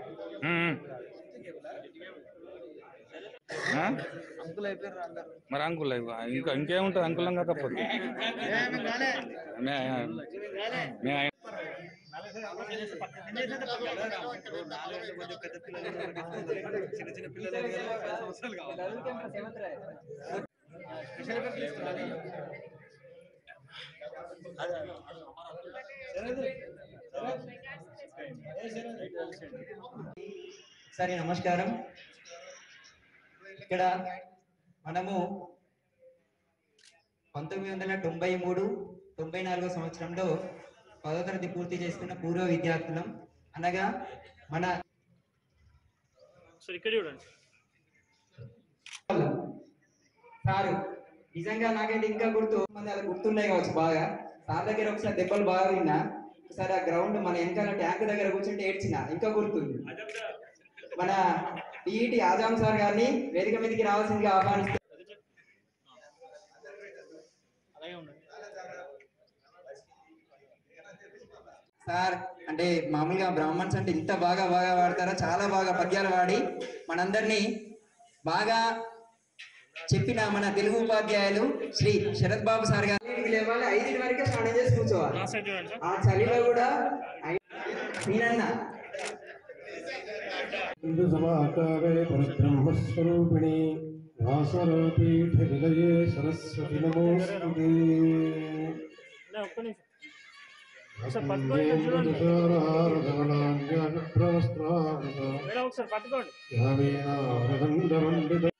ఉమ్. ఆ? అంకుల్ అయిపోయారు అందరు మరి అంకుల్ ఇవ్వ. ఇంకా ఇంకేముంటుంది అంకులం కాకపోతే మే మే చిన్న చిన్న పిల్లలు సంవత్సరాలు కావాలి సరే నమస్కారం ఇక్కడ మనము పంతొమ్మిది వందల తొంభై మూడు తొంభై నాలుగో సంవత్సరంలో పదో తరగతి పూర్తి చేసుకున్న పూర్వ విద్యార్థులం అనగా మన సార్ ఇక్కడ చూడండి సారు నిజంగా నాకైతే ఇంకా గుర్తు మంది అది గుర్తున్నాయి కావచ్చు బాగా సార్ దగ్గర ఒకసారి దెబ్బలు బాగా తిన్నా ఒకసారి ఆ గ్రౌండ్ మన వెనకాల ట్యాంక్ దగ్గర కూర్చుంటే ఏడ్చిన ఇంకా గుర్తుంది మన పిఈటి ఆజాం సార్ గారిని వేదిక మీదకి రావాల్సిందిగా ఆహ్వానిస్తారు అలాగే ఉండండి సార్ అంటే మామూలుగా బ్రాహ్మణ్స్ అంటే ఇంత బాగా బాగా వాడతారా చాలా బాగా పద్యాలు వాడి మనందరినీ బాగా చెప్పిన మన తెలుగు ఉపాధ్యాయులు శ్రీ శరత్ బాబు సార్ గారు ఐదింటికి లేవాలి ఐదింటి వరకే స్నానం చేసి కూర్చోవాలి లాస్ట్ సైడ్ చూడండి సార్ ఆ చలిలో కూడా ఐ- నేనన్నా సమాకారే పరబ్రహ్మస్వరూపిణి వాసరపీఠ విలయే సరస్వతి నమోస్తుతే ఇలా ఒక్క నిమిషం ఒకసారి పట్టుకోండి ఇక్కడ చూడండి మేడం ఒకసారి పట్టుకోండి యావేనారగంధమండిత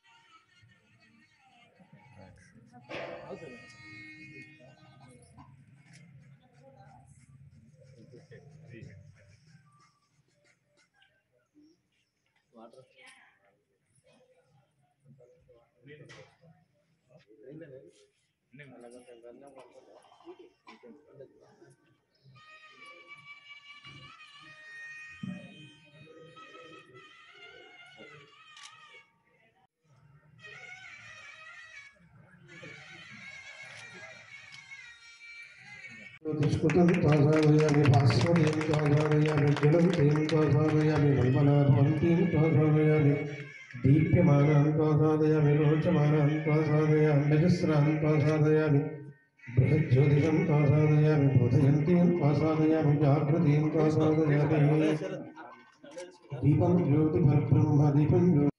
స్ఫుటం తాసాదయామి భాస్వరీం తాసాదయామి జ్వలంతీం తాసాదయామి మల్మలాభవంతీం తాసాదయామి దీప్యమానాం తాసాదయామి రోచమానాం తాసాదయామి నజస్రాం తాసాదయామి బృహజ్యోతిషం తాసాదయామి బోధయంతీం తాసాదయామి జాగృతీం తాసాదయామి దీపం జ్యోతి పరబ్రహ్మ దీపం జ్యోతి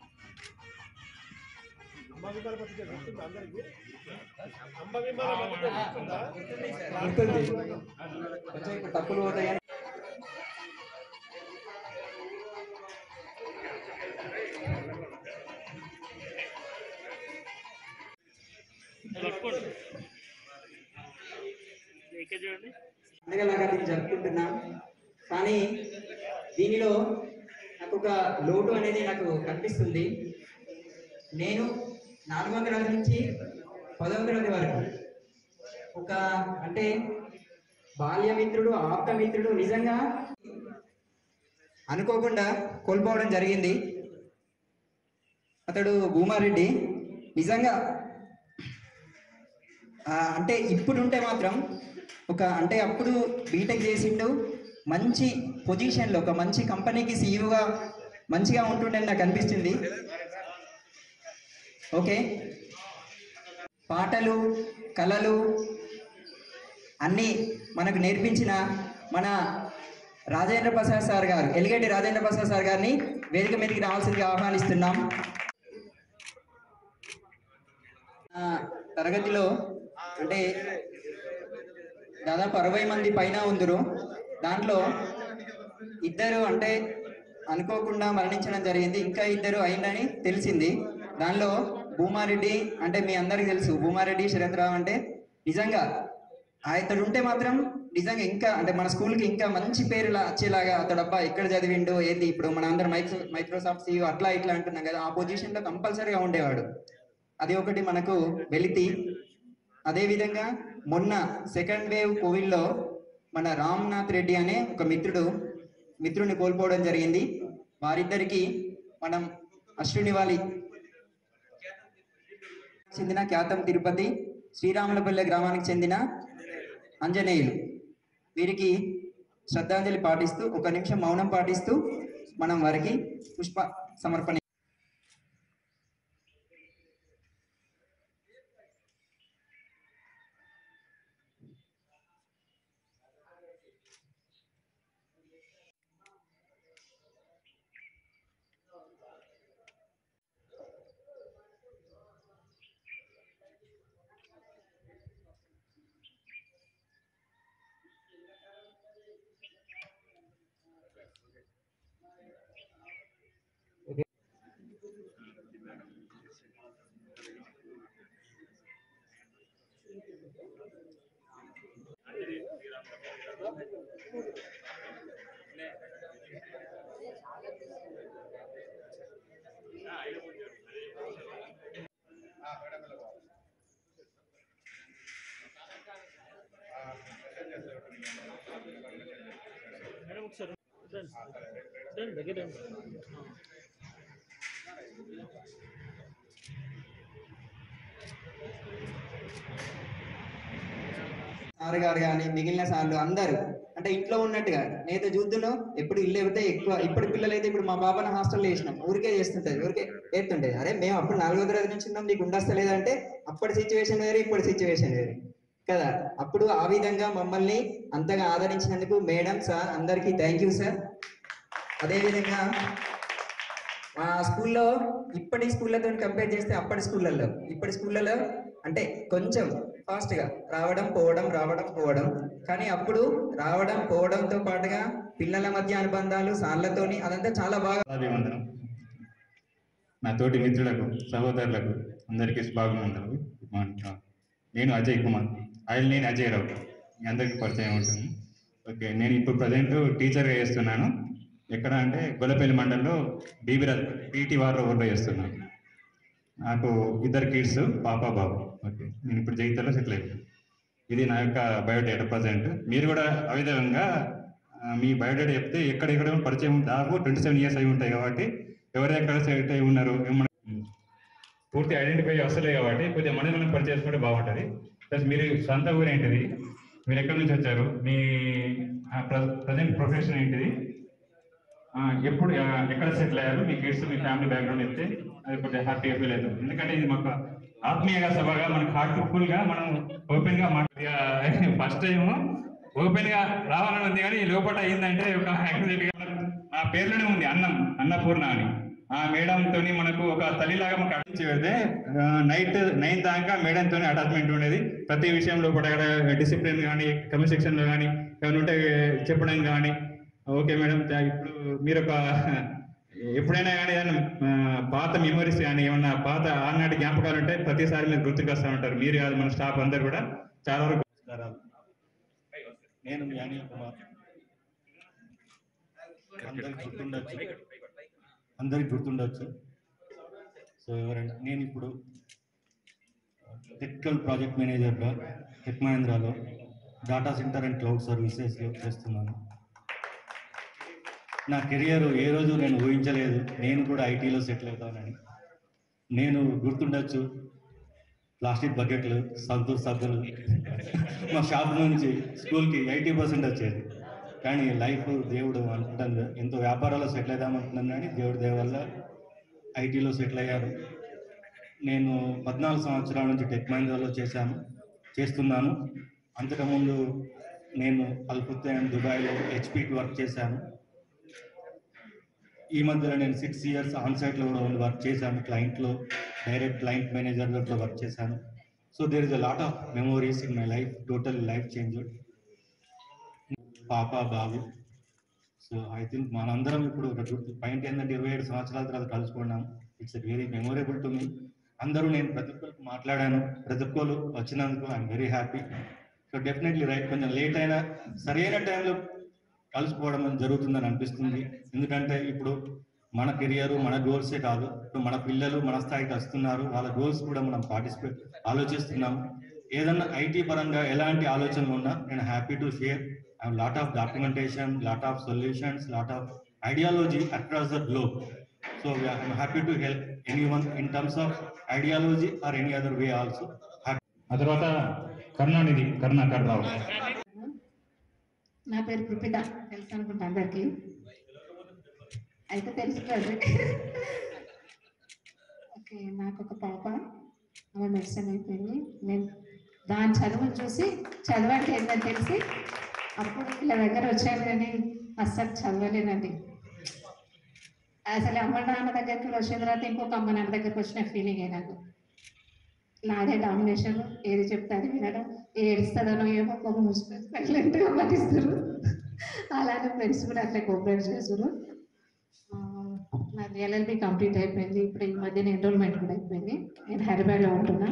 గుర్తుంది కొంచెం ఇప్పుడు తప్పులు పోతాయని పట్టుకోండి ఇక్కడ చూడండి పండుగలాగా దీన్ని జరుపుకుంటున్నాం కానీ దీనిలో నాకు ఒక లోటు అనేది నాకు కనిపిస్తుంది నేను నాలుగవ తరగతి నుంచి పదవ తరగతి వరకు ఒక అంటే బాల్యమిత్రుడు ఆప్తమిత్రుడు నిజంగా అనుకోకుండా కోల్పోవడం జరిగింది అతడు భూమారెడ్డి నిజంగా ఆ, అంటే ఇప్పుడు ఉంటే మాత్రం ఒక అంటే అప్పుడు బీటెక్ చేసిండు మంచి పొజిషన్లో ఒక మంచి కంపెనీకి సీఈఓగా మంచిగా ఉంటుండే నాకు అనిపిస్తుంది ఓకే పాటలు కళలు అన్నీ మనకు నేర్పించిన మన రాజేంద్ర ప్రసాద్ సార్ గారు ఎలిగేటి రాజేంద్ర ప్రసాద్ సార్ గారిని వేదిక మీదకి రావాల్సిందిగా ఆహ్వానిస్తున్నాం ఆ, తరగతిలో అంటే దాదాపు అరవై మంది పైన ఉందరు దాంట్లో ఇద్దరు అంటే అనుకోకుండా మరణించడం జరిగింది ఇంకా ఇద్దరు అయిందని తెలిసింది దానిలో భూమారెడ్డి అంటే మీ అందరికి తెలుసు భూమారెడ్డి శరత్రావు అంటే నిజంగా ఆ ఇతడు ఉంటే మాత్రం నిజంగా ఇంకా అంటే మన స్కూల్కి ఇంకా మంచి పేరు లా- వచ్చేలాగా అతడు అబ్బా ఎక్కడ చదివిండు ఏంది ఇప్పుడు మన అందరం మైక్రో మైక్రోసాఫ్ట్ సీఈఓ అట్లా ఇట్లా అంటున్నాం కదా ఆ పొజిషన్లో కంపల్సరీగా ఉండేవాడు అది ఒకటి మనకు వెలితి అదేవిధంగా మొన్న సెకండ్ వేవ్ కోవిడ్లో మన రామ్నాథ్ రెడ్డి అనే ఒక మిత్రుడు మిత్రుడిని కోల్పోవడం జరిగింది వారిద్దరికి మనం అశ్రునివాలి చెందిన ఖ్యాతం తిరుపతి శ్రీరాములపల్లె గ్రామానికి చెందిన అంజనేయులు వీరికి శ్రద్ధాంజలి పాటిస్తూ ఒక నిమిషం మౌనం పాటిస్తూ మనం వారికి పుష్ప సమర్పణ మేడం ఒకసారి రండి. రండి, దగ్గర రండి. సార్ గారు కానీ మిగిలిన సార్లు అందరూ అంటే ఇంట్లో ఉన్నట్టుగా నేత చూద్దును ఎప్పుడు ఇల్లు అయితే ఎక్కువ ఇప్పుడు పిల్లలు అయితే ఇప్పుడు మా బాబాని హాస్టల్లో వేసినాం ఊరికే చేస్తుంటది ఊరికే ఏతుంటది అరే మేము అప్పుడు నాలుగో తరగతి నుంచి ఉన్నాం నీకు ఉండస్తలేదంటే అప్పటి సిచ్యువేషన్ వేరే ఇప్పటి సిచ్యువేషన్ వేరే కదా అప్పుడు ఆ విధంగా మమ్మల్ని అంతగా ఆదరించినందుకు మేడం సార్ అందరికీ థ్యాంక్ యూ సార్ అదేవిధంగా మా స్కూల్లో ఇప్పటి స్కూళ్ళతో కంపేర్ చేస్తే అప్పటి స్కూళ్ళల్లో ఇప్పటి స్కూళ్ళలో అంటే కొంచెం ఫాస్ట్ గా రావడం పోవడం రావడం పోవడం కానీ అప్పుడు రావడం పోవడంతో పాటుగా పిల్లల మధ్య అనుబంధాలు సార్లతోని అదంతా చాలా బాగా అభివందనం నా తోటి మిత్రులకు సహోదరులకు అందరికీ శుభాభివందనలు గుడ్ మార్నింగ్ నేను అజయ్ కుమార్ ఆయన నేను అజయ్ రావు మీ అందరికీ పరిచయం ఉంటుంది ఓకే నేను ఇప్పుడు ప్రజెంట్ టీచర్గా చేస్తున్నాను ఎక్కడ అంటే గొల్లపల్లి మండలంలో బీబీరాజ్ పీటీ వారిలో ఊర్లో చేస్తున్నాను నాకు ఇద్దరు కిడ్స్ పాప బాబు ఓకే నేను ఇప్పుడు జగిత్యాలలో సెటిల్ అయిపోయాను ఇది నా యొక్క బయోడేటా ప్రజెంట్ మీరు కూడా ఆ విధంగా ఆ, మీ బయోడేటా చెప్తే ఎక్కడెక్కడ పరిచయం దాదాపు ట్వంటీ సెవెన్ ఇయర్స్ అయి ఉంటాయి కాబట్టి ఎవరెక్కడ సెట్ అయి ఉన్నారు ఏమన్నా పూర్తి ఐడెంటిఫై వస్తలేదు కాబట్టి కొద్దిగా మనది మనం పరిచయం చేసుకుంటే బాగుంటుంది ప్లస్ మీరు సొంత ఊరు ఏంటిది మీరు ఎక్కడి నుంచి వచ్చారు మీ ప్రజెంట్ ప్రొఫెషన్ ఏంటిది ఆ, ఎప్పుడు ఆ, ఎక్కడ సెటిల్ అయ్యారు మీ కిడ్స్ మీ ఫ్యామిలీ బ్యాక్గ్రౌండ్ చెప్తే అది కొద్దిగా హ్యాపీగా ఫీల్ అవుతుంది ఎందుకంటే ఇది మాకు ఆత్మీయంగా సభగా మనకు హార్ట్ఫుల్ గా మనం ఓపెన్ గా మాట్లాడి ఫస్ట్ టైం ఓపెన్ గా రావాలని ఉంది కానీ లోపల అయిందంటే ఒక యాక్సిడెంట్ గా ఆ పేర్లోనే ఉంది అన్నం అన్నపూర్ణ అని ఆ మేడం తోని మనకు ఒక తల్లిలాగా మనకు అటాచ్ పెడితే నైట్ నైన్ దాకా మేడం తోని అటాచ్మెంట్ ఉండేది ప్రతి విషయంలో కూడా డిసిప్లిన్ కానీ కమెంట్ సెక్షన్ లో కానీ ఏమైనా ఉంటే చెప్పడం కానీ ఓకే మేడం థా- ఇప్పుడు మీరు ఒక ఎప్పుడైనా కానీ ఏదైనా ఆ, పాత మెమరీస్ కానీ ఏమన్నా పాత ఆనాటి జ్ఞాపకాలు ఉంటే ప్రతిసారి మీరు గుర్తుకొస్తా ఉంటారు మీరు కాదు మన స్టాఫ్ అందరు కూడా చాలా వరకు నమస్కారాలు నేను మీ అనిల్ కుమార్ అందరికి గుర్తుండొచ్చు అందరికి గుర్తుండొచ్చు సో ఎవరంటే నేను ఇప్పుడు టెక్నికల్ ప్రాజెక్ట్ మేనేజర్గా టెక్ మహేంద్రాలో డాటా సెంటర్ అండ్ క్లౌడ్ సర్వీసెస్లో చేస్తున్నాను నా కెరియర్ ఏ రోజు నేను ఊహించలేదు నేను కూడా ఐటీలో సెటిల్ అవుతానని నేను గుర్తుండొచ్చు ప్లాస్టిక్ బకెట్లు సంతూర్ సబ్బులు మా షాప్ నుంచి స్కూల్కి ఎయిటీ పర్సెంట్ వచ్చేది కానీ లైఫ్ దేవుడు అనుకుంటాను ఎంతో వ్యాపారాల్లో సెటిల్ అవుదాం అనుకున్నాను కానీ దేవుడి దయ వల్ల ఐటీలో సెటిల్ అయ్యారు నేను పద్నాలుగు సంవత్సరాల నుంచి టెక్ మహీంద్రాలో చేశాను చేస్తున్నాను అంతకుముందు నేను అల్పుత్తైన్ దుబాయ్లో హెచ్పికి వర్క్ చేశాను ఈ మధ్యలో నేను సిక్స్ ఇయర్స్ ఆన్సైట్లో కూడా ఉండి వర్క్ చేశాను క్లయింట్లో డైరెక్ట్ క్లయింట్ మేనేజర్గా కూడా వర్క్ చేశాను so there is a lot of memories in my life total life change పాప బాబు సో ఐ థింక్ మనందరం ఇప్పుడు ఒక గుర్తు పాయింట్ ఏంటంటే ఇరవై ఏడు సంవత్సరాల తర్వాత కలుసుకున్నాం it's very memorable to me అందరూ నేను ప్రతి ఒక్కరికి మాట్లాడాను ప్రతి ఒక్కరు వచ్చినందుకు I'm very happy so definitely right కొంచెం లేట్ అయినా సరైన టైంలో కలుసుకోవడం అనేది జరుగుతుందని అనిపిస్తుంది ఎందుకంటే ఇప్పుడు మన కెరియర్ మన గోల్సే కాదు ఇప్పుడు మన పిల్లలు మన స్థాయికి వస్తున్నారు వాళ్ళ గోల్స్ కూడా మనం పార్టిసిపేట్ ఆలోచిస్తున్నాం ఏదన్నా ఐటీ పరంగా ఎలాంటి ఆలోచనలు ఉన్నా నేను happy to share I lot of documentation lot of solutions lot of ideology across the globe so I'm happy to help any one in terms of ideology or any other way also ఆ తర్వాత కరుణానిధి కరుణాకర్ రావు నా పేరు కృపిత తెలుసు అనుకుంటా అందరికి అయితే తెలుస్తుంది okay నాకు ఒక పాప ఆమె మెడిసిన్ అయిపోయింది నేను దాని చదువును చూసి చదవండి ఏందని తెలిసి అప్పుడు వీళ్ళ దగ్గర వచ్చాను కానీ అస్సలు చదవలేనండి అసలు అమ్మ నాన్న దగ్గరికి వచ్చిన తర్వాత ఇంకొక అమ్మ నాన్న దగ్గరికి వచ్చిన ఫీలింగ్ నాకు నాదే డామినేషన్ ఏది చెప్తే అది వినడం ఏడుస్తుందనో ఏమో ఒక మూసుకొని సైలెంట్గా పట్టిస్తారు అలానే ఫ్రెండ్స్ కూడా అట్లా కోఆపరేట్ చేస్తారు ఆ, నాది ఎల్ఎల్బి కంప్లీట్ అయిపోయింది ఇప్పుడు ఈ మధ్యన ఎన్రోల్మెంట్ కూడా అయిపోయింది నేను హైదరాబాద్లో ఉంటున్నా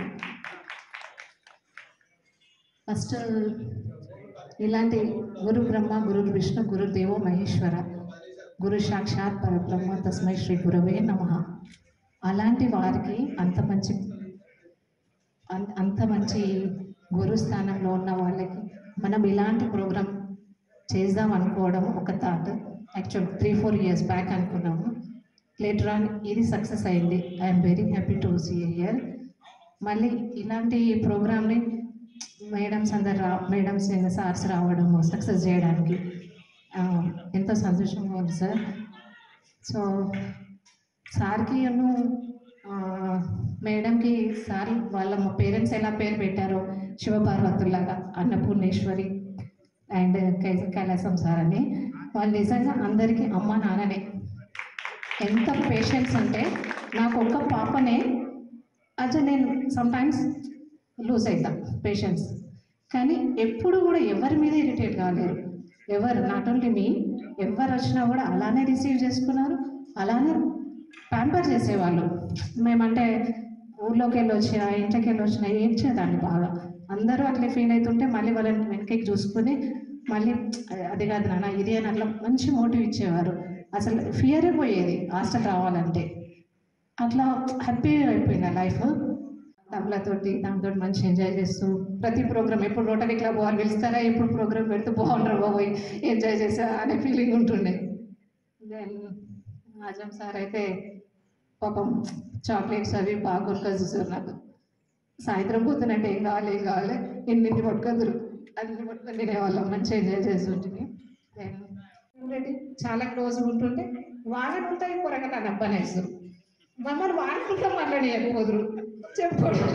ఫస్ట్ ఇలాంటి గురు బ్రహ్మ గురు విష్ణు గురు దేవో మహేశ్వర గురు సాక్షాత్ పరబ్రహ్మ తస్మై శ్రీ గురవే నమ అలాంటి వారికి అంత మంచి అన్- అంత మంచి గురు స్థానంలో ఉన్న వాళ్ళకి మనం ఇలాంటి ప్రోగ్రామ్ చేద్దాం అనుకోవడం ఒక thought actual three four years back అనుకున్నాము లేటర్ ఆన్ ఇది సక్సెస్ అయింది I'm very happy to see year మళ్ళీ ఇలాంటి ప్రోగ్రామ్ని మేడమ్స్ అందరు రా మేడమ్స్ సార్స్ రావడము సక్సెస్ చేయడానికి ఆ, ఎంతో సంతోషంగా ఉంది సార్ సో సార్కి అను మేడంకి సార్ వాళ్ళ మా పేరెంట్స్ ఎలా పేరు పెట్టారో శివపార్వతుల్లాగా అన్నపూర్ణేశ్వరి అండ్ కైస కైలాసం సార్ అని వాళ్ళు నిజంగా అందరికీ అమ్మ నాన్ననే ఎంత పేషెన్స్ అంటే నాకు ఒక్క పాపనే అచ్చా నేను సమ్టైమ్స్ లూజ్ అవుతా పేషెన్స్ కానీ ఎప్పుడు కూడా ఎవరి మీద ఇరిటేట్ కాలేరు ఎవరు నాట్ ఓన్లీ మీ ఎవరు వచ్చినా కూడా అలానే రిసీవ్ చేసుకున్నారు అలానే ప్యాంపర్ చేసేవాళ్ళు మేమంటే ఊర్లోకి వెళ్ళి వచ్చినా ఇంట్లోకి వెళ్ళి వచ్చినా ఏడ్చేదాన్ని బాగా అందరూ అట్లా ఫీల్ అవుతుంటే మళ్ళీ వాళ్ళని వెనక్కి చూసుకుని మళ్ళీ అది కాదు నాన్న ఇది అని అట్లా మంచి మోటివ్ ఇచ్చేవారు అసలు ఫియరే పోయేది హాస్టల్ రావాలంటే అట్లా హ్యాపీ అయిపోయింది లైఫ్ తబలతోటి దాంతో మంచి ఎంజాయ్ చేస్తూ ప్రతి ప్రోగ్రామ్ ఎప్పుడు రోటరీ క్లబ్ వాళ్ళు పిలుస్తారా ఎప్పుడు ప్రోగ్రామ్ పెడితే బాగుంటారు బాబోయ్ ఎంజాయ్ చేసా అనే ఫీలింగ్ ఉంటుండే దెన్ ఆజం సార్ అయితే పాపం చాక్లెట్స్ అవి బాగా కొనుక్కొని చూసారు నాకు సాయంత్రం పొద్దునంటే ఏం కావాలి ఏం కావాలి ఎన్నింటి పట్టుకొందరు అన్ని పట్టుకొని తినేవాళ్ళం మంచి ఎంజాయ్ చేస్తుంటుంది రెడ్డి చాలా క్లోజ్ ఉంటుంటే వాళ్ళనుంటే కూరగా నన్ను అబ్బనేస్తారు మమ్మల్ని వాడుకుంటా మాట్లాడియకపోదురు చెప్పుకోండి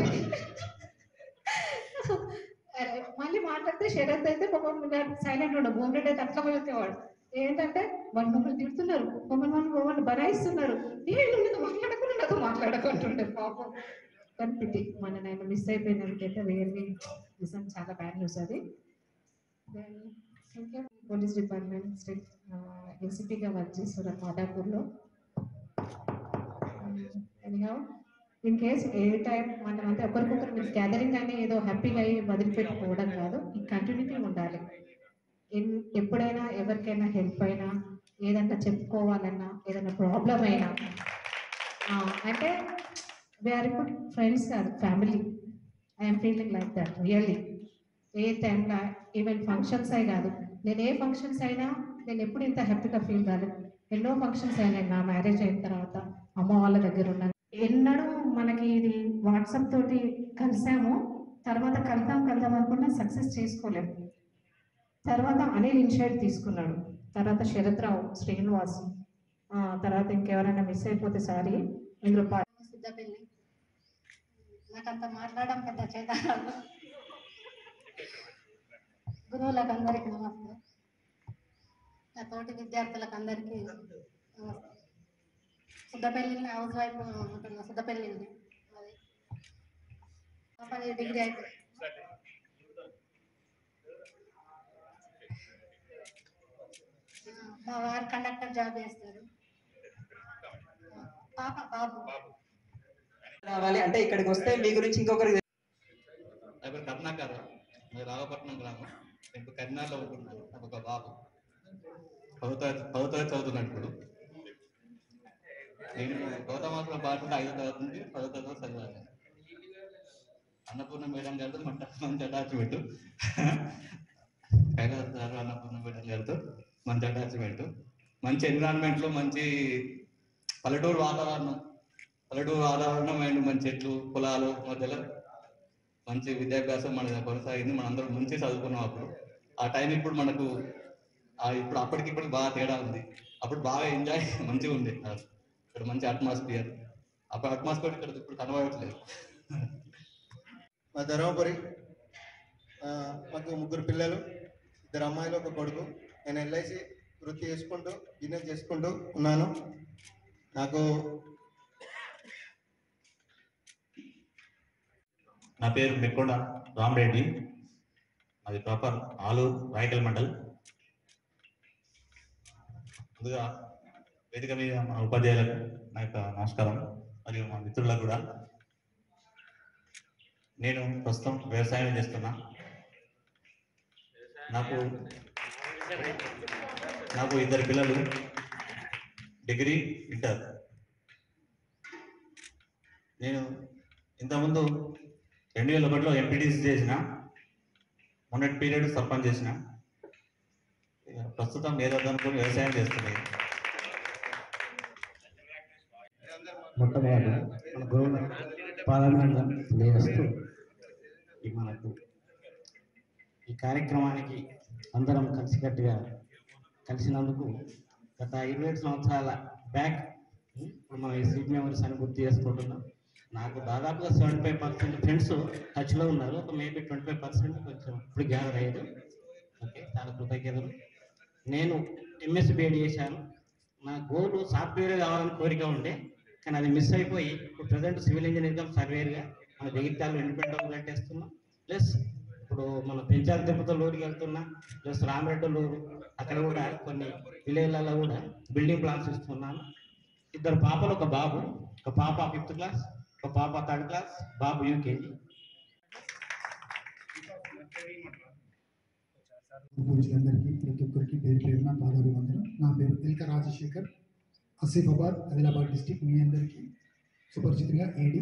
అరే, మళ్ళీ మాట్లాడితే శరత్ అయితే పాపం సైలెంట్ ఉండ భూమిరెడ్డి అయితే అట్లా పోయేవాడు ఏంటంటే వాళ్ళు మమ్మల్ని తిడుతున్నారు మమ్మల్ని వాళ్ళు మమ్మల్ని బనాయిస్తున్నారు వీళ్ళు మీతో మాట్లాడకుండా నాతో మాట్లాడకుంటుండే పాపం కనిపిట్టి మన నేను మిస్ అయిపోయినందుకైతే రియల్లీ నిజం చాలా బ్యాడ్ న్యూస్ అది Then, ఇంకా పోలీస్ డిపార్ట్మెంట్ స్టేట్ ఏసీపీగా వర్క్ చేస్తున్నారు మాదాపూర్లో anyhow in case a time మనం అంటే ఒకరికొకరు మీరు గ్యాదరింగ్ అని ఏదో హ్యాపీగా అయ్యి వదిలిపెట్టుకోవడం కాదు ఈ కంటిన్యూటీ ఉండాలి ఎన్- ఎప్పుడైనా ఎవరికైనా హెల్ప్ అయినా ఏదన్నా చెప్పుకోవాలన్నా ఏదైనా ప్రాబ్లం అయినా ఆ, అంటే వీఆర్ ఇప్పుడు ఫ్రెండ్స్ కాదు family I'm feeling like that really a టైంలో ఈవెన్ ఫంక్షన్స్ అయి కాదు నేను ఏ ఫంక్షన్స్ అయినా నేను ఎప్పుడు ఇంత హ్యాపీగా ఫీల్ కాలేదు ఎన్నో ఫంక్షన్స్ అయినాయి నా మ్యారేజ్ అయిన తర్వాత అమ్మ వాళ్ళ దగ్గర ఉన్నాను ఎన్నడూ మనకి ఇది వాట్సాప్ తోటి కలిసాము తర్వాత కలుద్దాం కలుద్దాం అనుకున్నా సక్సెస్ చేసుకోలేము తర్వాత అనిల్ ఇనిషియేట్ తీసుకున్నాడు తర్వాత శరత్ రావు శ్రీనివాస్ ఆ, తర్వాత ఇంకెవరైనా మిస్ అయిపోతే సారీ ఇందులో పా- పెళ్ళి నాకు అంత మాట్లాడడం పెద్ద చేతాను గురువులకు అందరికీ నమస్తే నా తోటి విద్యార్థులకు అందరికీ నమస్తే సుద్దపల్లి హౌస్ వైఫ్ ఉంటున్నా సుద్దపల్లి అది పాపది డిగ్రీ అయిపోయింది మా వారు కండక్టర్ జాబ్ చేస్తారు పాప బాబు రావాలి అంటే ఇక్కడికి వస్తే మీ గురించి ఇంకొకరికి నా పేరు కరుణాకర్ నేను రాఘపట్నం గ్రామం నేను ఇప్పుడు కరీంనగర్లో ఉంటున్నాను నాకు ఒక బాబు పదో తరగతి పదో తరగతి చదువుతున్నాడు ఇప్పుడు నేను గౌతమ మాసంలో పాటు ఐదో తరగతి నుండి పదో తరగతి చదివాను అన్నపూర్ణ మేడం గారితో మంట మంచి అటాచ్మెంట్ కైలాస్ గారు అన్నపూర్ణ మేడం గారితో మంచి అటాచ్మెంట్ మంచి ఎన్విరాన్మెంట్లో మంచి పల్లెటూరు వాతావరణం పల్లెటూరు వాతావరణం అండ్ మంచి చెట్లు పొలాలు మధ్యలో మంచి విద్యాభ్యాసం మన కొనసాగింది మనం అందరం మంచి చదువుకున్నాం అప్పుడు ఆ టైం ఇప్పుడు మనకు ఆ ఇప్పుడు అప్పటికి ఇప్పుడు బాగా తేడా ఉంది అప్పుడు బాగా ఎంజాయ్ మంచిగా ఉంది ఇక్కడ మంచి అట్మాస్ఫియర్ అప్పుడు అట్మాస్ఫియర్ ఇక్కడ ఇప్పుడు కనబడట్లేదు మా ధర్మపురి ఆ, మాకు ముగ్గురు పిల్లలు ఇద్దరు అమ్మాయిలు ఒక కొడుకు నేను ఎల్ఐసి వృత్తి చేసుకుంటూ బిజినెస్ చేసుకుంటూ ఉన్నాను నాకు నా పేరు మెక్కొండ రామరెడ్డి అది ప్రాపర్ ఆలూరు రాయకల్ మండల్ ముందుగా వేదిక మీద మన ఉపాధ్యాయులకు నా యొక్క నమస్కారం మరియు మా మిత్రులకు కూడా నేను ప్రస్తుతం వ్యవసాయం చేస్తున్నా నాకు నాకు ఇద్దరు పిల్లలు డిగ్రీ ఇంటర్ నేను ఇంతకుముందు రెండు వేల ఒకటిలో ఎంపీటీసీ చేసిన మొన్నటి పీరియడ్ సర్పంచ్ చేసిన ఇక ప్రస్తుతం ఏదో అనుకుని వ్యవసాయం చేస్తున్నాయి మొట్టమొదటి మన గురువుల పాదాభినందన తెలియజేస్తూ ఈ మనకు ఈ కార్యక్రమానికి అందరం కలిసికట్టుగా కలిసినందుకు గత ఇరవై ఏడు సంవత్సరాల బ్యాక్ ఇప్పుడు మనం ఈ స్వీట్ మెమరీస్ అని గుర్తు చేసుకుంటున్నాం నాకు దాదాపుగా సెవెంటీ ఫైవ్ పర్సెంట్ ఫ్రెండ్స్ టచ్లో ఉన్నారు ఒక మేబీ ట్వంటీ ఫైవ్ పర్సెంట్ కొంచెం ఇప్పుడు గ్యాదర్ అయ్యారు ఓకే చాలా కృతజ్ఞతలు నేను ఎంఎస్ బిఎడ్ చేశాను నా గోల్ సాఫ్ట్వేర్ కావాలని కోరిక ఉండే కానీ అది మిస్ అయిపోయి ఇప్పుడు ప్రజెంట్ సివిల్ ఇంజనీర్ కమ్ సర్వేర్గా మన జగిత్యాలు ఇండిపెండెంట్ కట్టేస్తున్నాం ప్లస్ ఇప్పుడు మన పెంచాల తిరుపతి లోరికి వెళ్తున్నా ప్లస్ రామరెడ్డి లోరు అక్కడ కూడా కొన్ని విలేజ్లలో కూడా బిల్డింగ్ ప్లాన్స్ ఇస్తున్నాను ఇద్దరు పాపలు ఒక బాబు ఒక పాప ఫిఫ్త్ క్లాస్ ఒక పాప థర్డ్ క్లాస్ బాబు యూకేజీ అందరికీ ప్రతి ఒక్కరికి పేరు పేరున పాదాభివందనం నా పేరు ఎల్క రాజశేఖర్ ఆసిఫాబాద్ ఆదిలాబాద్ డిస్టిక్ మీ అందరికీ సుపరిచితంగా ఏడి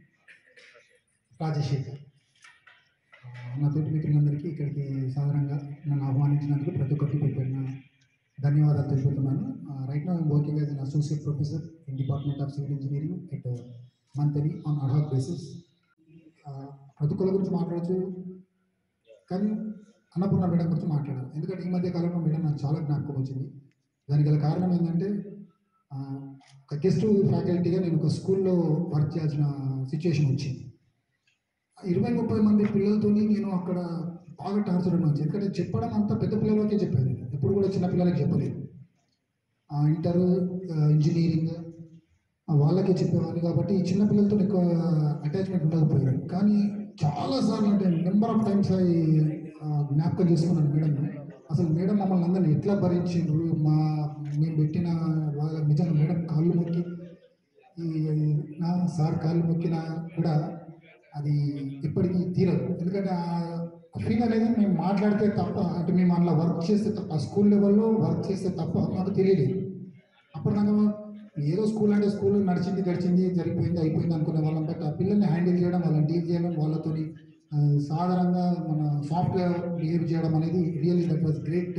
రాజశేఖర్ ఆ, నా తోటి మిత్రులందరికీ ఇక్కడికి సాధారణంగా నన్ను ఆహ్వానించినందుకు ప్రతి ఒక్కరికి పేరు పేరున ధన్యవాదాలు తెలుపుతున్నాను right now working as an associate professor in department of civil engineering at Manthani on ad hoc basis ప్రతి ఒక్కరి గురించి మాట్లాడచ్చు కానీ అన్నపూర్ణ మేడం గురించి మాట్లాడాలి ఎందుకంటే ఈ మధ్య కాలంలో మేడం నాకు చాలా జ్ఞాపకం వచ్చింది దానికి గల కారణం ఏంటంటే ఆ, ఒక గెస్ట్ ఫ్యాకల్టీగా నేను ఒక స్కూల్లో వర్క్ చేయాల్సిన సిచ్యుయేషన్ వచ్చింది ఇరవై ముప్పై మంది పిల్లలతో నేను అక్కడ బాగా టార్చర్ వచ్చి ఎందుకంటే చెప్పడం అంతా పెద్ద పిల్లలకే చెప్పాను నేను ఎప్పుడు కూడా చిన్న పిల్లలకి చెప్పలేదు ఆ, ఇంటర్ ఆ, ఇంజనీరింగ్ ఆ, వాళ్ళకే చెప్పేవాడిని కాబట్టి ఈ చిన్న పిల్లలతో ఎక్కువ అటాచ్మెంట్ ఉండకపోయాడు కానీ చాలాసార్లు అంటే నెంబర్ ఆఫ్ టైమ్స్ అవి ఆ, జ్ఞాపకం చేసుకున్నాను మేడం అసలు మేడం మమ్మల్ని అందరిని ఎట్లా భరించిండ్రు మా మేము పెట్టిన వాళ్ళ నిజంగా మేడం కాళ్ళు మొక్కి ఈ నా సార్ కాళ్ళు మొక్కినా కూడా అది ఎప్పటికీ తీరదు ఎందుకంటే ఆ ఫీల్ అనేది మేము మాట్లాడితే తప్ప అంటే మేము అలా వర్క్ చేస్తే తప్ప స్కూల్ లెవెల్లో వర్క్ చేస్తే తప్ప మాకు తెలియలేదు అప్పటిదాకా ఏదో స్కూల్ అంటే స్కూల్ నడిచింది గడిచింది జరిగిపోయింది అయిపోయింది అనుకునే వాళ్ళం బట్ ఆ పిల్లల్ని హ్యాండిల్ చేయడం వాళ్ళని డీల్ చేయడం వాళ్ళతోని ఆ, సాధారణంగా మన సాఫ్ట్వేర్ బిహేవ్ చేయడం అనేది really that was great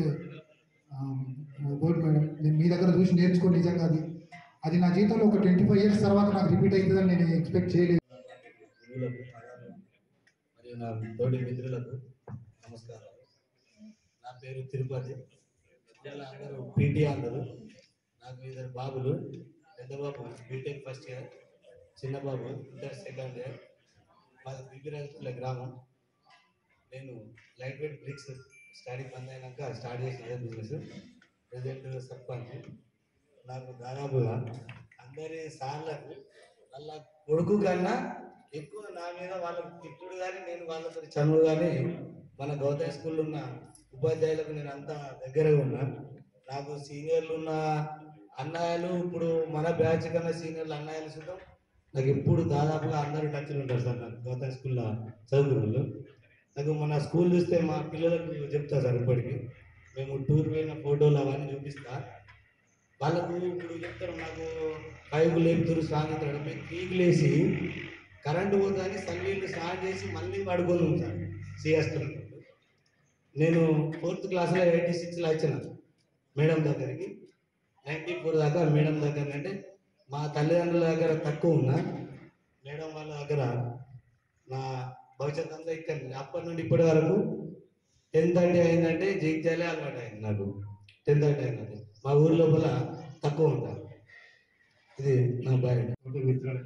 word madam నేను మీ దగ్గర చూసి నేర్చుకోండి నిజంగా అది అది నా జీవితంలో ఒక ట్వంటీ ఫైవ్ ఇయర్స్ తర్వాత నాకు రిపీట్ అవుతుందని నేను ఎక్స్పెక్ట్ చేయలేదు గురువులకు పాదాలు మరియు నా తోటి మిత్రులకు నమస్కారం నా పేరు తిరుపతి ఇలా అందరూ పీటీ అందరు నాకు ఇద్దరు బాబులు పెద్ద బాబు బీటెక్ ఫస్ట్ ఇయర్ చిన్న బాబు ఇంటర్ సెకండ్ ఇయర్ మాది బిబిరాజుల గ్రామం నేను లైట్ వెయిట్ బ్రిక్స్ స్టార్టింగ్ బంద్ అయినాక స్టార్ట్ చేసిన అదే బిజినెస్ ప్రజెంట్ సర్పంచ్ నాకు దాదాపుగా అందరి సార్లకు వాళ్ళ కొడుకు కన్నా ఎక్కువ నా మీద వాళ్ళకి తిట్టుడు కానీ నేను వాళ్ళతో చదువు కానీ మన గౌతమ్ స్కూల్లో ఉన్న ఉపాధ్యాయులకు నేను అంతా దగ్గరగా ఉన్నా నాకు సీనియర్లు ఉన్న అన్నయ్యలు ఇప్పుడు మన బ్యాచ్ కన్నా సీనియర్లు అన్నయ్యలు చూద్దాం నాకు ఎప్పుడు దాదాపుగా అందరూ టచ్లు ఉంటారు సార్ నాకు గౌతమ్ స్కూల్లో చదువుకున్న నాకు మన స్కూల్ చూస్తే మా పిల్లలకు చెప్తా సార్ ఇప్పటికి మేము టూర్ పోయిన ఫోటోలు అవన్నీ చూపిస్తా వాళ్ళకు ఇప్పుడు చెప్తారు నాకు ఫైవ్ లేపుతారు స్నానం చేస్తాడు మేము త్రీకి లేచి కరెంటు పోతుందని సన్నీళ్ళు స్నానం చేసి మళ్ళీ పడుకొని ఉంటాను సిఎస్లో నేను ఫోర్త్ క్లాస్లో ఎయిటీ సిక్స్లో వచ్చిన మేడం దగ్గరికి నైంటీ ఫోర్ దాకా మేడం దగ్గర అంటే మా తల్లిదండ్రుల దగ్గర తక్కువ ఉన్నా మేడం వాళ్ళ దగ్గర నా భవిష్యత్ అంతా ఇక్కడ అప్పటి నుండి ఇప్పటి వరకు టెన్ థర్టీ అయిందంటే జగిత్యాలే అలవాటు అయింది నాకు టెన్త్ టైం అది మా ఊరి లోపల తక్కువ ఉంటారు ఇది నా బాయ్ మిత్రులు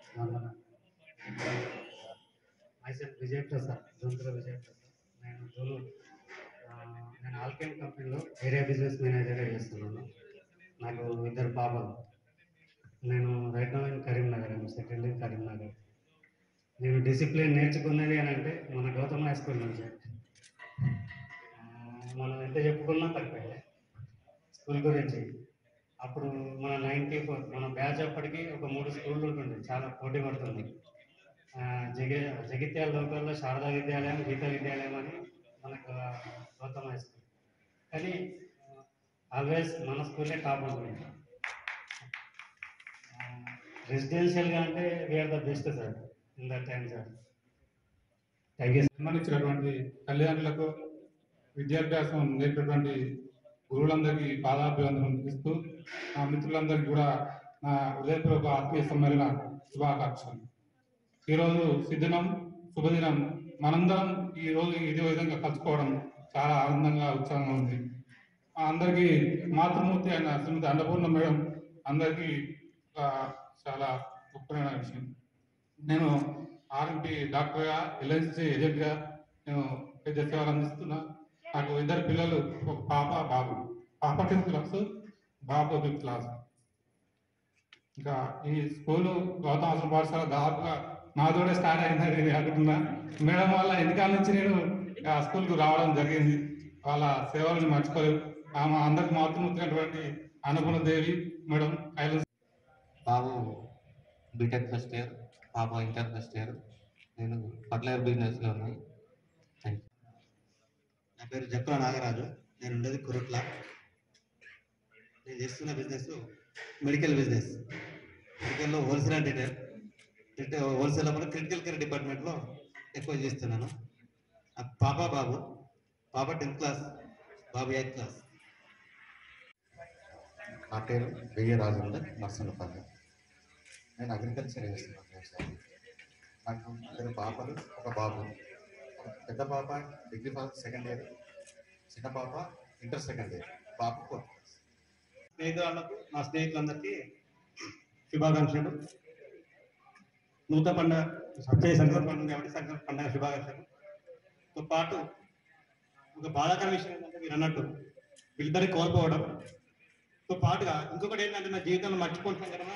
మైసెల్ఫ్ విజయ్ ప్రసాద్ జోన్పుర విజయ్ ప్రసాద్ నేను జోలు ఆ, నేను ఆల్కెమ్ కంపెనీలో ఏరియా బిజినెస్ మేనేజర్గా చేస్తున్నాను నాకు ఇద్దరు పాపలు నేను right now in Karimnagar settled in Karimnagar నేను డిసిప్లిన్ నేర్చుకున్నది అని అంటే మన గౌతమ్ హై స్కూల్ నుంచి ఆ, మనం ఎంత చెప్పుకున్నా తక్కువే స్కూల్ గురించి అప్పుడు మన నైన్టీ ఫోర్ మన బ్యాచ్ అప్పటికి ఒక మూడు స్కూళ్ళు ఉంటుండే చాలా పోటీ పడుతుంది ఆ, జగి జగిత్యాల లోకల్లో శారదా విద్యాలయం గీత విద్యాలయం అని మనకు గౌతమ్ హై స్కూల్ కానీ ఆల్వేస్ మన స్కూలే టాప్ ఉంటుంది రెసిడెన్షియల్గా అంటే we are the best sir in that time sir thank you సంబంధించినటువంటి తల్లిదండ్రులకు విద్యాభ్యాసం నేర్పేటువంటి గురువులందరికీ పాదాభివందనం ఇస్తూ నా మిత్రులందరికీ కూడా నా హృదయపూర్వక ఆత్మీయ సమ్మేళన శుభాకాంక్షలు ఈరోజు సిద్ధినం శుభదినం మనందరం ఈ రోజు ఇదే విధంగా కలుసుకోవడం చాలా ఆనందంగా ఉత్సాహంగా ఉంది మా అందరికీ మాతృమూర్తి అయిన శ్రీమతి అన్నపూర్ణ మేడం అందరికీ ఒక చాలా గొప్పమైన విషయం నేను ఆర్ఎంపీ డాక్టర్గా ఎల్ఐసి ఏజెంట్గా నేను పెద్ద సేవలు అందిస్తున్నా నాకు ఇద్దరు పిల్లలు ఒక పాప బాబు పాప టెన్త్ క్లాస్ బాబు ఫిఫ్త్ క్లాస్ ఇంకా ఈ స్కూలు గౌతమ ఆశ్రమ పాఠశాల దాదాపుగా నాతోనే స్టార్ట్ అయిందని నేను అనుకుంటున్నా మేడం వల్ల ఎన్నికల నుంచి నేను ఆ స్కూల్కు రావడం జరిగింది వాళ్ళ సేవలను మర్చిపోలేవు ఆమె అందరికి మాతృమూర్తినటువంటి అనుగుణ దేవి మేడం కైలాస్ బాబు బీటెక్ ఫస్ట్ ఇయర్ పాప ఇంటర్ ఫస్ట్ ఇయర్ నేను ఫర్టిలైజర్ బిజినెస్లో ఉన్నాను థ్యాంక్ యూ నా పేరు జక్కుల నాగరాజు నేను ఉండేది కురుట్ల నేను చేస్తున్న బిజినెస్ మెడికల్ బిజినెస్ మెడికల్లో wholesale and retail retail wholesale లోపల క్రిటికల్ కేర్ డిపార్ట్మెంట్లో ఎక్కువ చేస్తున్నాను ఆ పాప బాబు పాప టెన్త్ క్లాస్ బాబు ఎయిత్ క్లాస్ నా పేరు వెయ్యి రాజేందర్ నర్సన్నపల్లి నేను అగ్రికల్చర్ చేస్తున్నాను వ్యవసాయం నాకు ఇద్దరు పాపలు ఒక బాబు ఒక పెద్ద పాప డిగ్రీ ఫస్ట్ సెకండ్ ఇయర్ చిన్న పాప ఇంటర్ సెకండ్ ఇయర్ బాబు ఫోర్త్ క్లాస్ స్నేహితులకు నా స్నేహితులందరికీ శుభాకాంక్షలు నూతన పండుగ వచ్చే సంక్రాంతి పండుగ కాబట్టి సంక్రాంతి పండుగ శుభాకాంక్షలు తో పాటు ఒక బాధాకర విషయం ఏంటంటే మీరు అన్నట్టు వీళ్ళిద్దరిని కోల్పోవడం తో పాటుగా ఇంకొకటి ఏంటంటే నా జీవితంలో మర్చిపోతున్నాను కదా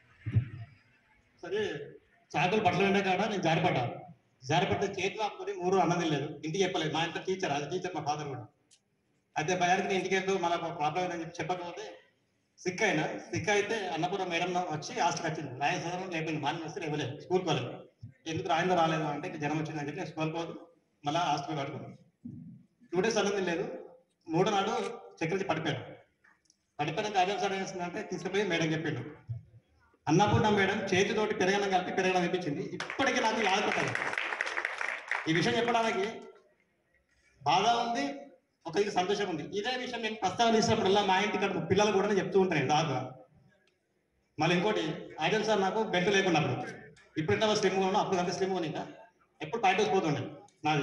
సరే చాకులు బట్టలు ఉండే కాడ నేను జారిపడ్డా జారిపడితే చేతిలో అప్పుడు మూడు అన్నది లేదు ఇంటికి చెప్పలేదు మా ఇంట్లో టీచర్ అది టీచర్ మా ఫాదర్ కూడా అయితే భయానికి నేను ఇంటికి వెళ్తూ మళ్ళీ ప్రాబ్లం ఏందని చెప్పి చెప్పకపోతే సిక్ అయినా సిక్ అయితే అన్నపూర్ణ మేడం వచ్చి హాస్టల్ వచ్చింది రాయన సాధారణ లేకపోయింది మార్నింగ్ వస్తే ఇవ్వలేదు స్కూల్ పోలేదు ఎందుకు రాయందో రాలేదు అంటే ఇక జ్వరం వచ్చిందని చెప్పి స్కూల్ పోదు మళ్ళీ హాస్టల్ కడుకున్నాను టూ డేస్ అన్నది లేదు మూడో నాడు చక్రవర్తి పడిపోయాడు పడిపోయినాక అదే సార్ ఏం చేసిందంటే తీసుకుపోయి మేడం చెప్పిండు అన్నపూర్ణ మేడం చేతితోటి పెరగడం కలిపి పెరగడం అనిపించింది ఇప్పటికీ నాకు లాగుతుంది ఈ విషయం చెప్పడానికి బాధ ఉంది ఒక ఇది సంతోషం ఉంది ఇదే విషయం నేను ప్రస్తావన తీసినప్పుడల్లా మా ఇంటి ఇక్కడ పిల్లలు కూడా నేను చెప్తూ ఉంటాను దాదాగా మళ్ళీ ఇంకోటి ఐడల్ సార్ నాకు బెల్ట్ లేకున్నప్పుడు ఇప్పుడు ఎంత స్లిమ్ ఉన్నా అప్పుడు అంత స్లిమ్ ఇంకా ఎప్పుడు బయట పోతుండే నాది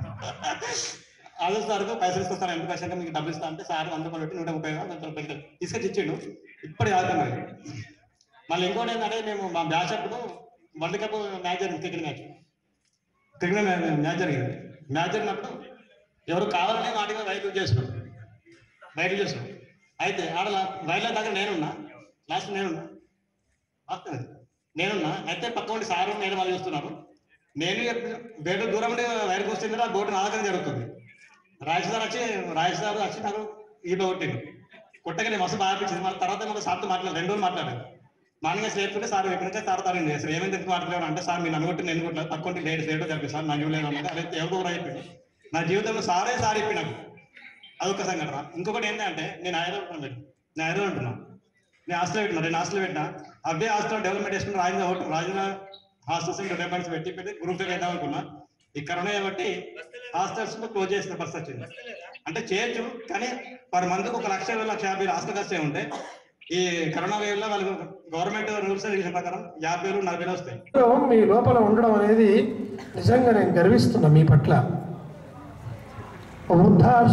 ఆదర్శ సార్కు పైసలు ఇస్తాను ఎందుకు వచ్చాక మీకు డబ్బులు ఇస్తా అంటే సార్ అందుకొని పెట్టి నూట ముప్పై వేలు బెల్ట్ తీసుకొచ్చి ఇచ్చిండు ఇప్పుడు ఆగుతున్నాయి మళ్ళీ ఇంకోటి ఏంటంటే మేము మా బ్యాచ్ అప్పుడు వరల్డ్ కప్ మ్యాచ్ జరిగింది క్రికెట్ మ్యాచ్ క్రికెట్ మ్యాచ్ జరిగింది మ్యాచ్ జరిగినప్పుడు ఎవరు కావాలనే వాటిగా వైట్ చేసినాం వైట్ చేసినాం అయితే ఆడ వైర్ల దగ్గర నేనున్నా లాస్ట్ నేనున్నా వాస్తవం ఇది. నేనున్నా అయితే పక్క ఉండి సారు నేను వాళ్ళు చూస్తున్నారు నేను బయట దూరం ఉండి వైర్కి వస్తుంది ఆ బోటు నా దగ్గర జరుగుతుంది రాజేష్ సార్ వచ్చి రాజేష్ సార్ వచ్చి నాకు ఈత కొట్టింది కొట్టగా నేను మస్తు బాగా అనిపించింది మళ్ళీ తర్వాత మళ్ళీ సార్తో మాట్లాడాను రెండు రోజులు మాట్లాడాను మార్నింగ్ స్లేపుకుంటే సార్ ఎక్కడికే సార్ తరండి అసలు ఏమైంది ఎందుకు మాట్లాడారు అంటే సార్ మీరు నన్ను కొట్టి నేను కొట్టలేదు పక్కంటి లేట్ లేట్ జరిపి సార్ నాకు ఇవ్వలేదు అంటే అదే ఎవరు అయిపోయింది నా జీవితంలో సారే సార్ చెప్పి నాకు అదొక సంఘటన ఇంకొకటి ఏంటంటే నేను హైదరాబాద్ పెట్టు నేను హైదరాబాద్ ఉంటున్నాను నేను హాస్టల్ పెట్టినా నేను హాస్టల్ పెట్టినా అవే హాస్టల్ డెవలప్మెంట్ చేసుకుని Rajendra hotel Rajendra hostels developments పెట్టి పెట్టి గ్రూప్ వేద్దాం అనుకున్నా ఈ కరోనా కాబట్టి హాస్టల్స్ క్లోజ్ చేసిన పరిస్థితి వచ్చింది అంటే చేయొచ్చు కానీ పర్ మంత్కి ఒక లక్ష లక్ష యాభై హాస్టల్ ఖర్చు ఉంటే ఈ కరోనా వేవ్ లో వాళ్ళు గవర్నమెంట్ రూల్స్ అండ్ రెగ్యులేషన్ ప్రకారం యాభై వేలు నలభై వేలు వస్తాయి మీ లోపల ఉండడం అనేది నిజంగా నేను గర్విస్తున్నా మీ పట్ల వృద్ధా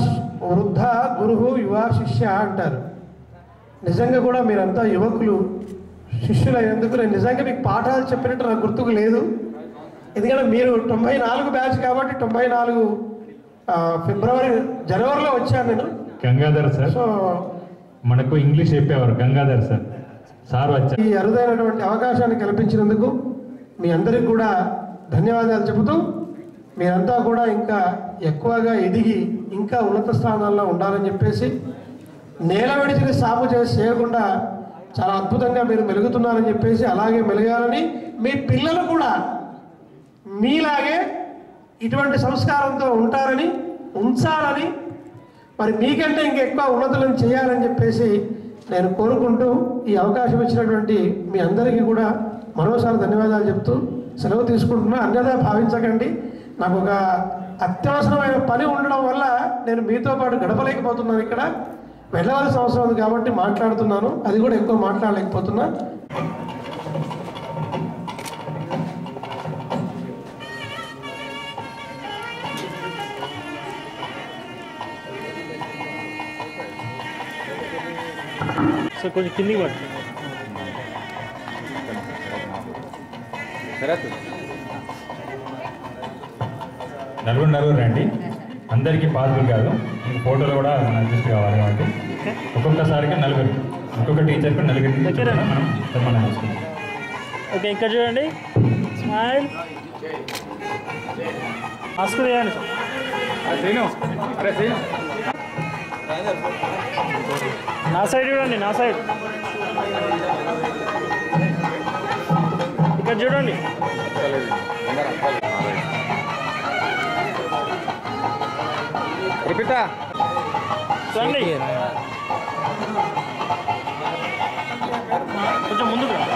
వృద్ధ గురువు యువ శిష్య అంటారు నిజంగా కూడా మీరంతా యువకులు శిష్యులైనందుకు నేను నిజంగా మీకు పాఠాలు చెప్పినట్టు నాకు గుర్తుకు లేదు ఎందుకంటే మీరు తొంభై నాలుగు బ్యాచ్ కాబట్టి తొంభై నాలుగు ఆ, ఫిబ్రవరి జనవరిలో వచ్చాను నేను గంగాధర్ సార్ సో మనకు ఇంగ్లీష్ చెప్పేవారు గంగాధర్ సార్ సార్ వచ్చారు ఈ అరుదైనటువంటి అవకాశాన్ని కల్పించినందుకు మీ అందరికి కూడా ధన్యవాదాలు చెబుతూ మీరంతా కూడా ఇంకా ఎక్కువగా ఎదిగి ఇంకా ఉన్నత స్థానాల్లో ఉండాలని చెప్పేసి నేల విడిచిన సాగు చేసి చేయకుండా చాలా అద్భుతంగా మీరు మెలుగుతున్నారని చెప్పేసి అలాగే మెలగాలని మీ పిల్లలు కూడా మీలాగే ఇటువంటి సంస్కారంతో ఉంటారని ఉంచాలని మరి మీకంటే ఇంకెక్కువ ఉన్నతులను చేయాలని చెప్పేసి నేను కోరుకుంటూ ఈ అవకాశం ఇచ్చినటువంటి మీ అందరికీ కూడా మరోసారి ధన్యవాదాలు చెప్తూ సెలవు తీసుకుంటున్నా అన్యదా భావించకండి నాకు ఒక అత్యవసరమైన పని ఉండడం వల్ల నేను మీతో పాటు గడపలేకపోతున్నాను ఇక్కడ వెళ్ళవలసిన అవసరం ఉంది కాబట్టి మాట్లాడుతున్నాను అది కూడా ఎక్కువ మాట్లాడలేకపోతున్నా సో కొంచెం కిందికి పట్టు నలుగురు నలుగురు రండి అందరికీ పాసిబుల్ కాదు మీకు ఫోటోలు కూడా అడ్జస్ట్ కావాలి కాబట్టి ఒక్కొక్కసారికి నలుగురు ఒక్కొక్క టీచర్కి నలుగురు మనం సన్మానం చేసుకుంటాం ఓకే ఇక్కడ చూడండి స్మైల్ మాస్క్ తీయండి నా సైడ్ చూడండి నా సైడ్ ఇక్కడ చూడండి రిపీటా చూడండి కొంచెం ముందుకు రా.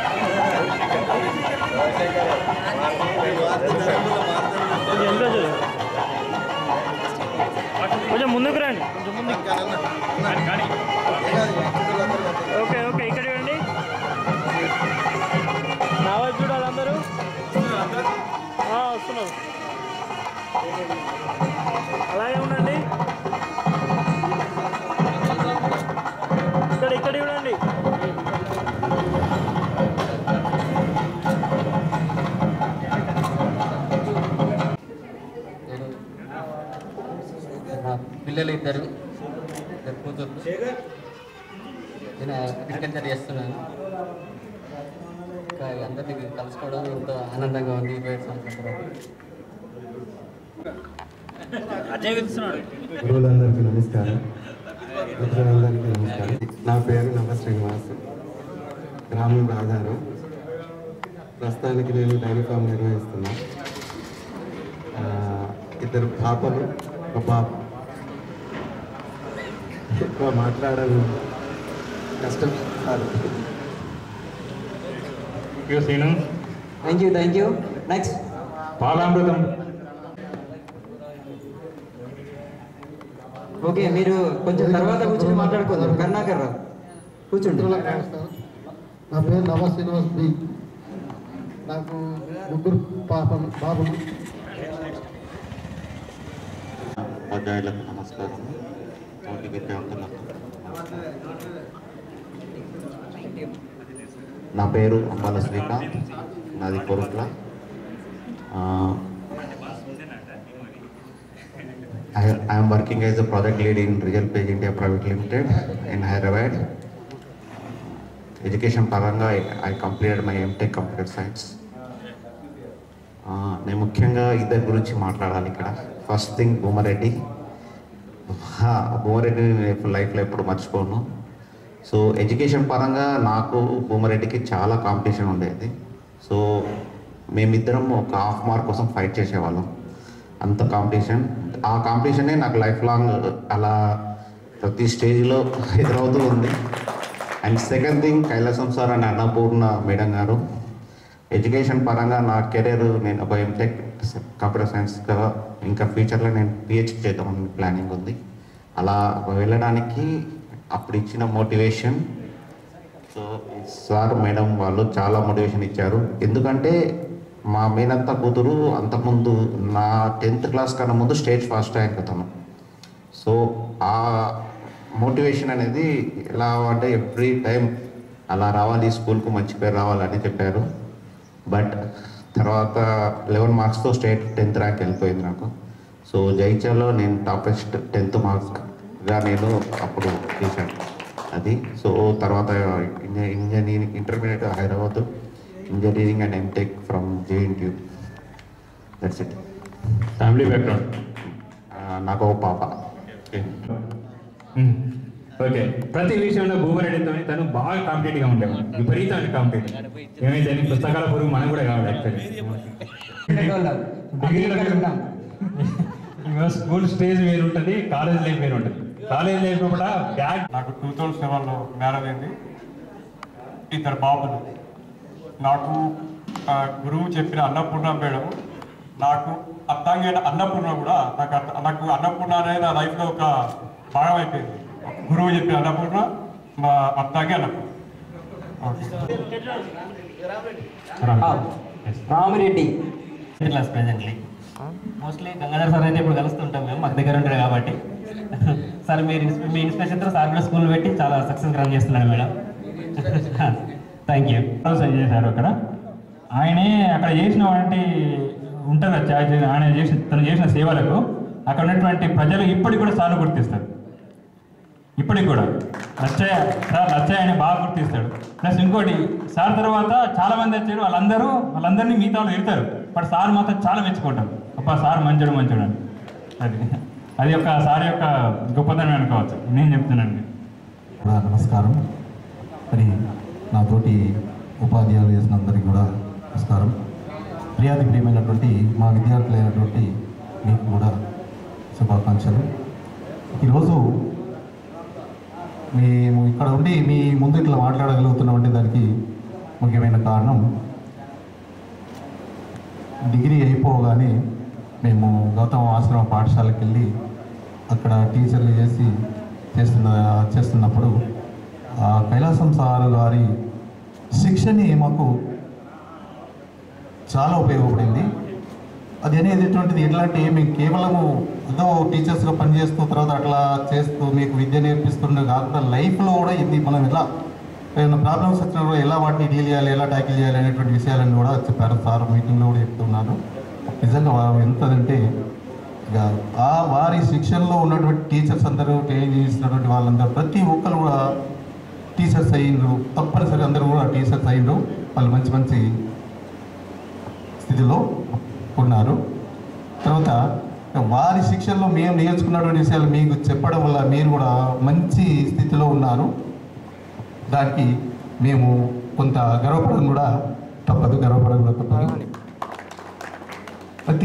కొంచెం ఎంత చూడు. కొంచెం ముందుకు రండి కొంచెం ముందుకు ఓకే ఓకే ఇక్కడ చూడండి నా వైపు చూడాలి అందరూ ఆ, వస్తున్నారు అలాగే ఉండండి ఇక్కడ ఇక్కడ చూడండి మా పిల్లలు ఇద్దరు ఇద్దరు కూతుర్లు నేను అగ్రికల్చర్ చేస్తున్నాను ఇంకా అందరినీ కలుసుకోవడం ఎంతో ఆనందంగా ఉంది ఇరవై ఐదు సంవత్సరాలు అజయ్ పిలుస్తున్నాడు గురువులందరికీ నమస్కారం మిత్రులందరికీ నమస్కారం నా పేరు నవ శ్రీనివాస్ గ్రామం రాజారు ప్రస్తుతానికి నేను డైరీ ఫామ్ నిర్వహిస్తున్నా ఆ, ఇద్దరు పాపలు ఒక పాప ఎక్కువ మాట్లాడడం కష్టం కాదు Seenu thank you thank you next పాలామృతం ఓకే మీరు కొంచెం తర్వాత కూర్చొని మాట్లాడుకుందాం కరుణాకర్ రావు కూర్చోండి నా పేరు నవ శ్రీనివాస్ బి నాకు ముగ్గురు పాపలు బాబులు ఉపాధ్యాయులకు నమస్కారం తోటి విద్యార్థులకు నా పేరు అంబాల శ్రీకాంత్ నాది Korutla I am working as a project lead in Real Page India Private Limited in Hyderabad. Education పరంగా I completed my MTech Computer Science. ఆ, నేను ముఖ్యంగా ఇద్దరి గురించి మాట్లాడాలి ఇక్కడ ఫస్ట్ థింగ్ భూమారెడ్డి హా, భూమారెడ్డిని నేను ఎప్పుడు లైఫ్లో ఎప్పుడు మర్చిపోను సో ఎడ్యుకేషన్ పరంగా నాకు భూమారెడ్డికి చాలా కాంపిటీషన్ ఉండేది సో మేమిద్దరం ఒక హాఫ్ మార్క్ కోసం ఫైట్ చేసేవాళ్ళం అంత కాంపిటీషన్ ఆ కాంపిటీషనే నాకు లైఫ్ లాంగ్ అలా ప్రతి స్టేజ్లో ఎదురవుతూ ఉంది and second thing Kailasam sir అని అన్నపూర్ణ మేడం గారు ఎడ్యుకేషన్ పరంగా నా కెరీర్ నేను ఒక ఎంటెక్ కంప్యూటర్ సైన్స్గా ఇంకా ఫ్యూచర్లో నేను పిహెచ్డి చేద్దామని ప్లానింగ్ ఉంది అలా వెళ్ళడానికి అప్పుడు ఇచ్చిన మోటివేషన్ సో సార్ మేడం వాళ్ళు చాలా మోటివేషన్ ఇచ్చారు ఎందుకంటే మా మేనత్త కూతురు అంతకుముందు నా టెన్త్ క్లాస్ కన్నా ముందు స్టేజ్ ఫస్ట్ ర్యాంక్ అతను సో ఆ మోటివేషన్ అనేది ఎలా అంటే ఎవ్రీ టైం అలా రావాలి స్కూల్కు మంచి పేరు రావాలని చెప్పారు బట్ తర్వాత లెవెన్ మార్క్స్తో స్టేట్ టెన్త్ ర్యాంక్ వెళ్ళిపోయింది నాకు సో జైచర్లో నేను టాపెస్ట్ టెన్త్ మార్క్స్గా నేను అప్పుడు చేశాను అది సో తర్వాత engineering intermediate Hyderabad engineering and MTech from JNTU that's it family background నాకు ఒక పాప ఓకే ప్రతి విషయంలో భూమరెడ్డితో తను బాగా కాంపిటేటివ్గా ఉండేవాడు విపరీతమైన కాంపిటేటివ్ ఏమైతే అని పుస్తకాల పురుగు మనం కూడా కావాలి యాక్చువల్లీ స్కూల్ స్టేజ్ వేరు ఉంటుంది కాలేజ్ లైఫ్ వేరు ఉంటుంది కాలేజ్ లైఫ్ కూడా బ్యాగ్ నాకు టూ థౌజండ్ సెవెన్లో మ్యారేజ్ అయింది ఇద్దరు బాబులు నాకు ఆ, గురువు చెప్పిన అన్నపూర్ణ మేడం నాకు అర్థంగా అన్నపూర్ణ కూడా నాకు అర్థ- నాకు అన్నపూర్ణ అనేది నా లైఫ్లో ఒక భాగం అయిపోయింది గురువు చెప్పిన అన్నపూర్ణ మా అర్థంగా Annapurna Ramireddy class presently mostly Gangadhar sir అయితే ఇప్పుడు కలుస్తుంటాం మేము మాకు దగ్గర ఉంటారు కాబట్టి సార్ మీరు ఇన్స్- మీ ఇన్స్పిరేషన్తో సార్ కూడా స్కూల్ పెట్టి చాలా సక్సెస్ రన్ చేస్తున్నాడు మేడం థ్యాంక్ యూ సైన్ చేశారు అక్కడ ఆయనే అక్కడ చేసిన వంటి ఉంటుంది ఆ ఛార్జ్ ఆయన చేసిన తను చేసిన సేవలకు అక్కడ ఉన్నటువంటి ప్రజలు ఇప్పటికి కూడా సార్లు గుర్తిస్తారు ఇప్పటికి కూడా లచ్చయ్య సార్ లచ్చయ్య ఆయన బాగా గుర్తిస్తాడు ప్లస్ ఇంకోటి సార్ తర్వాత చాలా మంది వచ్చారు వాళ్ళందరూ వాళ్ళందరినీ మిగతా వాళ్ళు ఎడతారు బట్ సార్ మాత్రం చాలా మెచ్చుకుంటారు అప్ప సార్ మంచోడు మంచోడు అని అది అది ఒక సార్ యొక్క గొప్పతనం అనుకోవచ్చు నేను చెప్తున్నాను కూడా నమస్కారం మరి నాతోటి ఉపాధ్యాయులు చేసిన అందరికీ కూడా నమస్కారం ప్రియాది ప్రియమైనటువంటి మా విద్యార్థులైనటువంటి మీకు కూడా శుభాకాంక్షలు ఈరోజు మేము ఇక్కడ ఉండి మీ ముందు ఇట్లా మాట్లాడగలుగుతున్నామంటే దానికి ముఖ్యమైన కారణం డిగ్రీ అయిపోగానే మేము గౌతమ ఆశ్రమ పాఠశాలకు వెళ్ళి అక్కడ టీచర్లు చేసి చేస్తున్న చేస్తున్నప్పుడు ఆ కైలాసం సార్ గారి శిక్షని మాకు చాలా ఉపయోగపడింది అది అనేది ఎటువంటిది ఎట్లాంటి మేము కేవలము ఏదో టీచర్స్గా పనిచేస్తూ తర్వాత అట్లా చేస్తూ మీకు విద్య నేర్పిస్తుండే కాకుండా లైఫ్లో కూడా ఇది మనం ఎలా ఏదైనా ప్రాబ్లమ్స్ వచ్చినప్పుడు ఎలా వాటిని డీల్ చేయాలి ఎలా ట్యాకిల్ చేయాలి అనేటువంటి విషయాలను కూడా చెప్పారు సార్ మీటింగ్లో కూడా చెప్తున్నారు నిజంగా వా- ఎంతదంటే ఇక ఆ వారి శిక్షణలో ఉన్నటువంటి టీచర్స్ అందరూ ట్రైనింగ్ చేసినటువంటి వాళ్ళందరూ ప్రతి ఒక్కరు కూడా టీచర్స్ అయ్యిండ్రు తప్పనిసరిగా అందరూ కూడా టీచర్స్ అయ్యిండ్రు వాళ్ళు మంచి మంచి స్థితిలో ఉన్నారు తర్వాత వారి శిక్షణలో మేము నేర్చుకున్నటువంటి విషయాలు మీకు చెప్పడం వల్ల మీరు కూడా మంచి స్థితిలో ఉన్నారు దానికి మేము కొంత గర్వపడడం కూడా తప్పదు గర్వపడడం కూడా తప్పదు అయితే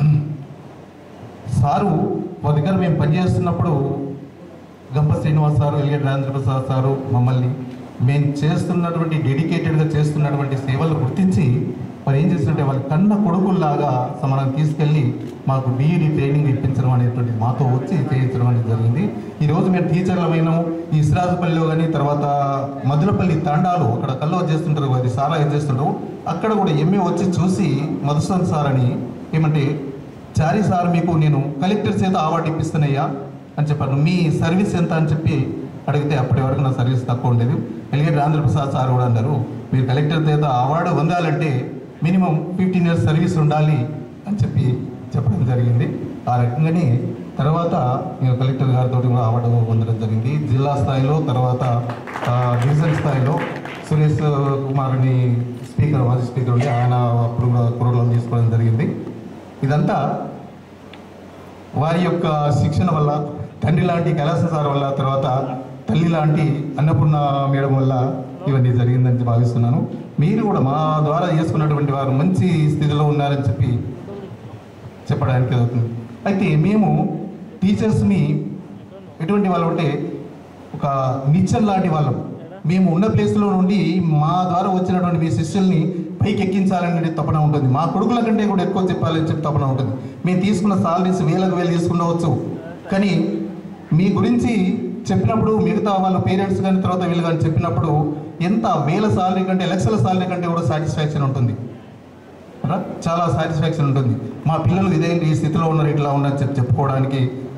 సారు మా దగ్గర మేము పనిచేస్తున్నప్పుడు గంప శ్రీనివాస్ సారు ఎలిగడ్ రాజేంద్ర ప్రసాద్ సారు మమ్మల్ని మేము చేస్తున్నటువంటి డెడికేటెడ్గా చేస్తున్నటువంటి సేవలు గుర్తించి మరి ఏం చేస్తుంటే వాళ్ళ కన్న కొడుకుల్లాగా మనం తీసుకెళ్ళి మాకు బీఈడి ట్రైనింగ్ ఇప్పించడం అనేటువంటి మాతో వచ్చి చేయించడం అనేది జరిగింది ఈరోజు మేము టీచర్లమైనాము ఈ ఇస్రాజుపల్లిలో కానీ తర్వాత మధురపల్లి తాండాలు అక్కడ కల్లో చేస్తుంటారు అది సారా ఏం చేస్తుంటారు అక్కడ కూడా ఎంఏ వచ్చి చూసి మధుసూదన్ సార్ అని ఏమంటే చారీ సార్ మీకు నేను కలెక్టర్ చేత అవార్డు ఇప్పిస్తున్నాయ్యా అని చెప్పాను మీ సర్వీస్ ఎంత అని చెప్పి అడిగితే అప్పటి వరకు నా సర్వీస్ తక్కువ ఉండేది ఎలిగేట్ రాజేంద్రప్రసాద్ సార్ కూడా అన్నారు మీరు కలెక్టర్ చేత అవార్డు పొందాలంటే మినిమం ఫిఫ్టీన్ ఇయర్స్ సర్వీస్ ఉండాలి అని చెప్పి చెప్పడం జరిగింది ఆ రకంగానే తర్వాత నేను కలెక్టర్ గారితో కూడా అవార్డు పొందడం జరిగింది జిల్లా స్థాయిలో తర్వాత ఆ, డివిజన్ స్థాయిలో సురేష్ కుమార్ని స్పీకర్ మాజీ స్పీకర్ ఉండి ఆయన అప్పుడు కూడా ప్రోగ్రాం తీసుకోవడం జరిగింది ఇదంతా వారి యొక్క శిక్షణ వల్ల తండ్రి లాంటి కైలాసం సార్ వల్ల తర్వాత తల్లి లాంటి అన్నపూర్ణ మేడం వల్ల ఇవన్నీ జరిగిందని భావిస్తున్నాను మీరు కూడా మా ద్వారా చేసుకున్నటువంటి వారు మంచి స్థితిలో ఉన్నారని చెప్పి చెప్పడానికి అవుతుంది అయితే మేము టీచర్స్ని ఎటువంటి వాళ్ళు అంటే ఒక నిచ్చల్ లాంటి వాళ్ళం మేము ఉన్న ప్లేస్లో నుండి మా ద్వారా వచ్చినటువంటి మీ శిష్యుల్ని పైకి ఎక్కించాలనే తపన ఉంటుంది మా కొడుకుల కంటే కూడా ఎక్కువ చెప్పాలని చెప్పి తపన ఉంటుంది మేము తీసుకున్న సాలరీస్ వేలకు వేలు తీసుకుండవచ్చు కానీ మీ గురించి చెప్పినప్పుడు మిగతా వాళ్ళ పేరెంట్స్ కానీ తర్వాత వీళ్ళు కానీ చెప్పినప్పుడు ఎంత వేల సాలరీ కంటే లక్షల సాలరీ కంటే కూడా సాటిస్ఫాక్షన్ ఉంటుంది కదా? చాలా సాటిస్ఫాక్షన్ ఉంటుంది మా పిల్లలు ఇదేంటి ఈ స్థితిలో ఉన్నారు ఇట్లా ఉన్నారు చెప్పి చెప్పుకోవడానికి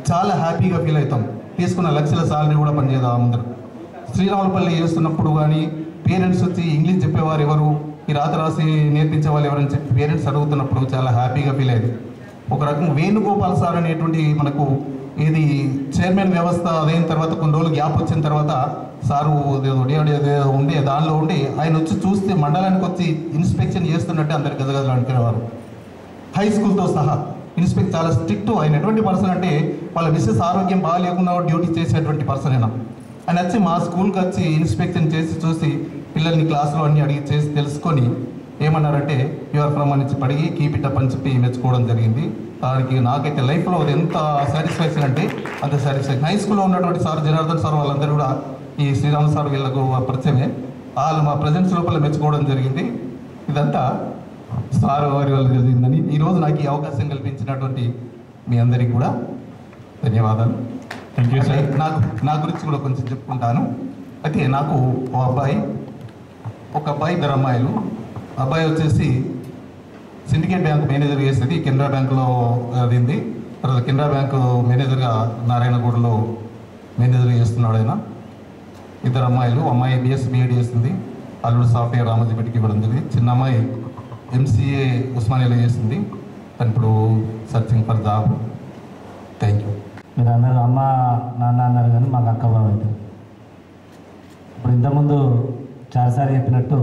చాలా హ్యాపీగా ఫీల్ అవుతాం తీసుకున్న లక్షల సాలరీ కూడా పనిచేద్దాం అందరూ శ్రీరాములపల్లి చేస్తున్నప్పుడు కానీ పేరెంట్స్ వచ్చి ఇంగ్లీష్ చెప్పేవారు ఎవరు ఈ రాత రాసి నేర్పించే వాళ్ళు ఎవరని చెప్పి పేరెంట్స్ అడుగుతున్నప్పుడు చాలా హ్యాపీగా ఫీల్ అయ్యేది ఒక రకం వేణుగోపాల్ సార్ అనేటువంటి మనకు ఇది చైర్మన్ వ్యవస్థ అదైన తర్వాత కొన్ని రోజులు గ్యాప్ వచ్చిన తర్వాత సారు ఏదో డేవిడ్ ఏదో ఉండే దానిలో ఉండి ఆయన వచ్చి చూస్తే మండలానికి వచ్చి ఇన్స్పెక్షన్ చేస్తున్నట్టే అందరు గదగదలు అనుకునేవారు హై స్కూల్తో సహా ఇన్స్పెక్ట్ చాలా స్ట్రిక్ట్ ఆయన ఎటువంటి పర్సన్ అంటే వాళ్ళ మిస్సెస్ ఆరోగ్యం బాగాలేకుండా డ్యూటీ చేసేటువంటి పర్సన్ అయినా ఆయన వచ్చి మా స్కూల్కి వచ్చి ఇన్స్పెక్షన్ చేసి చూసి పిల్లల్ని క్లాసులో అన్ని అడిగి చేసి తెలుసుకొని ఏమన్నారంటే యువర్ ఫ్రమ్ అని చెప్పి అడిగి కీప్ ఇట్ అప్ అని చెప్పి మెచ్చుకోవడం జరిగింది దానికి నాకైతే లైఫ్లో అది ఎంత సాటిస్ఫాక్షన్ అంటే అంత సాటిస్ఫాక్షన్ హై స్కూల్లో ఉన్నటువంటి సార్ జనార్దన్ సార్ వాళ్ళందరూ కూడా ఈ శ్రీరామ్ సార్ వీళ్ళకు పరిచయమే వాళ్ళు మా ప్రజెంట్స్ లోపల మెచ్చుకోవడం జరిగింది ఇదంతా సార్ వారి వల్ల జరిగిందని ఈరోజు నాకు ఈ అవకాశం కల్పించినటువంటి మీ అందరికీ కూడా ధన్యవాదాలు థ్యాంక్ యూ సార్ నాకు నా గురించి కూడా కొంచెం చెప్పుకుంటాను అయితే నాకు ఓ అబ్బాయి ఒక అబ్బాయి ఇద్దరు అమ్మాయిలు అబ్బాయి వచ్చేసి సిండికేట్ బ్యాంక్ మేనేజర్ చేసేది కెనరా బ్యాంకులో అదింది తర్వాత కెనరా బ్యాంకు మేనేజర్గా నారాయణగూడలో మేనేజర్ చేస్తున్నాడు ఆయన ఇద్దరు అమ్మాయిలు అమ్మాయి బిఎస్ బిఎడ్ చేసింది అల్లుడు సాఫ్ట్వేర్ రామజీపేటకి ఇవ్వడం జరిగింది చిన్న అమ్మాయి ఎంసీఏ ఉస్మానియాలో చేసింది తను ఇప్పుడు searching for job thank you మీరు అన్నారు అమ్మ నాన్న అన్నారు కానీ మాకు అక్క బావ అవుతుంది ఇప్పుడు ఇంతకుముందు చాలాసారి చెప్పినట్టు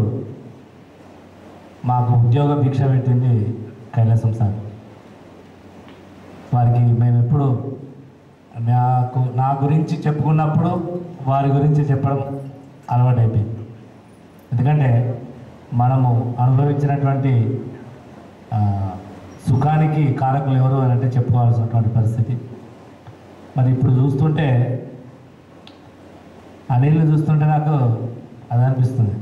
మాకు ఉద్యోగ భిక్ష పెట్టింది కైలాసం సార్ వారికి మేము ఎప్పుడు నాకు నా గురించి చెప్పుకున్నప్పుడు వారి గురించి చెప్పడం అలవాటైపోయింది ఎందుకంటే మనము అనుభవించినటువంటి ఆ, సుఖానికి కారకులు ఎవరు అని అంటే చెప్పుకోవాల్సినటువంటి పరిస్థితి మరి ఇప్పుడు చూస్తుంటే అనిల్ని చూస్తుంటే నాకు అది అనిపిస్తుంది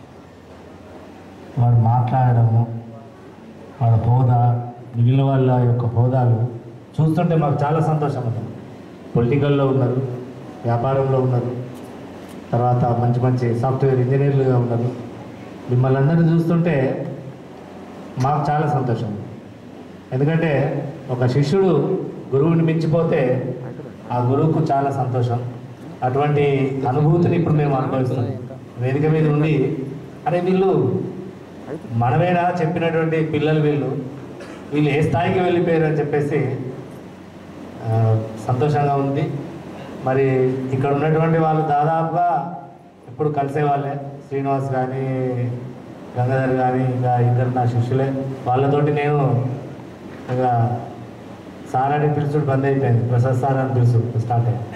వాడు మాట్లాడడము వాడు హోదా మిగిలిన వాళ్ళ యొక్క హోదాలు చూస్తుంటే మాకు చాలా సంతోషం ఉంది పొలిటికల్లో ఉన్నారు వ్యాపారంలో ఉన్నారు తర్వాత మంచి మంచి సాఫ్ట్వేర్ ఇంజనీర్లుగా ఉన్నారు మిమ్మల్ని అందరినీ చూస్తుంటే మాకు చాలా సంతోషం ఎందుకంటే ఒక శిష్యుడు గురువుని మించిపోతే ఆ గురువుకు చాలా సంతోషం అటువంటి అనుభూతిని ఇప్పుడు మేము అనుభవిస్తున్నాం వేదిక మీద ఉండి అరే వీళ్ళు మనమేనా చెప్పినటువంటి పిల్లలు వీళ్ళు వీళ్ళు ఏ స్థాయికి వెళ్ళిపోయారు అని చెప్పేసి ఆ, సంతోషంగా ఉంది మరి ఇక్కడ ఉన్నటువంటి వాళ్ళు దాదాపుగా ఎప్పుడు కలిసే వాళ్ళే శ్రీనివాస్ కానీ గంగాధర్ కానీ ఇంకా ఇద్దరు నా శిష్యులే వాళ్ళతోటి నేను ఇక సార్ అని పిలుచుడు బంద్ అయిపోయింది ప్రసాద్ సార్ అని పిలుచుడు స్టార్ట్ అయింది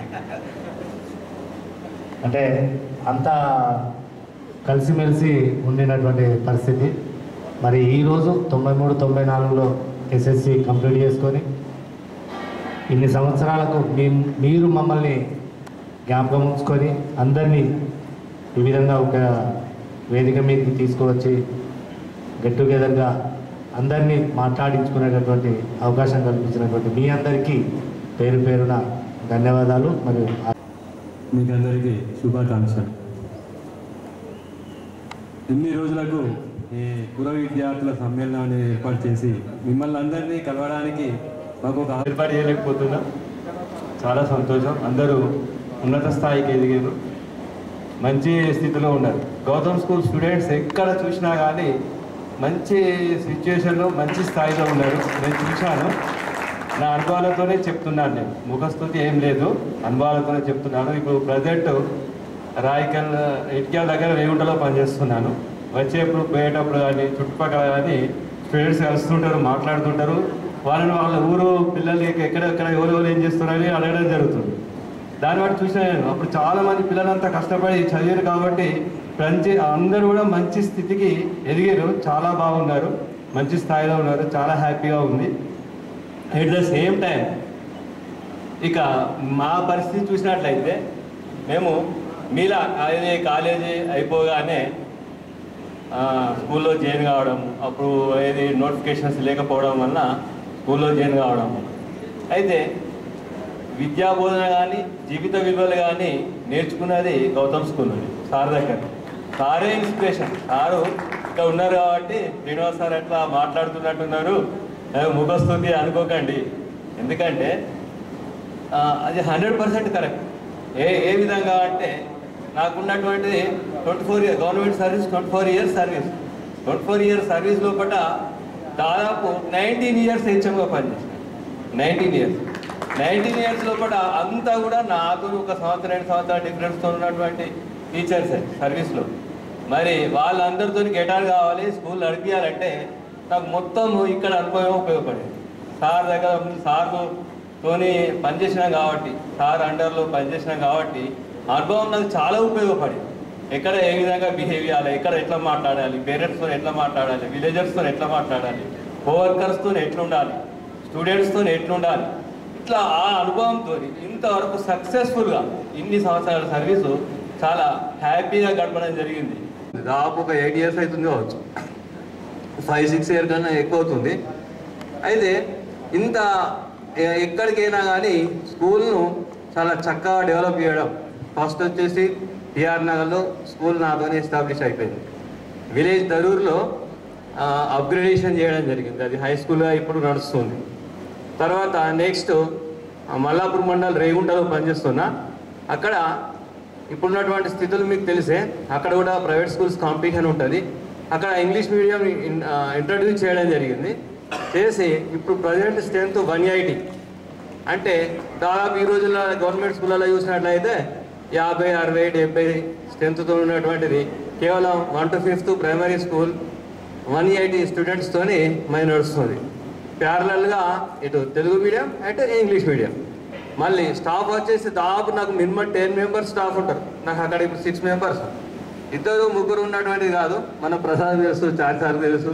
అంటే అంత కలిసిమెలిసి ఉండినటువంటి పరిస్థితి మరి ఈరోజు తొంభై మూడు తొంభై నాలుగులో ఎస్ఎస్సి కంప్లీట్ చేసుకొని ఇన్ని సంవత్సరాలకు మీ మీరు మమ్మల్ని జ్ఞాపకం ఉంచుకొని అందరినీ ఈ విధంగా ఒక వేదిక మీదకి తీసుకువచ్చి గెట్ టుగెదర్గా అందరినీ మాట్లాడించుకునేటటువంటి అవకాశం కల్పించినటువంటి మీ అందరికీ పేరు పేరున ధన్యవాదాలు మరియు మీకు అందరికీ శుభాకాంక్షలు ఇన్ని రోజులకు ఈ పూర్వ విద్యార్థుల సమ్మేళనాన్ని ఏర్పాటు చేసి మిమ్మల్ని అందరినీ కలవడానికి మాకు ఒక ఏర్పాటు చేయలేకపోతున్నాం చాలా సంతోషం అందరూ ఉన్నత స్థాయికి ఎదిగారు మంచి స్థితిలో ఉన్నారు గౌతమ్ స్కూల్ స్టూడెంట్స్ ఎక్కడ చూసినా కానీ మంచి సిచ్యువేషన్లో మంచి స్థాయిలో ఉన్నారు నేను చూశాను నా అనుభవాలతోనే చెప్తున్నాను నేను ముఖస్థుతి ఏం లేదు అనుభవాలతోనే చెప్తున్నాను ఇప్పుడు ప్రజెంట్ రాయికల్ ఇటుకల దగ్గర రేగుంటలో పనిచేస్తున్నాను వచ్చేప్పుడు పోయేటప్పుడు కానీ చుట్టుపక్కల కానీ స్టూడెంట్స్ కలుస్తుంటారు మాట్లాడుతుంటారు వాళ్ళని వాళ్ళ ఊరు పిల్లలు ఎక్కడెక్కడ ఎవరు ఎవరు ఏం చేస్తున్నారని అడగడం జరుగుతుంది దాన్ని బట్టి చూసిన నేను అప్పుడు చాలా మంది పిల్లలంతా కష్టపడి చదివారు కాబట్టి మంచి అందరూ కూడా మంచి స్థితికి ఎదిగారు చాలా బాగున్నారు మంచి స్థాయిలో ఉన్నారు చాలా హ్యాపీగా ఉంది ఎట్ ద సేమ్ టైం ఇక మా పరిస్థితి చూసినట్లయితే మేము మీలా కాలేజీ కాలేజీ అయిపోగానే ఆ, స్కూల్లో జాయిన్ కావడం అప్పుడు ఏది నోటిఫికేషన్స్ లేకపోవడం వల్ల స్కూల్లో జాయిన్ కావడం అయితే విద్యా బోధన కానీ జీవిత విలువలు కానీ నేర్చుకున్నది గౌతమ్ స్కూల్ సార్ దగ్గర సారే ఇన్స్పిరేషన్ సారు ఇక్కడ ఉన్నారు కాబట్టి శ్రీనివాస్ సార్ అట్లా మాట్లాడుతున్నట్టున్నారు ఏ, ముఖస్తుతి అనుకోకండి ఎందుకంటే ఆ, అది హండ్రెడ్ పర్సెంట్ కరెక్ట్ ఏ ఏ విధంగా అంటే నాకున్నటువంటిది twenty four year government service twenty four years service twenty four years service లోపల దాదాపు నైన్టీన్ ఇయర్స్ హెచ్ఎంగా పనిచేసాను నైన్టీన్ ఇయర్స్ నైన్టీన్ ఇయర్స్ లోపల అంతా కూడా నాతో ఒక సంవత్సరం రెండు సంవత్సరాల డిఫరెన్స్తో ఉన్నటువంటి టీచర్స్ సర్వీస్లో మరి వాళ్ళందరితో గెటార్ కావాలి స్కూల్ నడిపించాలంటే నాకు మొత్తం ఇక్కడ అనుభవం ఉపయోగపడింది సార్ దగ్గర సార్తోని పనిచేసినాం కాబట్టి సార్ అండర్లో పనిచేసినాం కాబట్టి ఆ అనుభవం నాకు చాలా ఉపయోగపడింది ఎక్కడ ఏ విధంగా బిహేవ్ చేయాలి ఎక్కడ ఎట్లా మాట్లాడాలి పేరెంట్స్తో ఎట్లా మాట్లాడాలి విలేజర్స్తో ఎట్లా మాట్లాడాలి కోవర్కర్స్తో ఎట్లా ఉండాలి స్టూడెంట్స్తో ఎట్లా ఉండాలి ఇట్లా ఆ అనుభవంతో ఇంతవరకు సక్సెస్ఫుల్గా ఇన్ని సంవత్సరాల సర్వీసు చాలా హ్యాపీగా గడపడం జరిగింది దాదాపు ఒక ఎయిట్ ఇయర్స్ అవుతుంది కావచ్చు ఫైవ్ సిక్స్ ఇయర్ కన్నా ఎక్కువ అవుతుంది అయితే ఇంత ఎ- ఎక్కడికైనా కానీ స్కూల్ను చాలా చక్కగా డెవలప్ చేయడం ఫస్ట్ వచ్చేసి టిఆర్ నగర్లో స్కూల్ నాతోనే ఎస్టాబ్లిష్ అయిపోయింది విలేజ్ దరూర్లో అప్గ్రేడేషన్ చేయడం జరిగింది అది హై స్కూల్గా ఇప్పుడు నడుస్తుంది తర్వాత నెక్స్ట్ మల్లాపూర్ మండల్ రేగుంటలో పనిచేస్తున్నా అక్కడ ఇప్పుడున్నటువంటి స్థితులు మీకు తెలిసే అక్కడ కూడా ప్రైవేట్ స్కూల్స్ కాంపిటీషన్ ఉంటుంది అక్కడ ఇంగ్లీష్ మీడియం ఇంట్రడ్యూస్ చేయడం జరిగింది చేసి ఇప్పుడు ప్రజెంట్ స్ట్రెంత్ వన్ ఎయిటీ అంటే దాదాపు ఈ రోజుల్లో గవర్నమెంట్ స్కూళ్ళలో చూసినట్లయితే యాభై అరవై డెబ్బై స్ట్రెంత్తో ఉన్నటువంటిది కేవలం one to fifth primary school one eighty స్టూడెంట్స్తోని మై నడుస్తుంది ప్యారలల్గా ఇటు తెలుగు మీడియం అటు ఇంగ్లీష్ మీడియం మళ్ళీ స్టాఫ్ వచ్చేసి దాదాపు నాకు మినిమం టెన్ మెంబర్స్ స్టాఫ్ ఉంటారు నాకు అక్కడ ఇప్పుడు సిక్స్ మెంబర్స్ ఇద్దరు ముగ్గురు ఉన్నటువంటిది కాదు మన ప్రసాద్ తెలుసు చారి సార్ తెలుసు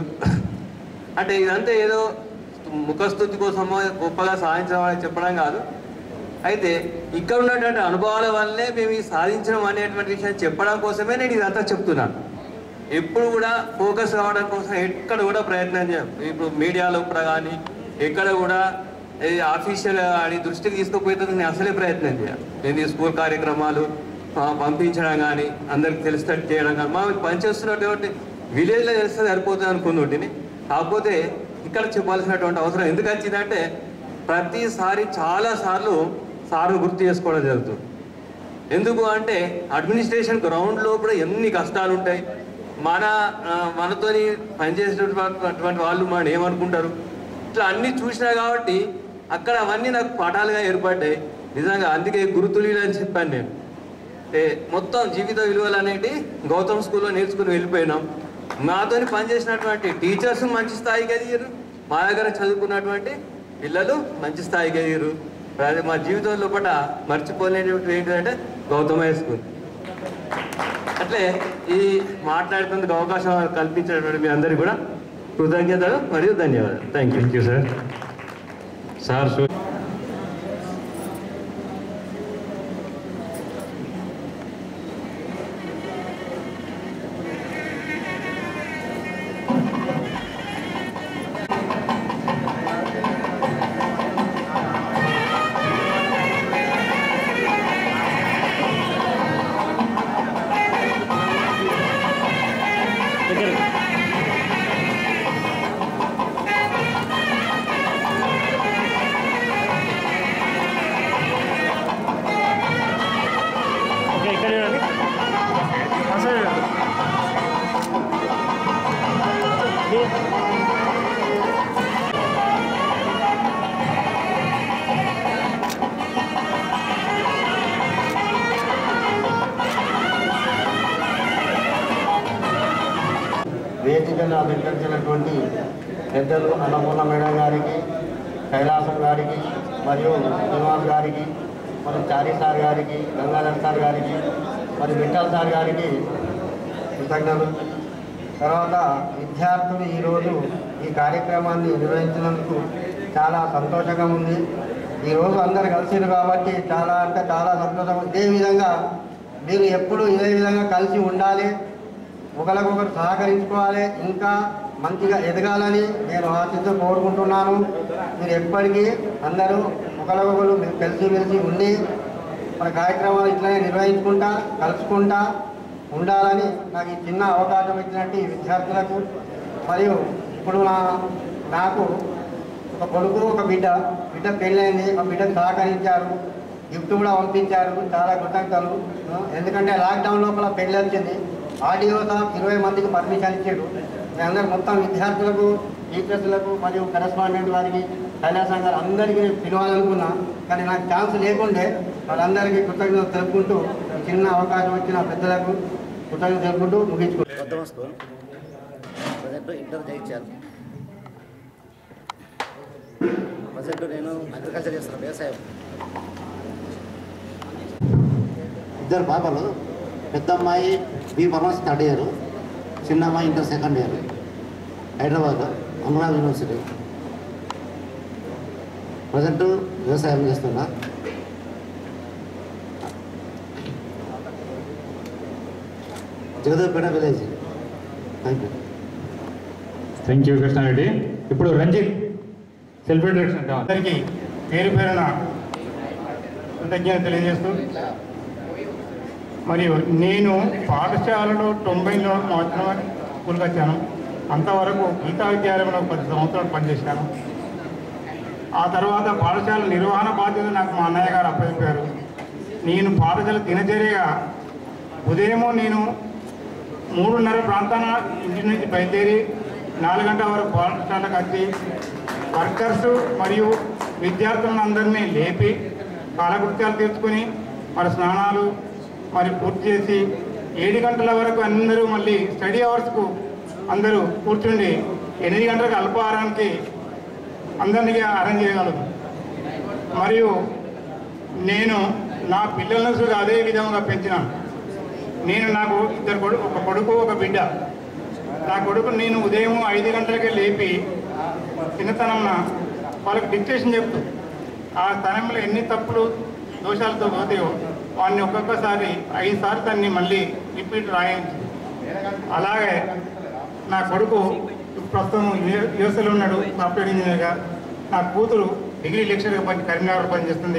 అంటే ఇదంతా ఏదో ముఖస్థుతి కోసమో గొప్పగా సాధించడం అని చెప్పడం కాదు అయితే ఇక్కడ ఉన్నటువంటి అనుభవాల వల్లే మేము ఈ సాధించడం అనేటువంటి విషయం చెప్పడం కోసమే నేను ఇదంతా చెప్తున్నాను ఎప్పుడు కూడా ఫోకస్ కావడం కోసం ఎక్కడ కూడా ప్రయత్నం చేయం ఇప్పుడు మీడియాలో కూడా కానీ ఎక్కడ కూడా ఆఫీషియల్ అని దృష్టికి తీసుకుపోయేందుకు నేను అసలే ప్రయత్నం చేయాలి నేను ఈ స్కూల్ కార్యక్రమాలు ఆ, పంపించడం కానీ అందరికి తెలిసేటట్టు చేయడం కానీ మా పనిచేస్తున్నటువంటి విలేజ్లో తెలిస్తే సరిపోతుంది అనుకున్నటిని కాకపోతే ఇక్కడ చెప్పాల్సినటువంటి అవసరం ఎందుకు వచ్చిందంటే ప్రతిసారి చాలా సార్లు సార్లు గుర్తు చేసుకోవడం జరుగుతుంది ఎందుకు అంటే అడ్మినిస్ట్రేషన్ గ్రౌండ్ లోపల ఎన్ని కష్టాలు ఉంటాయి మన ఆ, మనతోని పనిచేసేటటువంటి వాళ్ళు మనం ఏమనుకుంటారు ఇట్లా అన్ని చూసినా కాబట్టి అక్కడ అవన్నీ నాకు పాఠాలుగా ఏర్పడ్డాయి నిజంగా అందుకే గురుతులీలు అని చెప్పాను నేను అంటే మొత్తం జీవిత విలువలు అనేటి గౌతమ్ స్కూల్లో నేర్చుకుని వెళ్ళిపోయినాం మాతోని పనిచేసినటువంటి టీచర్స్ మంచి స్థాయికి ఎదిగారు మా దగ్గర చదువుకున్నటువంటి పిల్లలు మంచి స్థాయికి ఎదిగారు అది మా జీవితం లోపల మర్చిపోలేనివి ఏంటంటే గౌతమ్ హై స్కూల్ అట్లే ఈ మాట్లాడుతుందుకు అవకాశం కల్పించినటువంటి మీ అందరికీ కూడా కృతజ్ఞతలు మరియు ధన్యవాదాలు thank you thank you sir sir సు- ఓకే ఇక్కడ చూడండి అసలు చూడండి వేదికను అలంకరించినటువంటి పెద్దలు అన్నపూర్ణ మేడం గారికి కైలాసం గారికి మరియు శ్రీనివాస్ గారికి మరి చారి సార్ గారికి గంగాధర్ సార్ గారికి మరి విఠల్ సార్ గారికి కృతజ్ఞతలు తర్వాత విద్యార్థులు ఈరోజు ఈ కార్యక్రమాన్ని నిర్వహించినందుకు చాలా సంతోషంగా ఉంది ఈరోజు అందరు కలిసిరు కాబట్టి చాలా అంటే చాలా సంతోషం ఇదే విధంగా మీరు ఎప్పుడు ఇదే విధంగా కలిసి ఉండాలి ఒకరికొకరు సహకరించుకోవాలి ఇంకా మంచిగా ఎదగాలని నేను ఆశిస్తూ కోరుకుంటున్నాను మీరు ఎప్పటికీ అందరూ ఒకరికొకరు మీరు కలిసి మెలిసి ఉండి మన కార్యక్రమాలు ఇట్లనే నిర్వహించుకుంటా కలుసుకుంటా ఉండాలని నాకు ఈ చిన్న అవకాశం ఇచ్చినట్టు ఈ విద్యార్థులకు మరియు ఇప్పుడు నా నాకు ఒక కొడుకు ఒక బిడ్డ బిడ్డ పెళ్ళైంది మా బిడ్డకు సహకరించారు గిఫ్ట్ కూడా పంపించారు చాలా కృతజ్ఞతలు ఆ, ఎందుకంటే లాక్డౌన్ లోపల పెళ్ళి వచ్చింది ఆడియో సాబ్ ఇరవై మందికి పర్మిషన్ ఇచ్చాడు అందరు మొత్తం విద్యార్థులకు టీచర్స్లకు మరియు కరెస్పాండెంట్ వారికి కైలాస గారు అందరికీ నేను పిలవాలనుకున్నా కానీ నాకు ఛాన్స్ లేకుండే వాళ్ళందరికీ కృతజ్ఞతలు తెలుపుకుంటూ ఈ చిన్న అవకాశం వచ్చిన పెద్దలకు కృతజ్ఞతలు తెలుపుకుంటూ ముగించుకుంటాను కొత్త స్కూల్ ప్రజెంట్ ఇంటర్ జయించాను ప్రజెంట్ నేను అగ్రికల్చర్ చేస్తున్నాను వ్యవసాయం ఇద్దరు పాపలు పెద్ద అమ్మాయి బి ఫార్మసీ థర్డ్ ఇయర్ చిన్న అమ్మాయి inter second year Hyderabad Amaravati university present వ్యవసాయం చేస్తున్నా Jagdevpet village thank you thank you Krishnareddy ఇప్పుడు రంజిత్ సెల్ఫ్ ఇంట్రడక్షన్ కావాలి అందరికీ పేరు పేరున కృతజ్ఞత తెలియజేస్తూ మరియు నేను పాఠశాలలో తొంభైలో సంవత్సరం స్కూల్కి వచ్చాను అంతవరకు గీతా విద్యాలయంలో పది సంవత్సరాలు పనిచేశాను ఆ తర్వాత పాఠశాల నిర్వహణ బాధ్యత నాకు మా అన్నయ్య గారు అప్పచెప్పారు నేను పాఠశాల దినచర్యగా ఉదయము నేను మూడున్నర ప్రాంతాన ఇంటి నుంచి బయలుదేరి నాలుగు గంటల వరకు పాఠశాలకు వచ్చి వర్కర్స్ మరియు విద్యార్థులందరినీ లేపి కాలకృత్యాలు తీర్చుకొని మరి స్నానాలు మరి పూర్తి చేసి ఏడు గంటల వరకు అందరూ మళ్ళీ స్టడీ అవర్స్కు అందరూ కూర్చుండి ఎనిమిది గంటలకు అల్పాహారానికి అందరినీ అరేంజ్ చేయగలదు మరియు నేను నా పిల్లలను కూడా అదే విధంగా పెంచినాను నేను నాకు ఇద్దరు కొడుకు ఒక కొడుకు ఒక బిడ్డ నా కొడుకు నేను ఉదయం ఐదు గంటలకే లేపి చిన్నతనంన వాళ్ళకి డిక్టేషన్ చెప్తూ ఆ స్థానంలో ఎన్ని తప్పులు దోషాలతో పోతాయో వాడిని ఒక్కొక్కసారి ఐదు సార్లు దాన్ని మళ్ళీ రిపీట్ రాయించు అలాగే నా కొడుకు ప్రస్తుతం యుఎస్ఏలో ఉన్నాడు సాఫ్ట్వేర్ ఇంజనీర్గా నా కూతురు డిగ్రీ లెక్చర్గా పని కరీంనగర్ పనిచేస్తుంది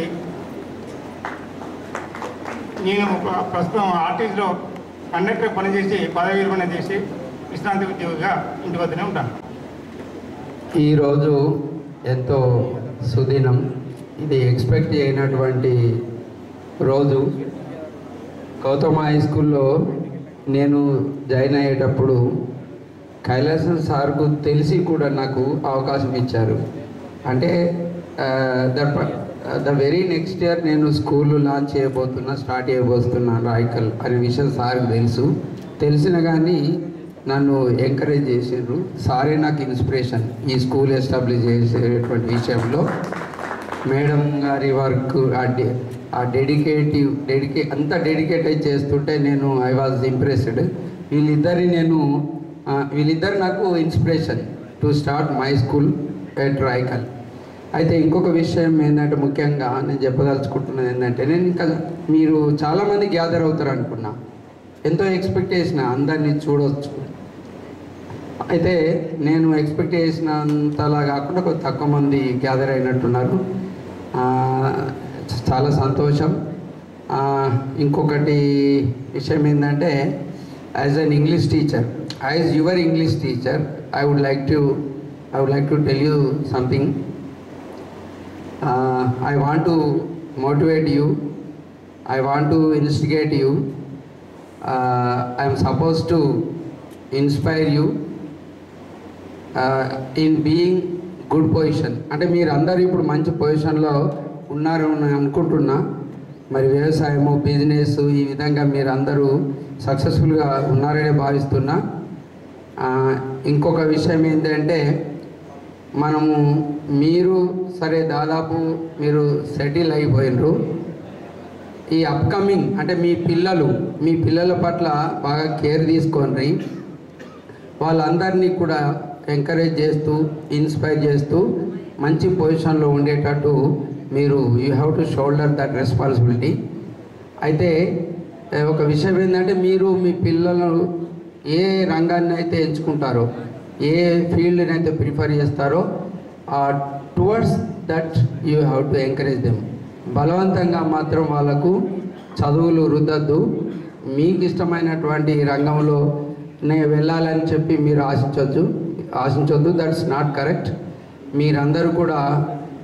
నేను ప్ర- ప్రస్తుతం ఆర్టీసీలో కండక్టర్ పనిచేసి పదవి విరమణ చేసి విశ్రాంతి ఉద్యోగిగా ఇంటి వద్దనే ఉంటాను ఈరోజు ఎంతో సుదినం ఇది ఎక్స్పెక్ట్ చేయనటువంటి రోజు గౌతమ హై స్కూల్లో నేను జాయిన్ అయ్యేటప్పుడు కైలాసం సార్కు తెలిసి కూడా నాకు అవకాశం ఇచ్చారు అంటే the the very next year నేను స్కూల్ లాంచ్ చేయబోతున్నా స్టార్ట్ చేయబోతున్నా రాయకల్ అనే విషయం సార్కి తెలుసు తెలిసిన కానీ నన్ను ఎంకరేజ్ చేసిండ్రు సారే నాకు ఇన్స్పిరేషన్ ఈ స్కూల్ ఎస్టాబ్లిష్ చేసేటువంటి విషయంలో మేడం గారి వర్క్ ఆ డె ఆ డెడికేటివ్ డెడికే అంత డెడికేటెడ్ చేస్తుంటే నేను ఐ వాజ్ ఇంప్రెస్డ్ వీళ్ళిద్దరిని నేను ఆ, వీళ్ళిద్దరు నాకు inspiration to start my school at Raikal అయితే ఇంకొక విషయం ఏంటంటే ముఖ్యంగా నేను చెప్పదలుచుకుంటున్నది ఏంటంటే నేను ఇంకా మీరు చాలామంది గ్యాదర్ అవుతారు అనుకున్నా ఎంతో ఎక్స్పెక్ట్ చేసిన అందరినీ చూడవచ్చు అయితే నేను ఎక్స్పెక్ట్ చేసినంతలా కాకుండా కొంత తక్కువ మంది గ్యాదర్ అయినట్టున్నారు ఆ, చాలా సంతోషం ఆ, ఇంకొకటి విషయం ఏంటంటే as an English teacher as your English teacher I would like to I would like to tell you something I want to motivate you I want to instigate you I'm supposed to inspire you in being good position అంటే మీరు అందరూ ఇప్పుడు మంచి పొజిషన్లో ఉన్నారు అని నేను అనుకుంటున్నా మరి వ్యవసాయము బిజినెస్ ఈ విధంగా మీరు అందరూ సక్సెస్ఫుల్గా ఉన్నారనే భావిస్తున్నా ఆ, ఇంకొక విషయం ఏంటంటే మనము మీరు సరే దాదాపు మీరు సెటిల్ అయిపోయినరు ఈ అప్కమింగ్ అంటే మీ పిల్లలు మీ పిల్లల పట్ల బాగా కేర్ తీసుకోండి వాళ్ళందరినీ కూడా ఎంకరేజ్ చేస్తూ ఇన్స్పైర్ చేస్తూ మంచి పొజిషన్లో ఉండేటట్టు మీరు you have to shoulder that responsibility అయితే ఏ, ఒక విషయం ఏంటంటే మీరు మీ పిల్లలు ఏ రంగాన్ని అయితే ఎంచుకుంటారో ఏ ఫీల్డ్ని అయితే ప్రిఫర్ చేస్తారో towards that you have to encourage them బలవంతంగా మాత్రం వాళ్ళకు చదువులు రుద్దద్దు మీకు ఇష్టమైనటువంటి రంగంలో నే వెళ్ళాలని చెప్పి మీరు ఆశించవచ్చు ఆశించొద్దు దట్స్ నాట్ కరెక్ట్ మీరందరూ కూడా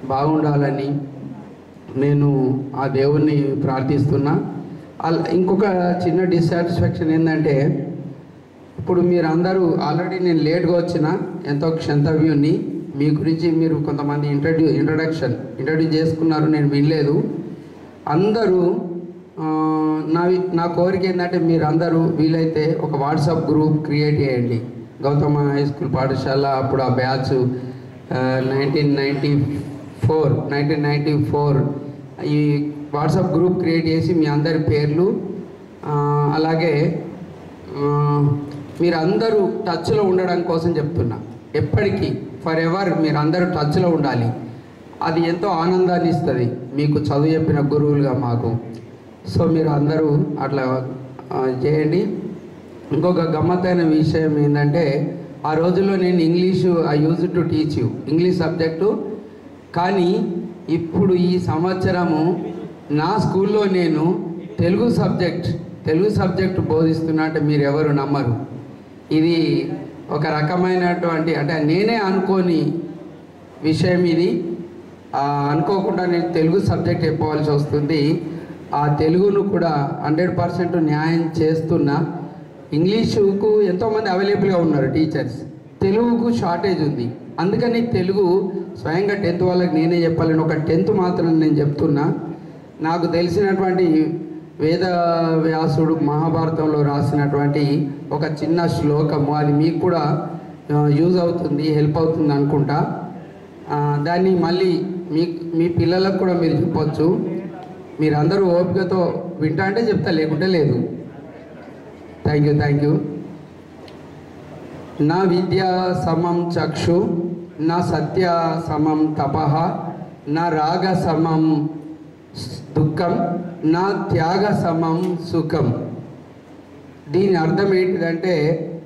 బాగుండాలని నేను ఆ దేవుణ్ణి ప్రార్థిస్తున్నా అలా ఇంకొక చిన్న డిస్సాటిస్ఫాక్షన్ ఏంటంటే ఇప్పుడు మీరు అందరూ ఆల్రెడీ నేను లేట్గా వచ్చిన ఎంతో క్షంతవ్యుని మీ గురించి మీరు కొంతమంది ఇంట్రడ్యూ ఇంట్రడక్షన్ ఇంట్రడ్యూస్ చేసుకున్నారు నేను వినలేదు అందరూ ఆ, నా నా కోరిక ఏంటంటే మీరు అందరూ వీలైతే ఒక వాట్సాప్ గ్రూప్ క్రియేట్ చేయండి గౌతమ హై స్కూల్ పాఠశాల అప్పుడు ఆ batch nineteen ninety four nineteen ninety four ఈ వాట్సాప్ గ్రూప్ క్రియేట్ చేసి మీ అందరి పేర్లు ఆ, అలాగే ఆ, మీరు అందరూ టచ్లో ఉండడం కోసం చెప్తున్నా ఎప్పటికీ ఫర్ ఎవర్ మీరు అందరూ టచ్లో ఉండాలి అది ఎంతో ఆనందాన్ని ఇస్తుంది మీకు చదువు చెప్పిన గురువులుగా మాకు సో మీరు అందరూ అట్లా ఆ, చేయండి ఇంకొక గమ్మత్తైన విషయం ఏంటంటే ఆ రోజుల్లో నేను English I use to teach you English subject కానీ ఇప్పుడు ఈ సంవత్సరము నా స్కూల్లో నేను తెలుగు సబ్జెక్ట్ తెలుగు సబ్జెక్ట్ బోధిస్తున్నా అంటే మీరు ఎవరు నమ్మరు ఇది ఒక రకమైనటువంటి అంటే నేనే అనుకోని విషయం ఇది ఆ, అనుకోకుండా నేను తెలుగు సబ్జెక్ట్ చెప్పవలసి వస్తుంది ఆ తెలుగును కూడా హండ్రెడ్ పర్సెంట్ న్యాయం చేస్తున్నా ఇంగ్లీషుకు ఎంతోమంది అవైలబుల్గా ఉన్నారు టీచర్స్ తెలుగుకు షార్టేజ్ ఉంది అందుకని తెలుగు స్వయంగా టెన్త్ వాళ్ళకి నేనే చెప్పాలని ఒక టెన్త్ మాత్రం నేను చెప్తున్నా నాకు తెలిసినటువంటి వేద వ్యాసుడు మహాభారతంలో రాసినటువంటి ఒక చిన్న శ్లోకము అది మీకు కూడా యూజ్ అవుతుంది హెల్ప్ అవుతుంది అనుకుంటా ఆ, దాన్ని మళ్ళీ మీ మీ పిల్లలకు కూడా మీరు చెప్పొచ్చు మీరందరూ ఓపికతో వింటా అంటే చెప్తా లేకుంటే లేదు థ్యాంక్ యూ థ్యాంక్ యూ నా విద్య సమం చక్షు నా సత్య సమం తపః నా రాగ సమం దుఃఖం నా త్యాగ సమం సుఖం దీని అర్థం ఏంటిదంటే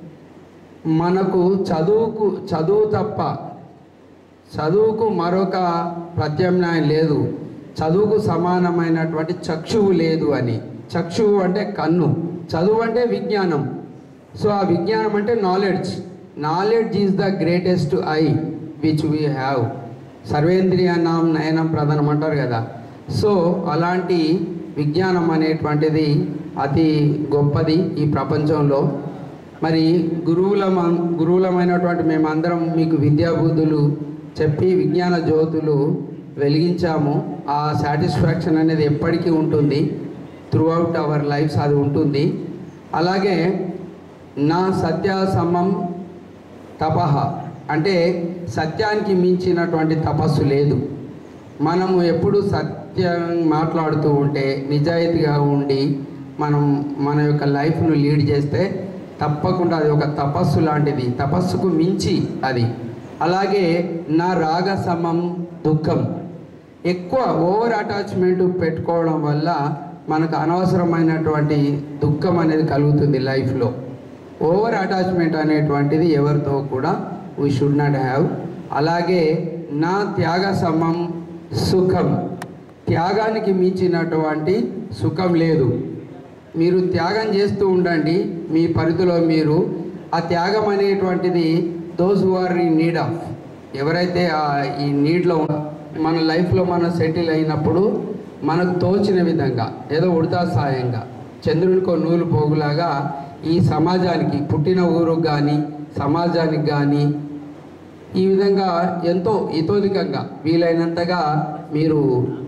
మనకు చదువుకు చదువు తప్ప చదువుకు మరొక ప్రత్యామ్నాయం లేదు చదువుకు సమానమైనటువంటి చక్షువు లేదు అని చక్షువు అంటే కన్ను చదువు అంటే విజ్ఞానం సో ఆ విజ్ఞానం అంటే knowledge knowledge is the greatest eye which we have సర్వేంద్రియ నాం నయనం ప్రధానం అంటారు కదా సో అలాంటి విజ్ఞానం అనేటువంటిది అతి గొప్పది ఈ ప్రపంచంలో మరి గురువులం గురువులమైనటువంటి మేమందరం మీకు విద్యాబుద్ధులు చెప్పి విజ్ఞాన జ్యోతులు వెలిగించాము ఆ సాటిస్ఫాక్షన్ అనేది ఎప్పటికీ ఉంటుంది త్రూ అవుట్ అవర్ లైఫ్స్ అది ఉంటుంది అలాగే నా సత్య సమం తపహ అంటే సత్యానికి మించినటువంటి తపస్సు లేదు మనము ఎప్పుడు సత్యం మాట్లాడుతూ ఉంటే నిజాయితీగా ఉండి మనం మన యొక్క లైఫ్ను లీడ్ చేస్తే తప్పకుండా అది ఒక తపస్సు లాంటిది తపస్సుకు మించి అది అలాగే నా రాగ సమం దుఃఖం ఎక్కువ ఓవర్ అటాచ్మెంట్ పెట్టుకోవడం వల్ల మనకు అనవసరమైనటువంటి దుఃఖం అనేది కలుగుతుంది లైఫ్లో ఓవర్ అటాచ్మెంట్ అనేటువంటిది ఎవరితో కూడా వీ షుడ్ నాట్ హ్యావ్ అలాగే నా త్యాగ సమం సుఖం త్యాగానికి మించినటువంటి సుఖం లేదు మీరు త్యాగం చేస్తూ ఉండండి మీ పరిధిలో మీరు ఆ త్యాగం అనేటువంటిది those who are in need of ఎవరైతే ఆ ఈ నీడ్లో మన లైఫ్లో మనం సెటిల్ అయినప్పుడు మనకు తోచిన విధంగా ఏదో ఉడతా సాయంగా చంద్రునికో నూలు పోగులాగా ఈ సమాజానికి పుట్టిన ఊరుకు కానీ సమాజానికి కానీ ఈ విధంగా ఎంతో ఇతోధికంగా వీలైనంతగా మీరు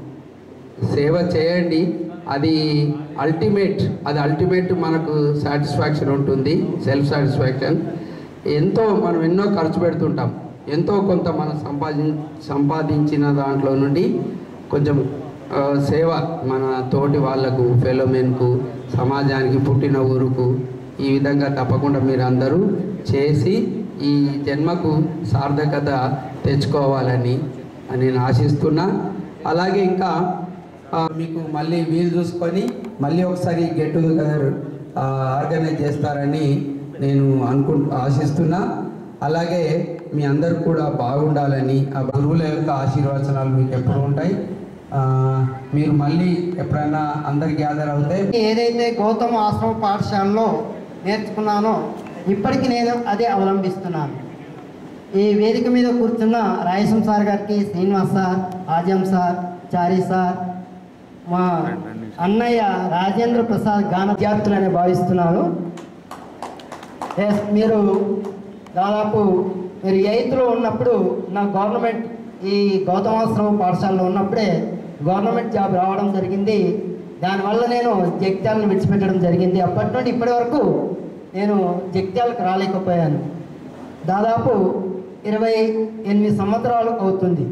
సేవ చేయండి అది అల్టిమేట్ అది అల్టిమేట్ మనకు సాటిస్ఫాక్షన్ ఉంటుంది సెల్ఫ్ సాటిస్ఫాక్షన్ ఎంతో మనం ఎన్నో ఖర్చు పెడుతుంటాం ఎంతో కొంత మనం సంపాది సంపాదించిన దాంట్లో నుండి కొంచెం ఆ, సేవ మన తోటి వాళ్లకు ఫెలోమెన్కు సమాజానికి పుట్టిన ఊరుకు ఈ విధంగా తప్పకుండా మీరు అందరూ చేసి ఈ జన్మకు సార్థకత తెచ్చుకోవాలని నేను ఆశిస్తున్నా అలాగే ఇంకా ఆ, మీకు మళ్ళీ వీలు చూసుకొని మళ్ళీ ఒకసారి గెట్ టుగెదర్ ఆర్గనైజ్ చేస్తారని నేను అనుకు ఆశిస్తున్నా అలాగే మీ అందరు కూడా బాగుండాలని ఆ గురువుల యొక్క ఆశీర్వచనాలు మీకు ఎప్పుడు ఉంటాయి ఆ, మీరు మళ్ళీ ఎప్పుడైనా అందరు గ్యాదర్ అవుతే ఏదైతే గౌతమ ఆశ్రమ పాఠశాలలో నేర్చుకున్నానో ఇప్పటికీ నేను అదే అవలంబిస్తున్నాను ఈ వేదిక మీద కూర్చున్న రాయసం సార్ గారికి Srinivas sir Azam sir Chari sir మా అన్నయ్య రాజేంద్ర ప్రసాద్ గాన విద్యార్థులని భావిస్తున్నాను ఎస్ మీరు దాదాపు మీరు ఎయిత్లో ఉన్నప్పుడు నా గవర్నమెంట్ ఈ గౌతమాశ్రమం పాఠశాలలో ఉన్నప్పుడే గవర్నమెంట్ జాబ్ రావడం జరిగింది దానివల్ల నేను జగిత్యాలను విడిచిపెట్టడం జరిగింది అప్పటి నుండి ఇప్పటి వరకు నేను జగిత్యాలకు రాలేకపోయాను దాదాపు ఇరవై ఎనిమిది సంవత్సరాలు అవుతుంది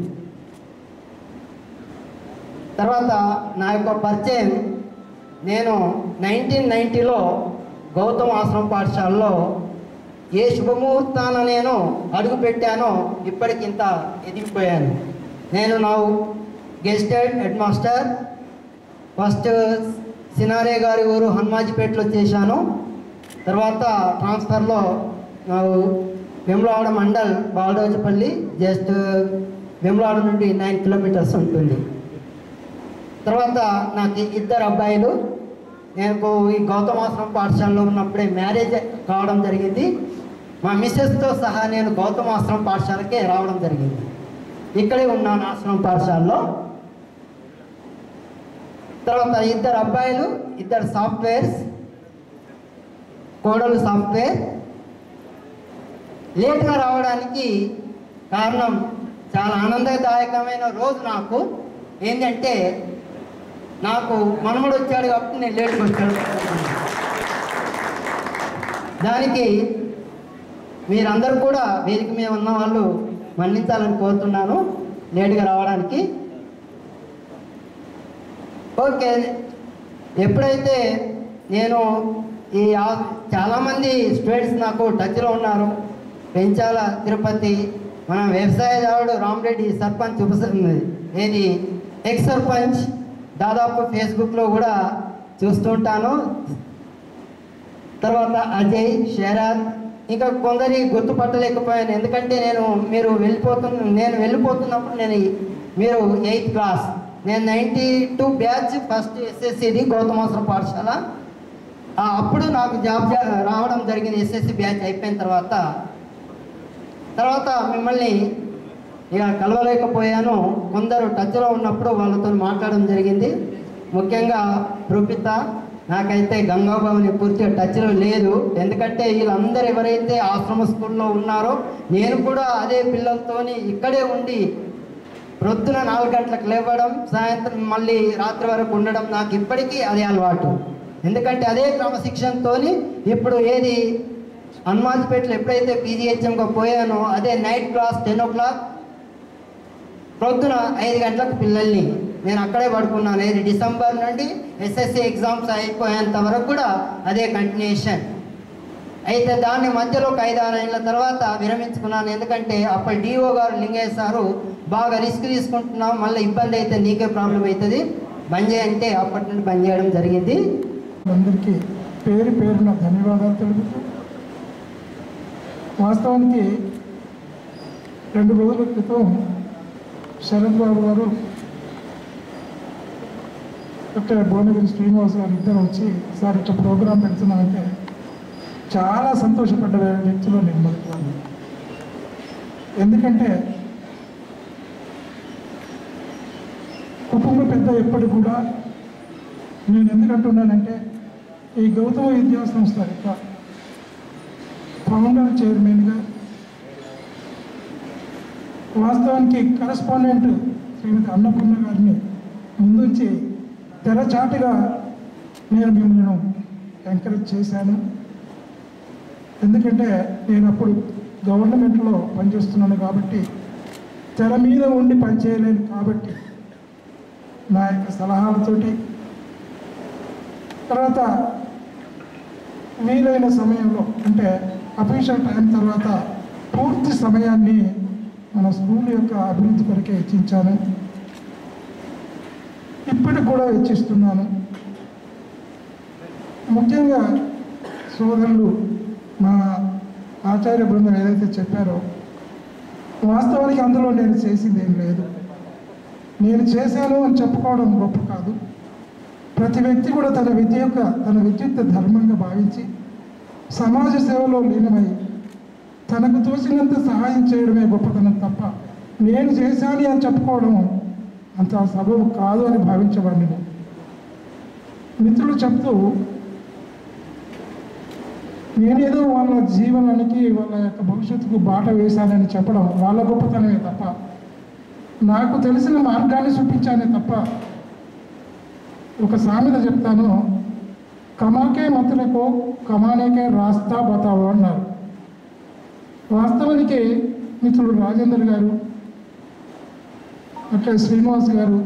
తర్వాత నా యొక్క పరిచయం నేను నైన్టీన్ నైంటీలో గౌతమ్ ఆశ్రమ పాఠశాలలో ఏ శుభముహూర్తాన నేను అడుగు పెట్టానో ఇప్పటికింత ఎదిగిపోయాను నేను నా gazetted head master first Cinare గారి ఊరు హనుమాజిపేటలో చేశాను తర్వాత ట్రాన్స్ఫర్లో నా వెమ్లవాడ మండల్ బాలరాజపల్లి జస్ట్ వెమ్లవాడ నుండి నైన్ కిలోమీటర్స్ ఉంటుంది తర్వాత నాకు ఇద్దరు అబ్బాయిలు నేను ఈ గౌతమాశ్రమం పాఠశాలలో ఉన్నప్పుడే మ్యారేజ్ కావడం జరిగింది మా మిస్సెస్తో సహా నేను గౌతమాశ్రమం పాఠశాలకే రావడం జరిగింది ఇక్కడే ఉన్నాను ఆశ్రమం పాఠశాలలో తర్వాత ఇద్దరు అబ్బాయిలు ఇద్దరు సాఫ్ట్వేర్స్ కోడలు సాఫ్ట్వేర్ లేట్గా రావడానికి కారణం చాలా ఆనందదాయకమైన రోజు నాకు ఏంటంటే నాకు మనముడు వచ్చాడు కాబట్టి నేను లేట్గా వచ్చాడు దానికి మీరందరూ కూడా వేదిక మీద ఉన్న వాళ్ళు మన్నించాలని కోరుతున్నాను లేట్గా రావడానికి ఓకే ఎప్పుడైతే నేను ఈ ఆ- చాలామంది స్టూడెంట్స్ నాకు టచ్లో ఉన్నారు పెంచాల తిరుపతి మన వ్యవసాయదారుడు రామరెడ్డి సర్పంచ్ ఉప ఏది ఎక్స్ సర్పంచ్ దాదాపు ఫేస్బుక్లో కూడా చూస్తుంటాను తర్వాత అజయ్ షేరాజ్ ఇంకా కొందరి గుర్తుపట్టలేకపోయాను ఎందుకంటే నేను మీరు వెళ్ళిపోతున్న నేను వెళ్ళిపోతున్నప్పుడు నేను ఈ- మీరు ఎయిత్ క్లాస్ నేను నైంటీ టూ బ్యాచ్ ఫస్ట్ ఎస్ఎస్సిది గౌతమాశ్రం పాఠశాల ఆ, అప్పుడు నాకు జాబ్ జా- రావడం జరిగింది ఎస్ఎస్సి బ్యాచ్ అయిపోయిన తర్వాత తర్వాత మిమ్మల్ని ఇక కలవలేకపోయాను కొందరు టచ్లో ఉన్నప్పుడు వాళ్ళతో మాట్లాడడం జరిగింది ముఖ్యంగా రూపిత నాకైతే గంగాబాబుని పూర్తిగా టచ్లో లేదు ఎందుకంటే వీళ్ళందరూ ఎవరైతే ఆశ్రమ స్కూల్లో ఉన్నారో నేను కూడా అదే పిల్లలతోని ఇక్కడే ఉండి ప్రొద్దున నాలుగు గంటలకు లేవడం సాయంత్రం మళ్ళీ రాత్రి వరకు ఉండడం నాకు ఇప్పటికీ అదే అలవాటు ఎందుకంటే అదే క్రమశిక్షణతో ఇప్పుడు ఏది హనుమాన్పేటలో ఎప్పుడైతే పీజీహెచ్ఎంగా పోయానో అదే night class ten o'clock ప్రొద్దున ఐదు గంటలకు పిల్లల్ని నేను అక్కడే పడుకున్నాను ఏది డిసెంబర్ నుండి ఎస్ఎస్సి ఎగ్జామ్స్ అయిపోయేంత వరకు కూడా అదే కంటిన్యూషన్ అయితే దాన్ని మధ్యలో ఒక ఐదు ఆరు ఏళ్ళ తర్వాత విరమించుకున్నాను ఎందుకంటే అప్పటి డిఓ గారు లింగయ్య సారు బాగా రిస్క్ తీసుకుంటున్నాం మళ్ళీ ఇబ్బంది అయితే నీకే ప్రాబ్లం అవుతుంది బంద్ చేయంటే అప్పటి నుండి బంద్ చేయడం జరిగింది అందరికీ పేరు పేరున ధన్యవాదాలు తెలుపుతూ వాస్తవానికి రెండు రోజుల క్రితం శరత్ బాబు గారు డాక్టర్ భువనగిరి శ్రీనివాస్ గారు ఇద్దరు వచ్చి సార్ ఇట్లా ప్రోగ్రాం పెడుతున్నామంటే చాలా సంతోషపడ్డ వ్యక్తిలో నేను మొదటి ఎందుకంటే కుటుంబ పెద్ద ఎప్పటికి కూడా నేను ఎందుకంటున్నానంటే ఈ గౌతమ విద్యా సంస్థ యొక్క ఫౌండర్ చైర్మన్గా వాస్తవానికి కరస్పాండెంట్ శ్రీమతి అన్నపూర్ణ గారిని ముందుంచి తెరచాటుగా నేను మిమ్మల్ని ఎంకరేజ్ చేశాను ఎందుకంటే నేను అప్పుడు గవర్నమెంట్లో పనిచేస్తున్నాను కాబట్టి తెర మీద ఉండి పనిచేయలేను కాబట్టి నా యొక్క సలహాలతోటి తర్వాత వీలైన సమయంలో అంటే అఫీషియల్ టైం తర్వాత పూర్తి సమయాన్ని మన స్కూల్ యొక్క అభివృద్ధి కొరకే వెచ్చించాను ఇప్పటికి కూడా వెచ్చిస్తున్నాను ముఖ్యంగా సోదరులు మా ఆచార్య బృందం ఏదైతే చెప్పారో వాస్తవానికి అందులో నేను చేసింది ఏం లేదు నేను చేశాను అని చెప్పుకోవడం గొప్ప కాదు ప్రతి వ్యక్తి కూడా తన విద్య యొక్క తన విద్యుత్ ధర్మంగా భావించి సమాజ సేవలో లీనమై తనకు తోచినంత సహాయం చేయడమే గొప్పతనం తప్ప నేను చేశాను అని చెప్పుకోవడం అంత సబబు కాదు అని భావించేవాడిని నేను. మిత్రులు చెప్తూ నేనేదో వాళ్ళ జీవనానికి వాళ్ళ యొక్క భవిష్యత్తుకు బాట వేశానని చెప్పడం వాళ్ళ గొప్పతనమే తప్ప నాకు తెలిసిన మార్గాన్ని చూపించానే తప్ప ఒక సామెత చెప్తాను కమాకే మతులకు కమానేకే రాస్తా బతావు అన్నారు వాస్తవానికి మిత్రుడు రాజేందర్ గారు అట్లే శ్రీనివాస్ గారు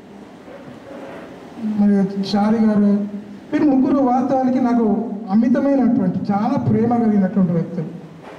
మరి షారి గారు వీరు ముగ్గురు వాస్తవానికి నాకు అమితమైనటువంటి చాలా ప్రేమ కలిగినటువంటి వ్యక్తులు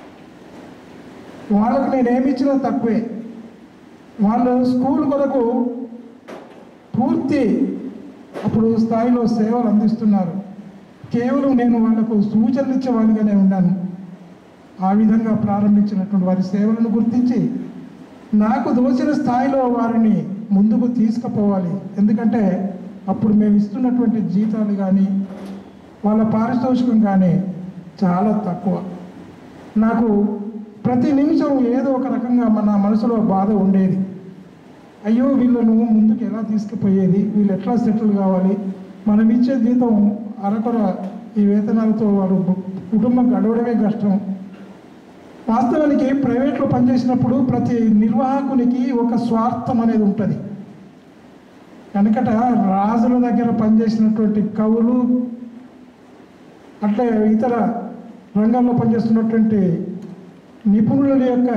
వాళ్ళకు నేను ఏమి ఇచ్చినా తక్కువే వాళ్ళు స్కూల్ కొరకు పూర్తి అప్పుడు స్థాయిలో సేవలు అందిస్తున్నారు కేవలం నేను వాళ్ళకు సూచనలు ఇచ్చేవాడిగానే ఉన్నాను ఆ విధంగా ప్రారంభించినటువంటి వారి సేవలను గుర్తించి నాకు దోచిన స్థాయిలో వారిని ముందుకు తీసుకుపోవాలి ఎందుకంటే అప్పుడు మేము ఇస్తున్నటువంటి జీతాలు కానీ వాళ్ళ పారితోషికం కానీ చాలా తక్కువ నాకు ప్రతి నిమిషం ఏదో ఒక రకంగా మన మనసులో బాధ ఉండేది అయ్యో వీళ్ళను ముందుకు ఎలా తీసుకుపోయేది వీళ్ళు ఎట్లా సెటిల్ కావాలి మనం ఇచ్చే జీతం అరకొర ఈ వేతనాలతో వారు కుటుంబం గడవడమే కష్టం వాస్తవానికి ప్రైవేట్లో పనిచేసినప్పుడు ప్రతి నిర్వాహకునికి ఒక స్వార్థం అనేది ఉంటుంది వెనకట రాజుల దగ్గర పనిచేసినటువంటి కవులు అట్లే ఇతర రంగంలో పనిచేస్తున్నటువంటి నిపుణుల యొక్క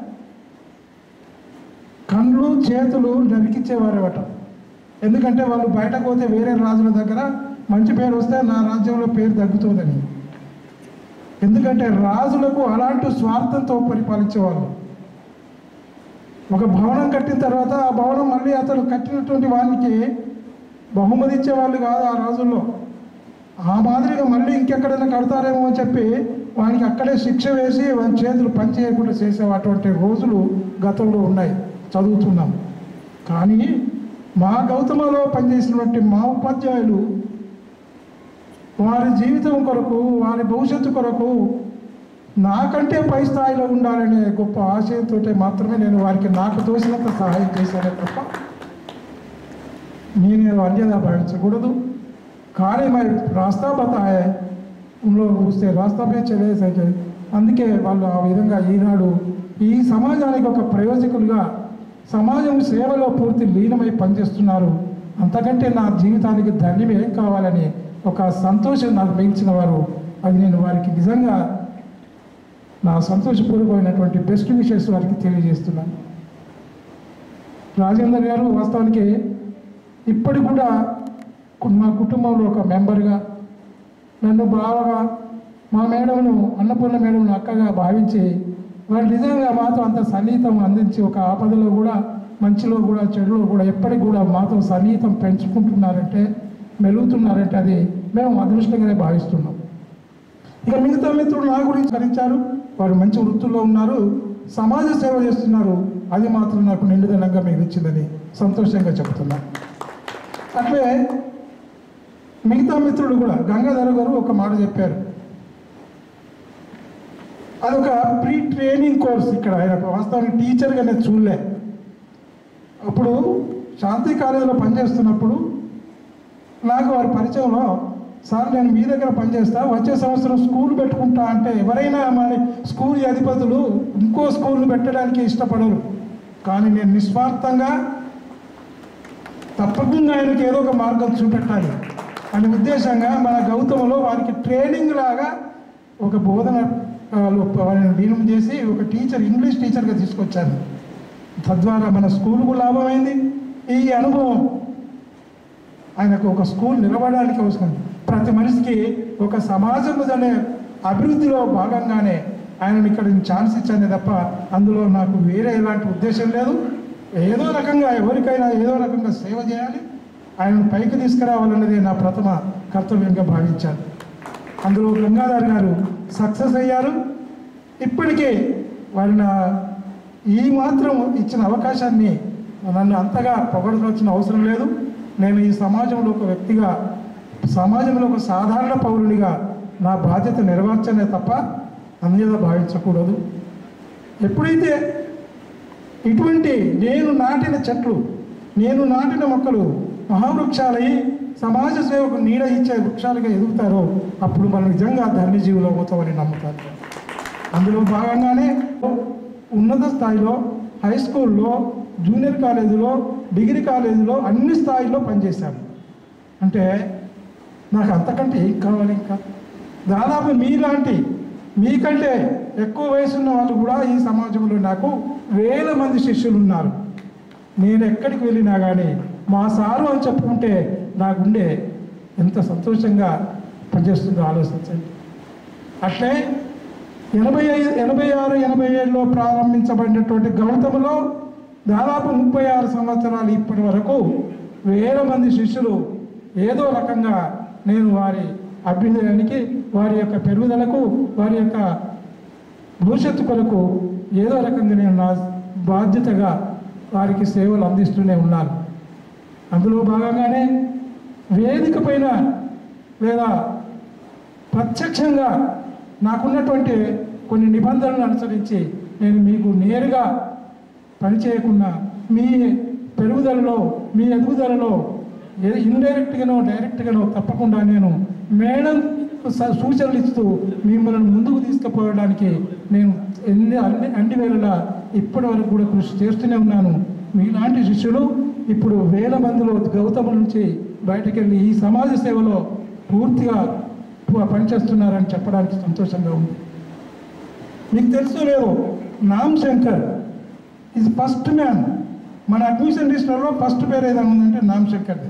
కండ్లు చేతులు నరికిచ్చేవారట ఎందుకంటే వాళ్ళు బయటకు పోతే వేరే రాజుల దగ్గర మంచి పేరు వస్తే నా రాజ్యంలో పేరు తగ్గుతుందని ఎందుకంటే రాజులకు అలాంటి స్వార్థంతో పరిపాలించేవాళ్ళు ఒక భవనం కట్టిన తర్వాత ఆ భవనం మళ్ళీ అతను కట్టినటువంటి వానికి బహుమతి ఇచ్చేవాళ్ళు కాదు ఆ రోజుల్లో ఆ మాదిరిగా మళ్ళీ ఇంకెక్కడైనా కడతారేమో అని చెప్పి వానికి అక్కడే శిక్ష వేసి వాని చేతులు పని చేయకుండా చేసే అటువంటి రోజులు గతంలో ఉన్నాయి చదువుతున్నాం కానీ మా గౌతమలో పనిచేసినటువంటి మా ఉపాధ్యాయులు వారి జీవితం కొరకు వారి భవిష్యత్తు కొరకు నాకంటే పై స్థాయిలో ఉండాలనే గొప్ప ఆశయంతో మాత్రమే నేను వారికి నాకు తోసినంత సహాయం చేశానే తప్ప నేను అన్యదా భావించకూడదు కానీ మరి రాస్తా బతాయే ఉన్లో చూస్తే రాస్తాపే చదివేసే అందుకే వాళ్ళు ఆ విధంగా ఈనాడు ఈ సమాజానికి ఒక ప్రయోజకులుగా సమాజం సేవలో పూర్తి లీనమై పనిచేస్తున్నారు అంతకంటే నా జీవితానికి ధన్యం ఏం కావాలని ఒక సంతోషం నాకు మించిన వారు అది నేను వారికి నిజంగా నా సంతోషపూర్వకమైనటువంటి బెస్ట్ విషయస్ వారికి తెలియజేస్తున్నాను రాజేందర్ గారు వాస్తవానికి ఇప్పటికి కూడా మా కుటుంబంలో ఒక మెంబర్గా నన్ను బావగా మా మేడంను అన్నపూర్ణ మేడంను అక్కగా భావించి వాళ్ళు నిజంగా మాతో అంత సన్నిహితం అందించి ఒక ఆపదలో కూడా మంచిలో కూడా చెడులో కూడా ఎప్పటికి కూడా మాతో సన్నిహితం పెంచుకుంటున్నారంటే మెలుగుతున్నారంటే అది మేము అదృష్టంగానే భావిస్తున్నాం ఇక మిగతా మిత్రులు నా గురించి భరించారు వారు మంచి వృత్తుల్లో ఉన్నారు సమాజ సేవ చేస్తున్నారు అది మాత్రం నాకు నిండుదనంగా మిగిలిచ్చిందని సంతోషంగా చెప్తున్నాను అట్లే మిగతా మిత్రుడు కూడా గంగాధర గారు ఒక మాట చెప్పారు అదొక ప్రీ ట్రైనింగ్ కోర్స్ ఇక్కడ ఆయన వాస్తవానికి టీచర్గా నేను చూడలే అప్పుడు శాంతి కాలేజీలో పనిచేస్తున్నప్పుడు నాకు వారి పరిచయంలో సార్ నేను మీ దగ్గర పనిచేస్తా వచ్చే సంవత్సరం స్కూల్ పెట్టుకుంటా అంటే ఎవరైనా మన స్కూల్ అధిపతులు ఇంకో స్కూల్ పెట్టడానికి ఇష్టపడరు కానీ నేను నిస్వార్థంగా తప్పకుండా ఆయనకి ఏదో ఒక మార్గం చూపెట్టాలి అనే ఉద్దేశంగా మన గౌతమలో వారికి ట్రైనింగ్ లాగా ఒక బోధన ఆ, లో వారిని లీనం చేసి ఒక టీచర్ ఇంగ్లీష్ టీచర్గా తీసుకొచ్చాను తద్వారా మన స్కూల్కు లాభమైంది ఈ అనుభవం ఆయనకు ఒక స్కూల్ నిలబడడానికి అవసరం ప్రతి మనిషికి ఒక సమాజం అనే అభివృద్ధిలో భాగంగానే ఆయనను ఇక్కడ ఛాన్స్ ఇచ్చానే తప్ప అందులో నాకు వేరే ఎలాంటి ఉద్దేశం లేదు ఏదో రకంగా ఎవరికైనా ఏదో రకంగా సేవ చేయాలి ఆయనను పైకి తీసుకురావాలన్నదే నా ప్రథమ కర్తవ్యంగా భావించాను అందులో గంగాధర్ గారు సక్సెస్ అయ్యారు ఇప్పటికే వారి నా ఈ మాత్రం ఇచ్చిన అవకాశాన్ని నన్ను అంతగా పొగడవలసిన అవసరం లేదు నేను ఈ సమాజంలో ఒక వ్యక్తిగా సమాజంలో ఒక సాధారణ పౌరునిగా నా బాధ్యత నెరవేర్చనే తప్ప అన్యత భావించకూడదు ఎప్పుడైతే ఇటువంటి నేను నాటిన చెట్లు నేను నాటిన మొక్కలు మహావృక్షాలై సమాజ సేవకు నీడ ఇచ్చే వృక్షాలుగా ఎదుగుతారో అప్పుడు మనం నిజంగా ధన్యజీవులు అవుతామని నమ్ముతారు అందులో భాగంగానే ఉన్నత స్థాయిలో హై స్కూల్లో జూనియర్ కాలేజీలో డిగ్రీ కాలేజీలో అన్ని స్థాయిలో పనిచేశాను అంటే నాకు అంతకంటే ఏం కావాలి ఇంకా దాదాపు మీలాంటి మీకంటే ఎక్కువ వయసు ఉన్న వాళ్ళు కూడా ఈ సమాజంలో నాకు వేల మంది శిష్యులు ఉన్నారు నేను ఎక్కడికి వెళ్ళినా కానీ మా సారు అని చెప్పుకుంటే నా గుండె ఎంత సంతోషంగా పనిచేస్తుందో ఆలోచించండి అట్లే ఎనభై ఐదు ఎనభై ఆరు ఎనభై ఏడులో ప్రారంభించబడినటువంటి గౌతములో దాదాపు ముప్పై ఆరు సంవత్సరాలు ఇప్పటి వరకు వేల మంది శిష్యులు ఏదో రకంగా నేను వారి అభ్యుదయానికి వారి యొక్క పెరుగుదలకు వారి యొక్క భవిష్యత్తు కొరకు ఏదో రకంగా నేను నా బాధ్యతగా వారికి సేవలు అందిస్తూనే ఉన్నాను అందులో భాగంగానే వేదిక పైన లేదా ప్రత్యక్షంగా నాకున్నటువంటి కొన్ని నిబంధనలను అనుసరించి నేను మీకు నేరుగా పనిచేయకుండా మీ పెరుగుదలలో మీ ఎదుగుదలలో ఇండైరెక్ట్గానో డైరెక్ట్గానో తప్పకుండా నేను మేడం స- సూచనలు ఇస్తూ మిమ్మల్ని ముందుకు తీసుకుపోవడానికి నేను ఎన్ని అన్ని అన్ని వేళలా ఇప్పటి వరకు కూడా కృషి చేస్తూనే ఉన్నాను మీలాంటి శిష్యులు ఇప్పుడు వేల మందిలో గౌతమ నుంచి బయటకు వెళ్ళి ఈ సమాజ సేవలో పూర్తిగా ప- పనిచేస్తున్నారని చెప్పడానికి సంతోషంగా ఉంది మీకు తెలుసు లేదు Nam Shankar is first man మన అడ్మిషన్ రిజిస్టర్లో ఫస్ట్ పేరు ఏదైనా ఉందంటే నామ్ శంకర్ది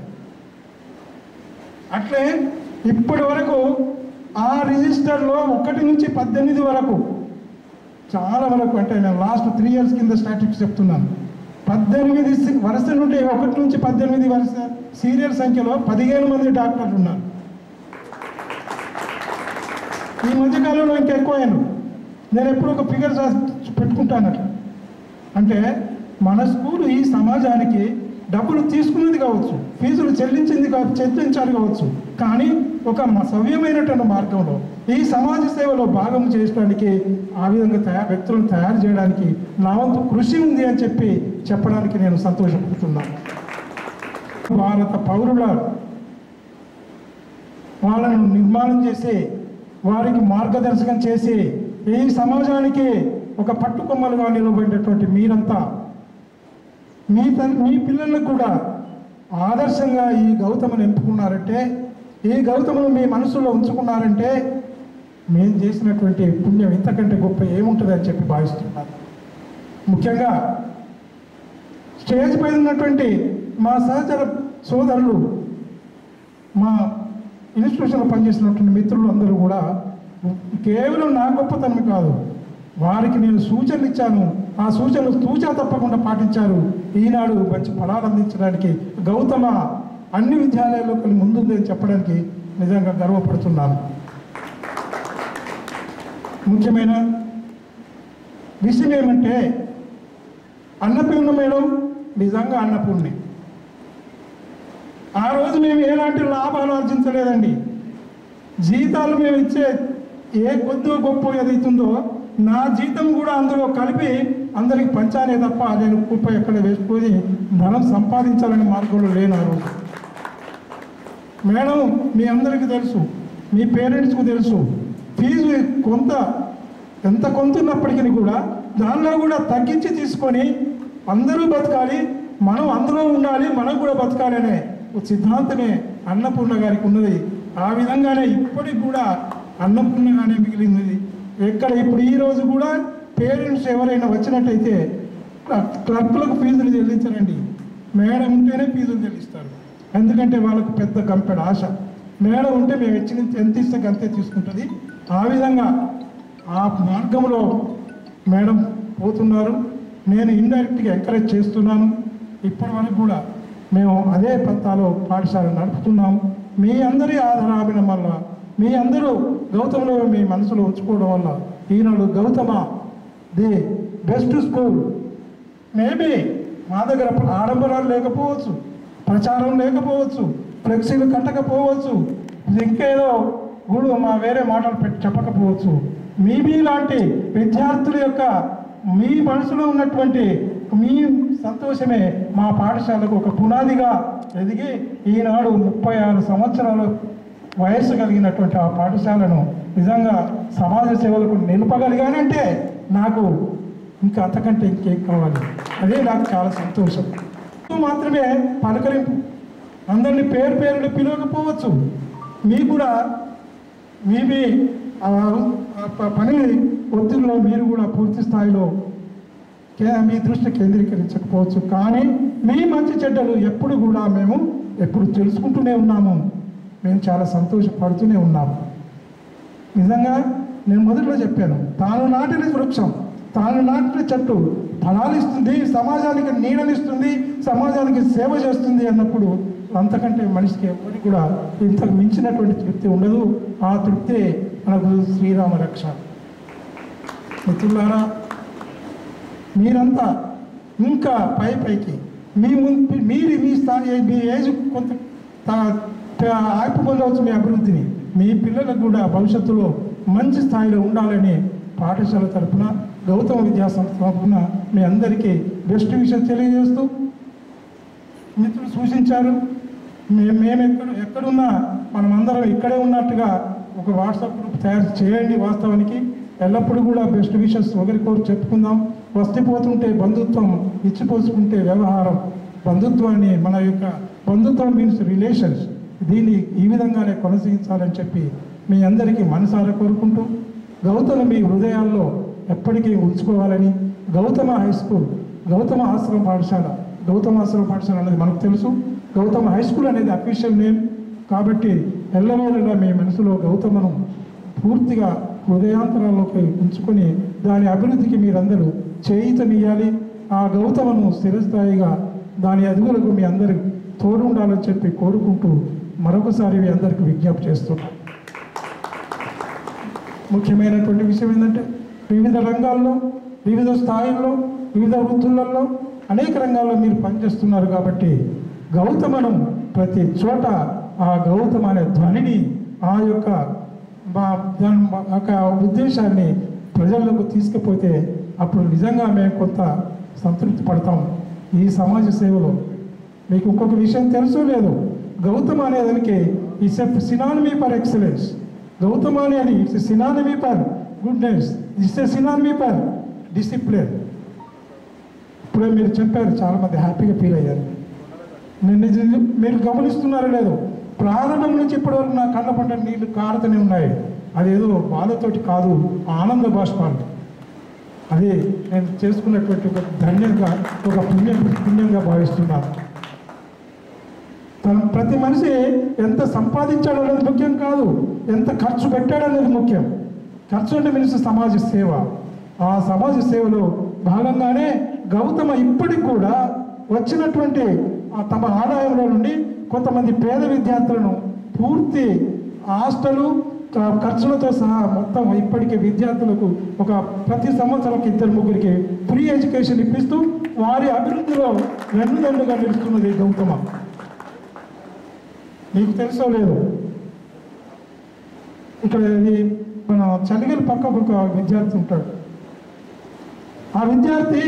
అట్లే ఇప్పటి వరకు ఆ రిజిస్టర్లో ఒకటి నుంచి పద్దెనిమిది వరకు చాలా వరకు అంటే నేను లాస్ట్ త్రీ ఇయర్స్ కింద స్టాటిక్స్ చెప్తున్నాను పద్దెనిమిది సి- వరుస నుండి ఒకటి నుంచి పద్దెనిమిది వరుస సీరియల్ సంఖ్యలో పదిహేను మంది డాక్టర్లు ఉన్నారు ఈ మధ్యకాలంలో ఇంకా ఎక్కువైన నేను ఎప్పుడు ఒక ఫిగర్ పెట్టుకుంటాను అట్లా అంటే మన స్కూల్ ఈ సమాజానికి డబ్బులు తీసుకున్నది కావచ్చు ఫీజులు చెల్లించింది కావచ్చు చెల్లించాలి కావచ్చు కానీ ఒక మ- సవ్యమైనటువంటి మార్గంలో ఈ సమాజ సేవలో భాగం చేయడానికి ఆ విధంగా తయారు వ్యక్తులను తయారు చేయడానికి నా వంతు కృషి ఉంది అని చెప్పి చెప్పడానికి నేను సంతోషపడుతున్నాను భారత పౌరుల వాళ్ళను నిర్మాణం చేసి వారికి మార్గదర్శకం చేసి ఈ సమాజానికి ఒక పట్టుకొమ్మలుగా నిలబడినటువంటి మీరంతా మీ తల్ మీ పిల్లలకు కూడా ఆదర్శంగా ఈ గౌతమును ఎంపుకున్నారంటే ఈ గౌతమును మీ మనసులో ఉంచుకున్నారంటే మేము చేసినటువంటి పుణ్యం ఇంతకంటే గొప్ప ఏముంటుంది అని చెప్పి భావిస్తున్నాను ముఖ్యంగా స్టేజ్ పైన ఉన్నటువంటి మా సహచర సోదరులు మా ఇన్స్టిట్యూషన్లో పనిచేసినటువంటి మిత్రులు అందరూ కూడా కేవలం నా గొప్పతనం కాదు వారికి నేను సూచనలు ఇచ్చాను ఆ సూచనలు తూచా తప్పకుండా పాటించారు ఈనాడు మంచి ఫలాలు అందించడానికి గౌతమ అన్ని విద్యాలయాల్లో కొన్ని ముందుంది అని చెప్పడానికి నిజంగా గర్వపడుతున్నాను ముఖ్యమైన విషయం ఏమంటే అన్నపూర్ణ మేడం నిజంగా అన్నపూర్ణి ఆ రోజు మేము ఎలాంటి లాభాలు ఆర్జించలేదండి జీతాలు మేము ఇచ్చే ఏ కొద్దో గొప్ప ఏదైతుందో నా జీతం కూడా అందులో కలిపి అందరికి పంచానే తప్ప నేను కుప్ప ఎక్కడ వేసుకొని ధనం సంపాదించాలనే మార్గంలో లేను ఆ రోజు మేడం మీ అందరికీ తెలుసు మీ పేరెంట్స్కు తెలుసు ఫీజు కొంత ఎంత కొంత ఉన్నప్పటికీ కూడా దానిలో కూడా తగ్గించి తీసుకొని అందరూ బతకాలి మనం అందులో ఉండాలి మనం కూడా బతకాలి అనే ఒక సిద్ధాంతమే అన్నపూర్ణ గారికి ఉన్నది ఆ విధంగానే ఇప్పటికి కూడా అన్నపూర్ణగానే మిగిలింది ఎక్కడ ఇప్పుడు ఈ రోజు కూడా పేరెంట్స్ ఎవరైనా వచ్చినట్టయితే క్లర్క్- క్లర్కులకు ఫీజులు చెల్లించరండి మేడం ఉంటేనే ఫీజులు చెల్లిస్తారు ఎందుకంటే వాళ్ళకు పెద్ద గంపెడ ఆశ మేడం ఉంటే మేము ఇచ్చిన ఎంత ఇస్తే అంతే తీసుకుంటుంది ఆ విధంగా ఆ మార్గంలో మేడం పోతున్నారు నేను ఇండైరెక్ట్గా ఎంకరేజ్ చేస్తున్నాను ఇప్పటి వరకు కూడా మేము అదే పంతాలో పాఠశాల నడుపుతున్నాం మీ అందరి ఆధారాభినం వల్ల మీ అందరూ గౌతమ్లో మీ మనసులో ఉంచుకోవడం వల్ల ఈనాడు Gautama the best school maybe మా దగ్గర ఆడంబరాలు లేకపోవచ్చు ప్రచారం లేకపోవచ్చు ఫ్లెక్సీలు కట్టకపోవచ్చు ఇంకేదో గుడు మా వేరే మాటలు పెట్టి చెప్పకపోవచ్చు మీ మీ లాంటి విద్యార్థుల యొక్క మీ మనసులో ఉన్నటువంటి మీ సంతోషమే మా పాఠశాలకు ఒక పునాదిగా ఎదిగి ఈనాడు ముప్పై ఆరు సంవత్సరాల వయస్సు కలిగినటువంటి ఆ పాఠశాలను నిజంగా సమాజ సేవలకు నిలపగలిగానంటే నాకు ఇంకా అంతకంటే ఇంకేం కావాలి అదే నాకు చాలా సంతోషం మాత్రమే పలకరింపు అందరినీ పేరు పేరుని పిలవకపోవచ్చు మీకు కూడా మీ మీ ఆ ప- పని ఒత్తిడిలో మీరు కూడా పూర్తి స్థాయిలో కే- మీ దృష్టి కేంద్రీకరించకపోవచ్చు కానీ మీ మంచి చెడ్డలు ఎప్పుడు కూడా మేము ఎప్పుడు తెలుసుకుంటూనే ఉన్నాము మేము చాలా సంతోషపడుతూనే ఉన్నాము నిజంగా నేను మొదట్లో చెప్పాను తాను నాటిన వృక్షం తాను నాటిన చెట్టు ఫలాలు ఇస్తుంది సమాజానికి నీడనిస్తుంది సమాజానికి సేవ చేస్తుంది అన్నప్పుడు అంతకంటే మనిషికి ఎవరికి కూడా ఇంతకు మించినటువంటి తృప్తి ఉండదు ఆ తృప్తే మనకు శ్రీరామ రక్ష మిత్రులారా మీరంతా ఇంకా పై పైకి మీ ముందు మీరు మీ స్థాయి మీ ఏజ్ కొంత తా- తా- ఆపు పొందవచ్చు మీ అభివృద్ధిని మీ పిల్లలకు కూడా భవిష్యత్తులో మంచి స్థాయిలో ఉండాలని పాఠశాల తరపున గౌతమ విద్యా సంస్థ తరపున మీ అందరికీ బెస్ట్ విషయం తెలియజేస్తూ మిత్రులు సూచించారు మేము మేము ఎక్కడ ఎక్కడున్నా మనం అందరం ఇక్కడే ఉన్నట్టుగా ఒక వాట్సాప్ గ్రూప్ తయారు చేయండి వాస్తవానికి ఎల్లప్పుడూ కూడా బెస్ట్ విషెస్ ఒకరికొకరు చెప్పుకుందాం వస్తిపోతుంటే బంధుత్వం ఇచ్చిపోసుకుంటే వ్యవహారం బంధుత్వాన్ని మన యొక్క బంధుత్వం మీన్స్ రిలేషన్స్ దీన్ని ఈ విధంగానే కొనసాగించాలని చెప్పి మీ అందరికీ మనసారా కోరుకుంటూ గౌతమ మీ హృదయాల్లో ఎప్పటికీ ఉంచుకోవాలని గౌతమ హై స్కూల్ గౌతమ ఆశ్రమ పాఠశాల గౌతమ ఆశ్రమ పాఠశాల అనేది మనకు తెలుసు గౌతమ హై స్కూల్ అనేది అఫీషియల్ నేమ్ కాబట్టి ఎల్లవేళలా మీ మనసులో గౌతమను పూర్తిగా హృదయాంతరాల్లోకి ఉంచుకొని దాని అభివృద్ధికి మీరందరూ చేయితనియాలి ఆ గౌతమను స్థిరస్థాయిగా దాని అదుగులకు మీ అందరూ తోడుండాలని చెప్పి కోరుకుంటూ మరొకసారి మీ అందరికీ విజ్ఞప్తి చేస్తున్నాను ముఖ్యమైనటువంటి విషయం ఏంటంటే వివిధ రంగాల్లో వివిధ స్థాయిల్లో వివిధ వృత్తులలో అనేక రంగాల్లో మీరు పనిచేస్తున్నారు కాబట్టి గౌతమను ప్రతి చోట ఆ గౌతమ అనే ధ్వనిని ఆ యొక్క మా దాని యొక్క ఉద్దేశాన్ని ప్రజల్లోకి తీసుకుపోతే అప్పుడు నిజంగా మేము కొంత సంతృప్తి పడతాం ఈ సమాజ సేవలో మీకు ఇంకొక విషయం తెలుసో లేదు గౌతమ అనేదానికి it's a synonymy for excellence Gautama అనేది it's synonymy for goodness it's a synonymy for discipline ఇప్పుడే మీరు చెప్పారు చాలామంది హ్యాపీగా ఫీల్ అయ్యారు నేను నిజం మీరు గమనిస్తున్నారో లేదో ప్రారంభం నుంచి ఇప్పటివరకు నా కళ్ళ పంట నీళ్లు కారుతూనే ఉన్నాయి అదేదో బాధతోటి కాదు ఆనంద బాష్పాలు అది నేను చేసుకున్నటువంటి ఒక ధన్యంగా ఒక పుణ్యం పుణ్యంగా భావిస్తున్నాను తన ప్రతి మనిషి ఎంత సంపాదించాడు అనేది ముఖ్యం కాదు ఎంత ఖర్చు పెట్టాడు అనేది ముఖ్యం ఖర్చు అంటే మనిషి సమాజ సేవ ఆ సమాజ సేవలో భాగంగానే గౌతమ ఇప్పటికి కూడా వచ్చినటువంటి ఆ తమ ఆదాయంలో నుండి కొంతమంది పేద విద్యార్థులను పూర్తి హాస్టలు క- ఖర్చులతో సహా మొత్తం ఇప్పటికే విద్యార్థులకు ఒక ప్రతి సంవత్సరంకి ఇద్దరు ముగ్గురికి ఫ్రీ ఎడ్యుకేషన్ ఇప్పిస్తూ వారి అభివృద్ధిలో వెన్నుదన్నుగా నిలుస్తున్నది గౌతమ మీకు తెలుసో లేదు ఇక్కడ ఇది మన చలిగల పక్క ఒక విద్యార్థి ఉంటాడు ఆ విద్యార్థి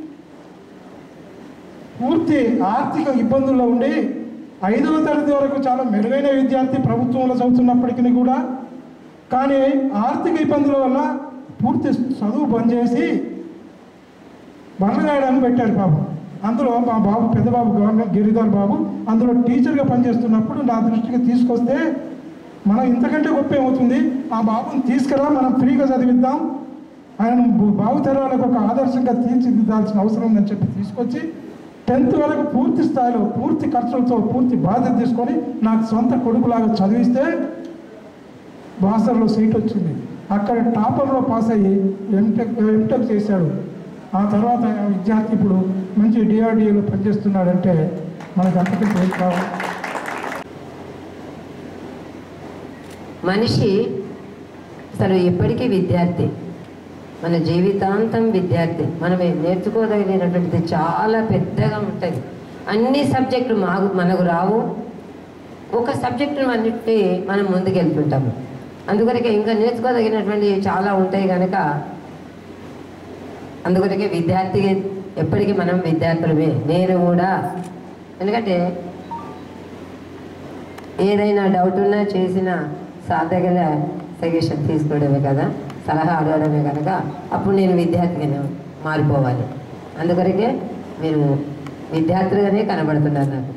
పూర్తి ఆర్థిక ఇబ్బందుల్లో ఉండి ఐదవ తరగతి వరకు చాలా మెరుగైన విద్యార్థి ప్రభుత్వంలో చదువుతున్నప్పటికీ కూడా కానీ ఆర్థిక ఇబ్బందుల వల్ల పూర్తి చదువు బంద్ చేసి బండగాయడానికి పెట్టారు బాబు అందులో మా బాబు పెద్ద బాబు గవర్నమెంట్ గిరిధర్ బాబు అందులో టీచర్గా పనిచేస్తున్నప్పుడు నా దృష్టికి తీసుకొస్తే మనం ఇంతకంటే గొప్ప ఏమవుతుంది ఆ బాబుని తీసుకురా మనం ఫ్రీగా చదివిద్దాం ఆయన బాబు తరాలకు ఒక ఆదర్శంగా తీర్చిదిద్దాల్సిన అవసరం ఉందని చెప్పి తీసుకొచ్చి టెన్త్ వరకు పూర్తి స్థాయిలో పూర్తి ఖర్చులతో పూర్తి బాధ్యత తీసుకొని నాకు సొంత కొడుకులాగా చదివిస్తే బాసర్లో సీట్ వచ్చింది అక్కడ టాపర్లో పాస్ అయ్యి ఎంటెక్ ఎంటెక్ చేశాడు ఆ తర్వాత ఆ విద్యార్థి ఇప్పుడు మంచి డిఆర్డిఏలో పనిచేస్తున్నాడంటే మనకు అంతకంటే ఏం కావాలి మనిషి అసలు ఎప్పటికీ విద్యార్థి మన జీవితాంతం విద్యార్థి మనం నేర్చుకోదగినటువంటిది చాలా పెద్దగా ఉంటుంది అన్ని సబ్జెక్టులు మాకు మనకు రావు ఒక సబ్జెక్టును అన్నిటి మనం ముందుకెళ్తుంటాము అందుకొరకే ఇంకా నేర్చుకోదగినటువంటి చాలా ఉంటాయి కనుక అందుకొరకే విద్యార్థి ఎప్పటికీ మనం విద్యార్థులమే నేను కూడా ఎందుకంటే ఏదైనా డౌట్ ఉన్నా చేసిన సార్ దగ్గర సజెషన్ తీసుకోవడమే కదా సలహా అడగడమే కనుక అప్పుడు నేను విద్యార్థిగానే మారిపోవాలి అందుకొరకే మీరు విద్యార్థులుగానే కనబడుతున్నారు నాకు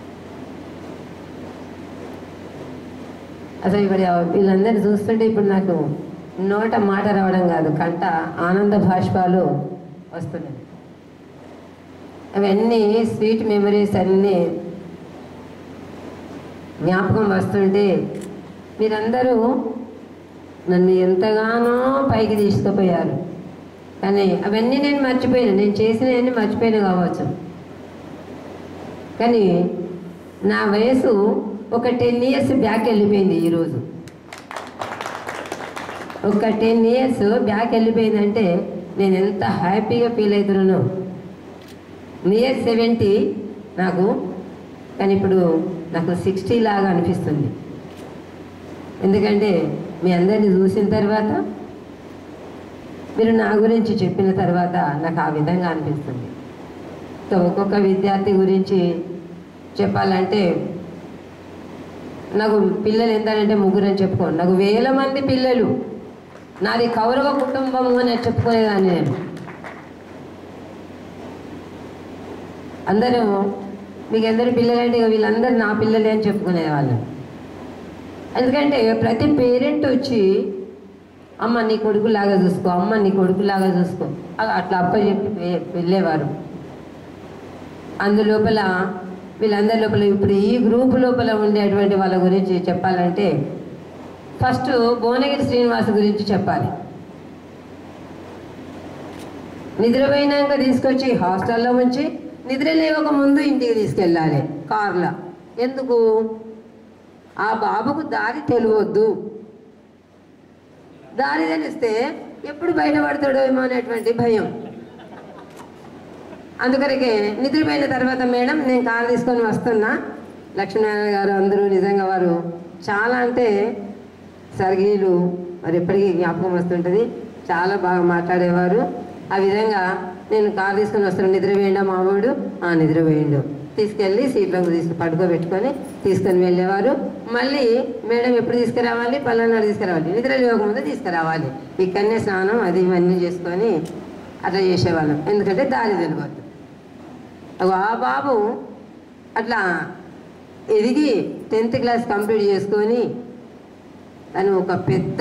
అసలు ఇప్పుడు వీళ్ళందరినీ చూస్తుంటే ఇప్పుడు నాకు నోట మాట రావడం కాదు కంట ఆనంద భాష్పాలు వస్తున్నాయి అవన్నీ స్వీట్ మెమరీస్ అన్నీ జ్ఞాపకం వస్తుంటే మీరందరూ నన్ను ఎంతగానో పైకి తీసుకుపోయారు కానీ అవన్నీ నేను మర్చిపోయాను నేను చేసినవన్నీ మర్చిపోయాను కావచ్చు కానీ నా వయసు ఒక టెన్ ఇయర్స్ బ్యాక్ వెళ్ళిపోయింది ఈరోజు ఒక టెన్ ఇయర్స్ బ్యాక్ వెళ్ళిపోయిందంటే నేను ఎంత హ్యాపీగా ఫీల్ అవుతున్నానో నియర్ సెవెంటీ నాకు కానీ ఇప్పుడు నాకు సిక్స్టీ లాగా అనిపిస్తుంది ఎందుకంటే మీ అందరిని చూసిన తర్వాత మీరు నా గురించి చెప్పిన తర్వాత నాకు ఆ విధంగా అనిపిస్తుంది సో ఒక్కొక్క విద్యార్థి గురించి చెప్పాలంటే నాకు పిల్లలు ఎంతంటే ముగ్గురు అని చెప్పుకోండి నాకు వేల మంది పిల్లలు నాది కౌరవ కుటుంబము అని చెప్పుకునేదాన్ని నేను అందరూ మీకు ఎందరు పిల్లలంటే ఇక వీళ్ళందరూ నా పిల్లలే అని చెప్పుకునేవాళ్ళు ఎందుకంటే ప్రతి పేరెంట్ వచ్చి అమ్మ నీ కొడుకులాగా చూసుకో అమ్మ నీ కొడుకులాగా చూసుకో అ- అట్లా అప్ప చెప్పి వె- వెళ్ళేవారు అందులోపల వీళ్ళందరి లోపల ఇప్పుడు ఈ గ్రూప్ లోపల ఉండేటువంటి వాళ్ళ గురించి చెప్పాలంటే ఫస్ట్ భువనగిరి శ్రీనివాస్ గురించి చెప్పాలి నిద్రపోయినాక తీసుకొచ్చి హాస్టల్లో ఉంచి నిద్ర లేవక ముందు ఇంటికి తీసుకెళ్ళాలి కార్లో ఎందుకు ఆ బాబుకు దారి తెలియవద్దు దారి తెలిస్తే ఎప్పుడు బయటపడతాడో ఏమో అనేటువంటి భయం అందుకొరకే నిద్రపోయిన తర్వాత మేడం నేను కారు తీసుకొని వస్తున్నా లక్ష్మీనారాయణ గారు అందరూ నిజంగా వారు చాలా అంటే సర్గీలు మరి ఎప్పటికీ జ్ఞాపకం వస్తుంటుంది చాలా బాగా మాట్లాడేవారు ఆ విధంగా నేను కారు తీసుకొని వస్తున్నాను నిద్రపోయిండా మావాడు ఆ నిద్రపోయిండు తీసుకెళ్ళి సీట్లోకి తీసుకు పడుకోబెట్టుకొని తీసుకొని వెళ్ళేవారు మళ్ళీ మేడం ఎప్పుడు తీసుకురావాలి పలానాడు తీసుకురావాలి నిద్ర లేవకముందు తీసుకురావాలి ఇక్కడనే స్నానం అది ఇవన్నీ చేసుకొని అట్లా చేసేవాళ్ళం ఎందుకంటే దారి తెలియదు అగో ఆ బాబు అట్లా ఎదిగి టెన్త్ క్లాస్ కంప్లీట్ చేసుకొని తను ఒక పెద్ద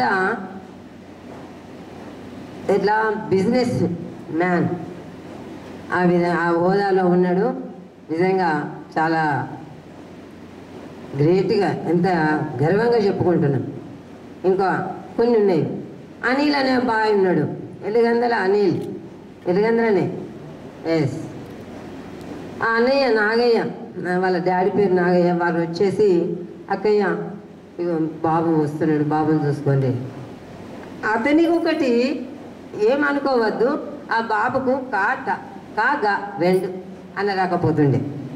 ఇట్లా బిజినెస్ మ్యాన్ ఆ విధ ఆ హోదాలో ఉన్నాడు నిజంగా చాలా గ్రేట్గా ఎంత గర్వంగా చెప్పుకుంటున్నాం ఇంకా కొన్ని ఉన్నాయి అనిల్ అనే అబ్బాయి ఉన్నాడు ఎలుగందల అనిల్ ఎలుగందలనే ఎస్ ఆ అన్నయ్య నాగయ్య నా వాళ్ళ డాడీ పేరు నాగయ్య వాళ్ళు వచ్చేసి అక్కయ్య ఇగో బాబు వస్తున్నాడు బాబుని చూసుకోండి అతనికి ఒకటి ఏమనుకోవద్దు ఆ బాబుకు కాట కాగా రెండు అని రాకపోతుండే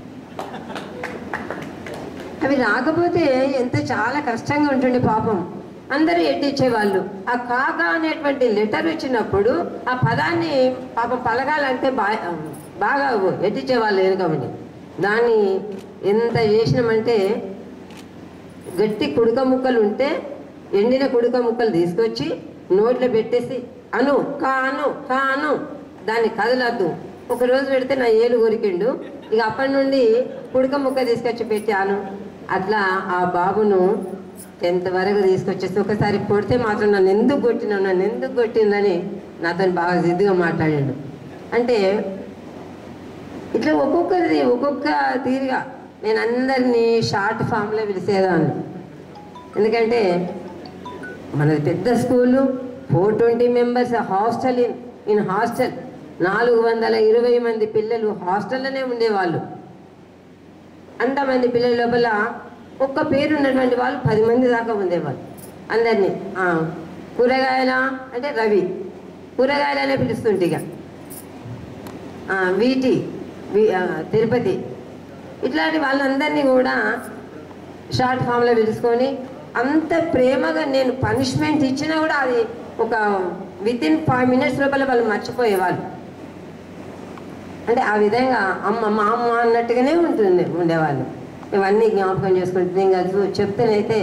అవి రాకపోతే ఎంత చాలా కష్టంగా ఉంటుండే పాపం అందరూ ఎడ్డిచ్చేవాళ్ళు ఆ కాక అనేటువంటి లెటర్ వచ్చినప్పుడు ఆ పదాన్ని పాపం పలకాలంటే బాగా బాగా ఎడ్డిచ్చేవాళ్ళు వెనుకమని దాన్ని ఎంత చేసినామంటే గట్టి కుడుక ముక్కలు ఉంటే ఎండిన కుడుక ముక్కలు తీసుకొచ్చి నోట్లో పెట్టేసి అను కా అను కా అను దాన్ని కదలద్దు ఒక రోజు పెడితే నా ఏలు కొరికిండు ఇక అప్పటి నుండి కుడుక ముక్క తీసుకొచ్చి పెట్టాను అట్లా ఆ బాబును టెన్త్ వరకు తీసుకొచ్చేసి ఒకసారి కొడితే మాత్రం నన్ను ఎందుకు కొట్టినావు నన్ను ఎందుకు కొట్టిందని నాతో బాగా జిద్దుగా మాట్లాడాడు అంటే ఇట్లా ఒక్కొక్కరిది ఒక్కొక్క తీరుగా నేను అందరినీ షార్ట్ ఫామ్లో పిలిచేదాన్ని ఎందుకంటే మనది పెద్ద school four twenty members hostel in in hostel నాలుగు వందల ఇరవై మంది పిల్లలు హాస్టల్లోనే ఉండేవాళ్ళు అంతమంది పిల్లల లోపల ఒక్క పేరు ఉన్నటువంటి వాళ్ళు పది మంది దాకా ఉండేవాళ్ళు అందరినీ ఆ, కూరగాయల అంటే రవి కూరగాయలనే పిలుస్తుంటే ఇక ఆ, వీటి వి- ఆ, తిరుపతి ఇట్లాంటి వాళ్ళందరినీ కూడా షార్ట్ ఫామ్లో పిలుచుకొని అంత ప్రేమగా నేను పనిష్మెంట్ ఇచ్చినా కూడా అది ఒక విత్ ఇన్ ఫైవ్ మినిట్స్ లోపల వాళ్ళు మర్చిపోయేవాళ్ళు అంటే ఆ విధంగా అమ్మ మా అమ్మ అన్నట్టుగానే ఉంటుంది ఉండేవాళ్ళు ఇవన్నీ జ్ఞాపకం చేసుకుంటుంది ఇంకా చూ- చెప్తేనైతే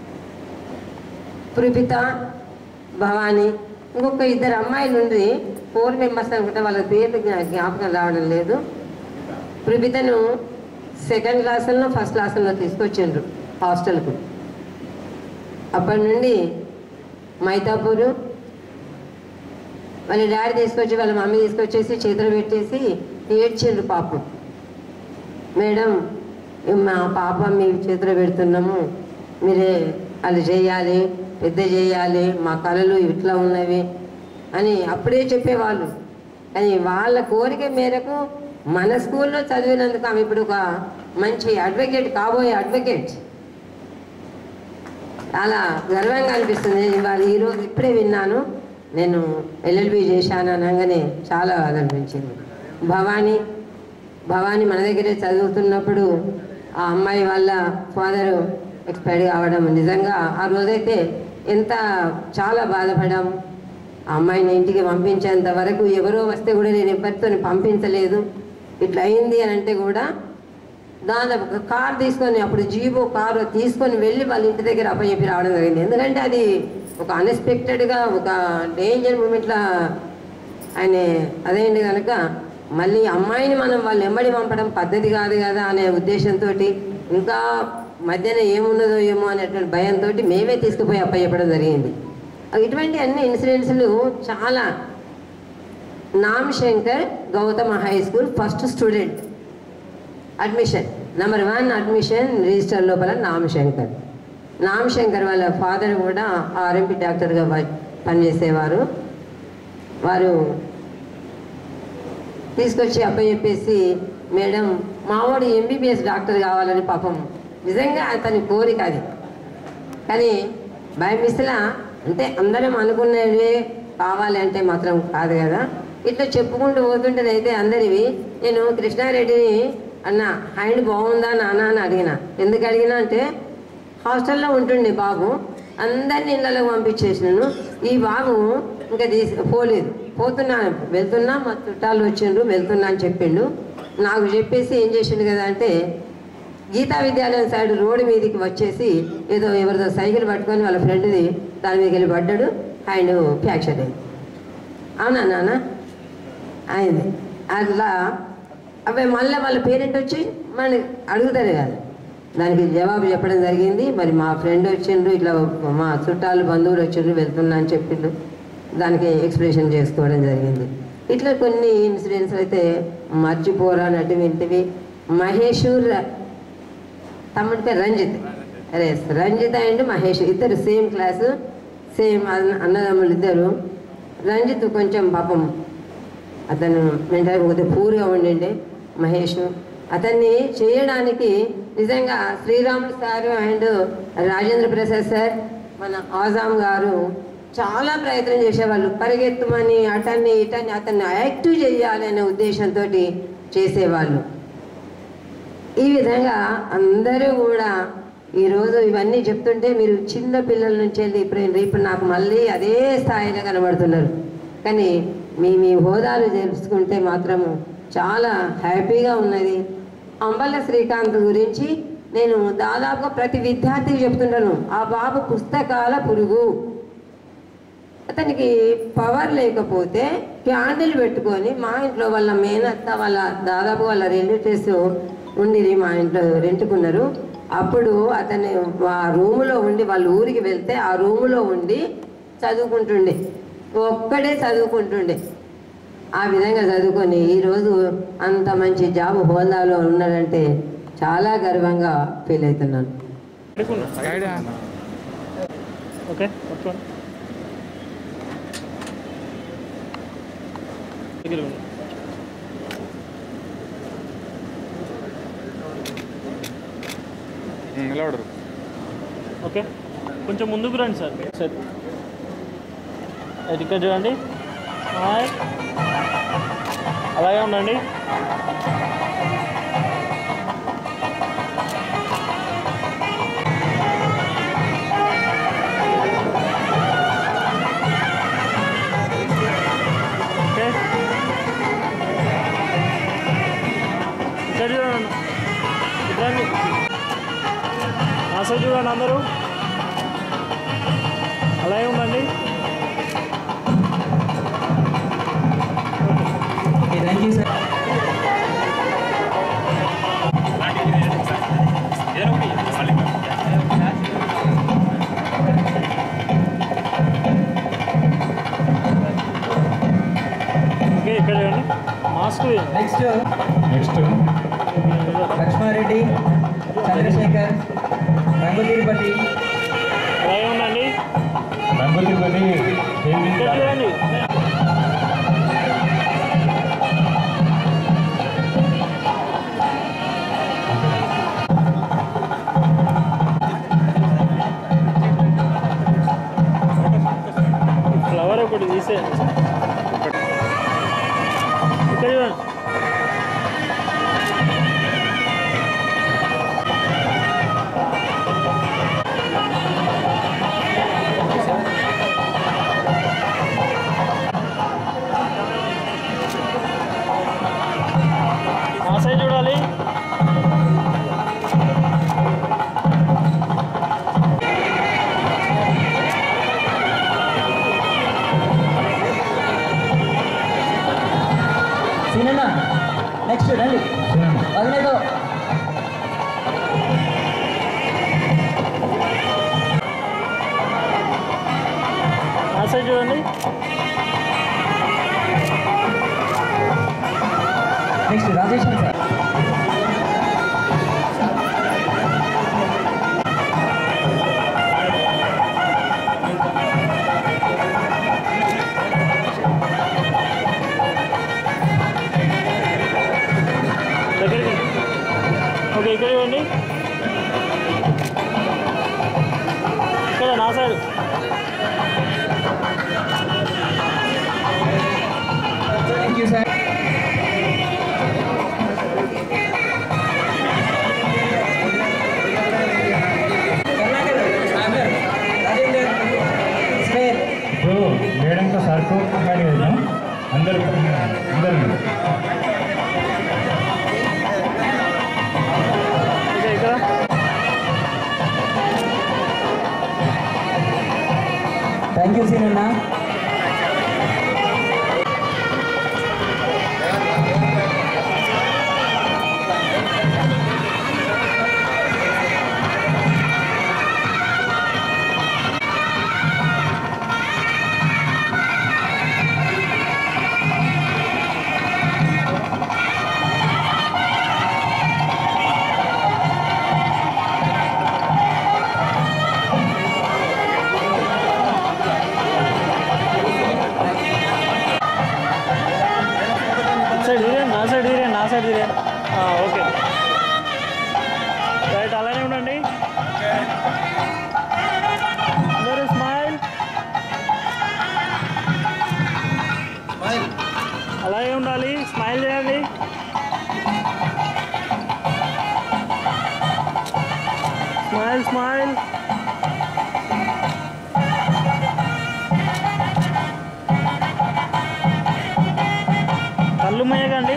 పురిపిత భవాని ఇంకొక ఇద్దరు అమ్మాయిలు ఉండి ఫోర్ మెంబర్స్ అనుకుంటే వాళ్ళ పేర్లు జ్ఞా- జ్ఞాపకం రావడం లేదు పురిపితను సెకండ్ క్లాసుల్లో ఫస్ట్ క్లాసుల్లో తీసుకొచ్చిండ్రు హాస్టల్కు అప్పటి నుండి మైతాపూరు వాళ్ళ డాడీ తీసుకొచ్చి వాళ్ళ మమ్మీ తీసుకొచ్చేసి చేతులు పెట్టేసి ఏడ్చిండ్రు పాపం మేడం మా పాప మీ చేతిలో పెడుతున్నాము మీరే అది చేయాలి పెద్ద చేయాలి మా కళలు ఇట్లా ఉన్నవి అని అప్పుడే చెప్పేవాళ్ళు కానీ వాళ్ళ కోరిక మేరకు మన స్కూల్లో చదివినందుకు ఆమె ఇప్పుడు ఒక మంచి అడ్వకేట్ కాబోయే అడ్వకేట్ చాలా గర్వంగా అనిపిస్తుంది ఇవాళ ఈరోజు ఇప్పుడే విన్నాను నేను ఎల్ఎల్బి చేశాను అనగానే చాలా బాధ అనిపించింది భవానీ భవానీ మన దగ్గరే చదువుతున్నప్పుడు ఆ అమ్మాయి వాళ్ళ ఫాదరు ఎక్స్పైర్డ్ కావడం నిజంగా ఆ రోజైతే ఎంత చాలా బాధపడాం ఆ అమ్మాయిని ఇంటికి పంపించేంత వరకు ఎవరో వస్తే కూడా నేను ఎవరితో పంపించలేదు ఇట్లా అయింది అని అంటే కూడా దాదాపు ఒక కార్ తీసుకొని అప్పుడు జీబో కారు తీసుకొని వెళ్ళి వాళ్ళ ఇంటి దగ్గర అప్పచెప్పి రావడం జరిగింది ఎందుకంటే అది ఒక అన్ఎక్స్పెక్టెడ్గా ఒక డేంజర్ మూమెంట్లా ఆయన అదేంటి కనుక మళ్ళీ అమ్మాయిని మనం వాళ్ళు ఎంబడి పంపడం పద్ధతి కాదు కదా అనే ఉద్దేశంతో ఇంకా మధ్యన ఏమున్నదో ఏమో అనేటువంటి భయంతో మేమే తీసుకుపోయి అప్పచెప్పడం జరిగింది ఇటువంటి అన్ని ఇన్సిడెంట్స్లు చాలా Nam Shankar Gautama high school first student admission number one admission register లోపల నామ్ శంకర్ నామ్ శంకర్ వాళ్ళ ఫాదర్ కూడా ఆర్ఎంపీ డాక్టర్గా వ- పనిచేసేవారు వారు తీసుకొచ్చి అప్పచెప్పేసి మేడం మావాడు ఎంబీబీఎస్ డాక్టర్ కావాలని పాపం నిజంగా అతని కోరిక అది కానీ బై మిస్లా అంటే అందరం అనుకునేవి కావాలి అంటే మాత్రం కాదు కదా ఇట్లా చెప్పుకుంటూ పోతుంటేనైతే అందరివి నేను కృష్ణారెడ్డిని అన్న హ్యాండ్ బాగుందా నాన్న అని అడిగిన ఎందుకు అడిగినా అంటే హాస్టల్లో ఉంటుండే బాబు అందరిని ఇళ్ళలో పంపించేసినాను ఈ బాబు ఇంకా తీసి పోలేదు పోతున్నా వెళ్తున్నా మా చుట్టాలు వచ్చిండ్రు వెళ్తున్నా అని చెప్పిండు నాకు చెప్పేసి ఏం చేసిండు కదా అంటే గీతా విద్యాలయం సైడ్ రోడ్డు మీదకి వచ్చేసి ఏదో ఎవరిదో సైకిల్ పట్టుకొని వాళ్ళ ఫ్రెండ్ది దాని మీదకి వెళ్ళి పడ్డాడు హ్యాండ్ ఫ్రాక్చర్ అయింది అవునా నాన్న అయింది అట్లా అవి మళ్ళీ వాళ్ళ పేరెంట్ వచ్చి మన అడుగుతారు కదా దానికి జవాబు చెప్పడం జరిగింది మరి మా ఫ్రెండ్ వచ్చిండ్రు ఇట్లా మా చుట్టాలు బంధువులు వచ్చిండ్రు వెళ్తున్నా అని చెప్పిండ్రు దానికి ఎక్స్ప్రెషన్ చేసుకోవడం జరిగింది ఇట్లా కొన్ని ఇన్సిడెంట్స్ అయితే మర్చిపోరానటువంటివి మహేషూర్ తమ్ముడి పేరు రంజిత్ అరే రంజిత్ అండ్ మహేష్ ఇద్దరు సేమ్ క్లాసు సేమ్ అన్న అన్నదమ్ములు ఇద్దరు రంజిత్ కొంచెం పాపం అతను మెంటల్గా కొద్దిగా పూర్గా ఉండిండే మహేష్ అతన్ని చేయడానికి నిజంగా Sriramulu sir and Rajendra Prasad sir మన ఆజాం గారు చాలా ప్రయత్నం చేసేవాళ్ళు పరిగెత్తమని అటన్ని ఇటన్ని అతన్ని యాక్టివ్ చేయాలి అనే ఉద్దేశంతో చేసేవాళ్ళు ఈ విధంగా అందరూ కూడా ఈరోజు ఇవన్నీ చెప్తుంటే మీరు చిన్న పిల్లల నుంచి వెళ్ళి ఇప్పుడు ఇప్పుడు నాకు మళ్ళీ అదే స్థాయిలో కనబడుతున్నారు కానీ మీ మీ హోదాలు తెలుసుకుంటే మాత్రం చాలా హ్యాపీగా ఉన్నది అంబల శ్రీకాంత్ గురించి నేను దాదాపుగా ప్రతి విద్యార్థికి చెప్తుంటాను ఆ బాబు పుస్తకాల పురుగు అతనికి పవర్ లేకపోతే క్యాండిల్ పెట్టుకొని మా ఇంట్లో వాళ్ళ మేనత్త వాళ్ళ దాదాపు వాళ్ళ రిలేటివ్స్ ఉండి మా ఇంట్లో రెంటుకున్నారు అప్పుడు అతను ఆ రూములో ఉండి వాళ్ళ ఊరికి వెళ్తే ఆ రూములో ఉండి చదువుకుంటుండే ఒక్కడే చదువుకుంటుండే ఆ విధంగా చదువుకొని ఈరోజు అంత మంచి జాబ్ హోదాలో ఉన్నాడంటే చాలా గర్వంగా ఫీల్ అవుతున్నాను ఓకే పట్టుకోండి దగ్గర ఉంది. నిలబడరు ఓకే కొంచెం ముందుకు రండి సార్ సార్ అది ఇక్కడ చూడండి హాయ్ అలాగే ఉండండి సైడ్ చూడండి అందరూ అలాగే ఉండండి థ్యాంక్ యూ సార్ ఓకే ఇక్కడ చూడండి mask next next Lakshmareddy Chandrashekar రంగు తిరుపతి అలాగే ఉండండి రంగు తిరుపతి ఇక్కడ చూడండి ఫ్లవర్ ఒకటి తీసే ఇక్కడ చూడండి ఆ సైడ్ చూడాలి సీనన్న నెక్స్ట్ రండి వదిలేదో ఆ సైడ్ చూడండి నెక్స్ట్ రాజేష్ సార్ దగ్గరికి ఓకే ఇక్కడ చూడండి ఇక్కడ నా సైడ్ థ్యాంక్ యూ సార్ ఇప్పుడు మేడంతో సార్కు కంపేర్ చేద్దాం అందరూ అందరూ ఓకే ఇక్కడ థ్యాంక్ యూ సీనన్న ఇటు సైడ్ తీరే నా సైడ్ తీరే నా సైడ్ తీరే ఓకే రైట్ అలానే ఉండండి అందరూ స్మైల్ అలాగే ఉండాలి స్మైల్ చేయండి స్మైల్ స్మైల్ కళ్ళు మూయకండి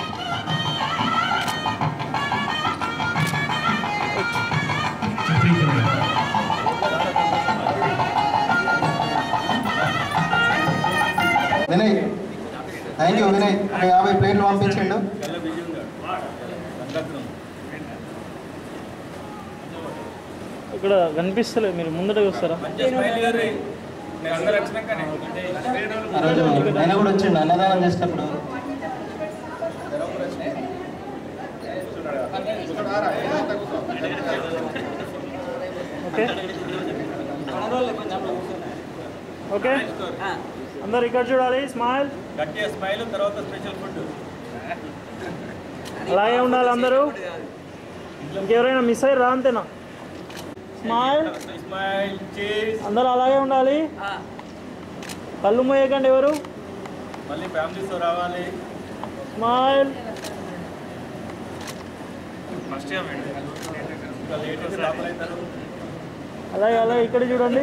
వినయ్ థ్యాంక్ యూ వినయ్ ఒక యాభై ప్లేట్లు పంపించండు ఇక్కడ కనిపిస్తలేదు మీరు ముందటగా వస్తారా ఆ రోజు ఆయన కూడా వచ్చిండు అన్నదానం చేసినప్పుడు ఓకే ఓకే అందరు ఇక్కడ చూడాలి స్మైల్ గట్టిగా స్మైల్ తర్వాత స్పెషల్ ఫుడ్ అలాగే ఉండాలి అందరూ ఇంకెవరైనా మిస్ అయ్యారా అంతేనా స్మైల్ స్మైల్ చీజ్ అందరూ అలాగే ఉండాలి కళ్ళు మూయకండి ఎవరు మళ్ళీ ఫ్యామిలీతో రావాలి స్మైల్ ఫస్ట్ టైం ఇంకా లేట్ అయితే లోపల అవుతారు అలాగే అలాగే ఇక్కడ చూడండి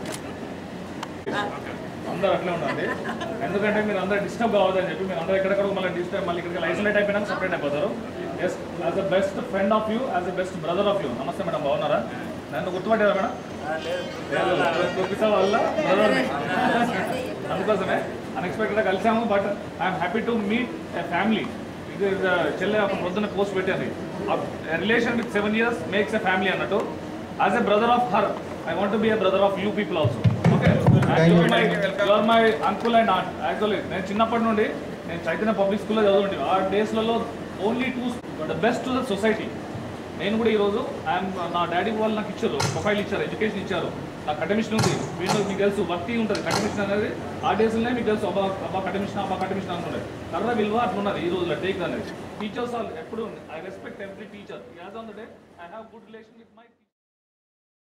అందరూ అట్లే ఉండండి ఎందుకంటే మీరు అందరూ డిస్టర్బ్ కావద్దని చెప్పి మీరు అందరూ ఎక్కడెక్కడ మళ్ళీ డిస్టర్బ్ మళ్ళీ ఇక్కడికి ఐసోలేట్ అయిపోయినాక సపరేట్ అయిపోతారు yes as the best friend of you as the best brother of you నమస్తే మేడం బాగున్నారా నన్ను గుర్తుపట్టారా మేడం లేదు చూపిస్తా వల్ల అందుకోసమే అన్ఎక్స్పెక్టెడ్గా కలిసాము but I'm happy to meet a family ఇది చెల్లె ఒక పొద్దున్న పోస్ట్ పెట్టింది relation with seven years makes a family అన్నట్టు as a brother of her I want be a brother of you people also okay your my uncle and aunt actually నేను చిన్నప్పటి నుండి నేను చైతన్య పబ్లిక్ స్కూల్లో చదువుంటే ఆ డేస్లలో only to the best to the society నేను కూడా ఈరోజు ఐఎమ్ నా డాడీ వాళ్ళు నాకు ఇచ్చారు ప్రొఫైల్ ఇచ్చారు ఎడ్యుకేషన్ ఇచ్చారు నాకు కటమిషన్ ఉంది వీళ్ళు మీకు తెలుసు వర్తి ఉంటుంది కటమిషన్ అనేది ఆ డేస్లోనే మీకు తెలుసు అబ్బా అబ్బా కటమిషన్ అబ్బా కటమిషన్ అనుకున్నది కర్ర విలువ అట్లున్నది ఈ రోజులో టేక్ అనేది టీచర్స్ ఆల్ ఎప్పుడు I respect every teacher as on the day I have good relation with my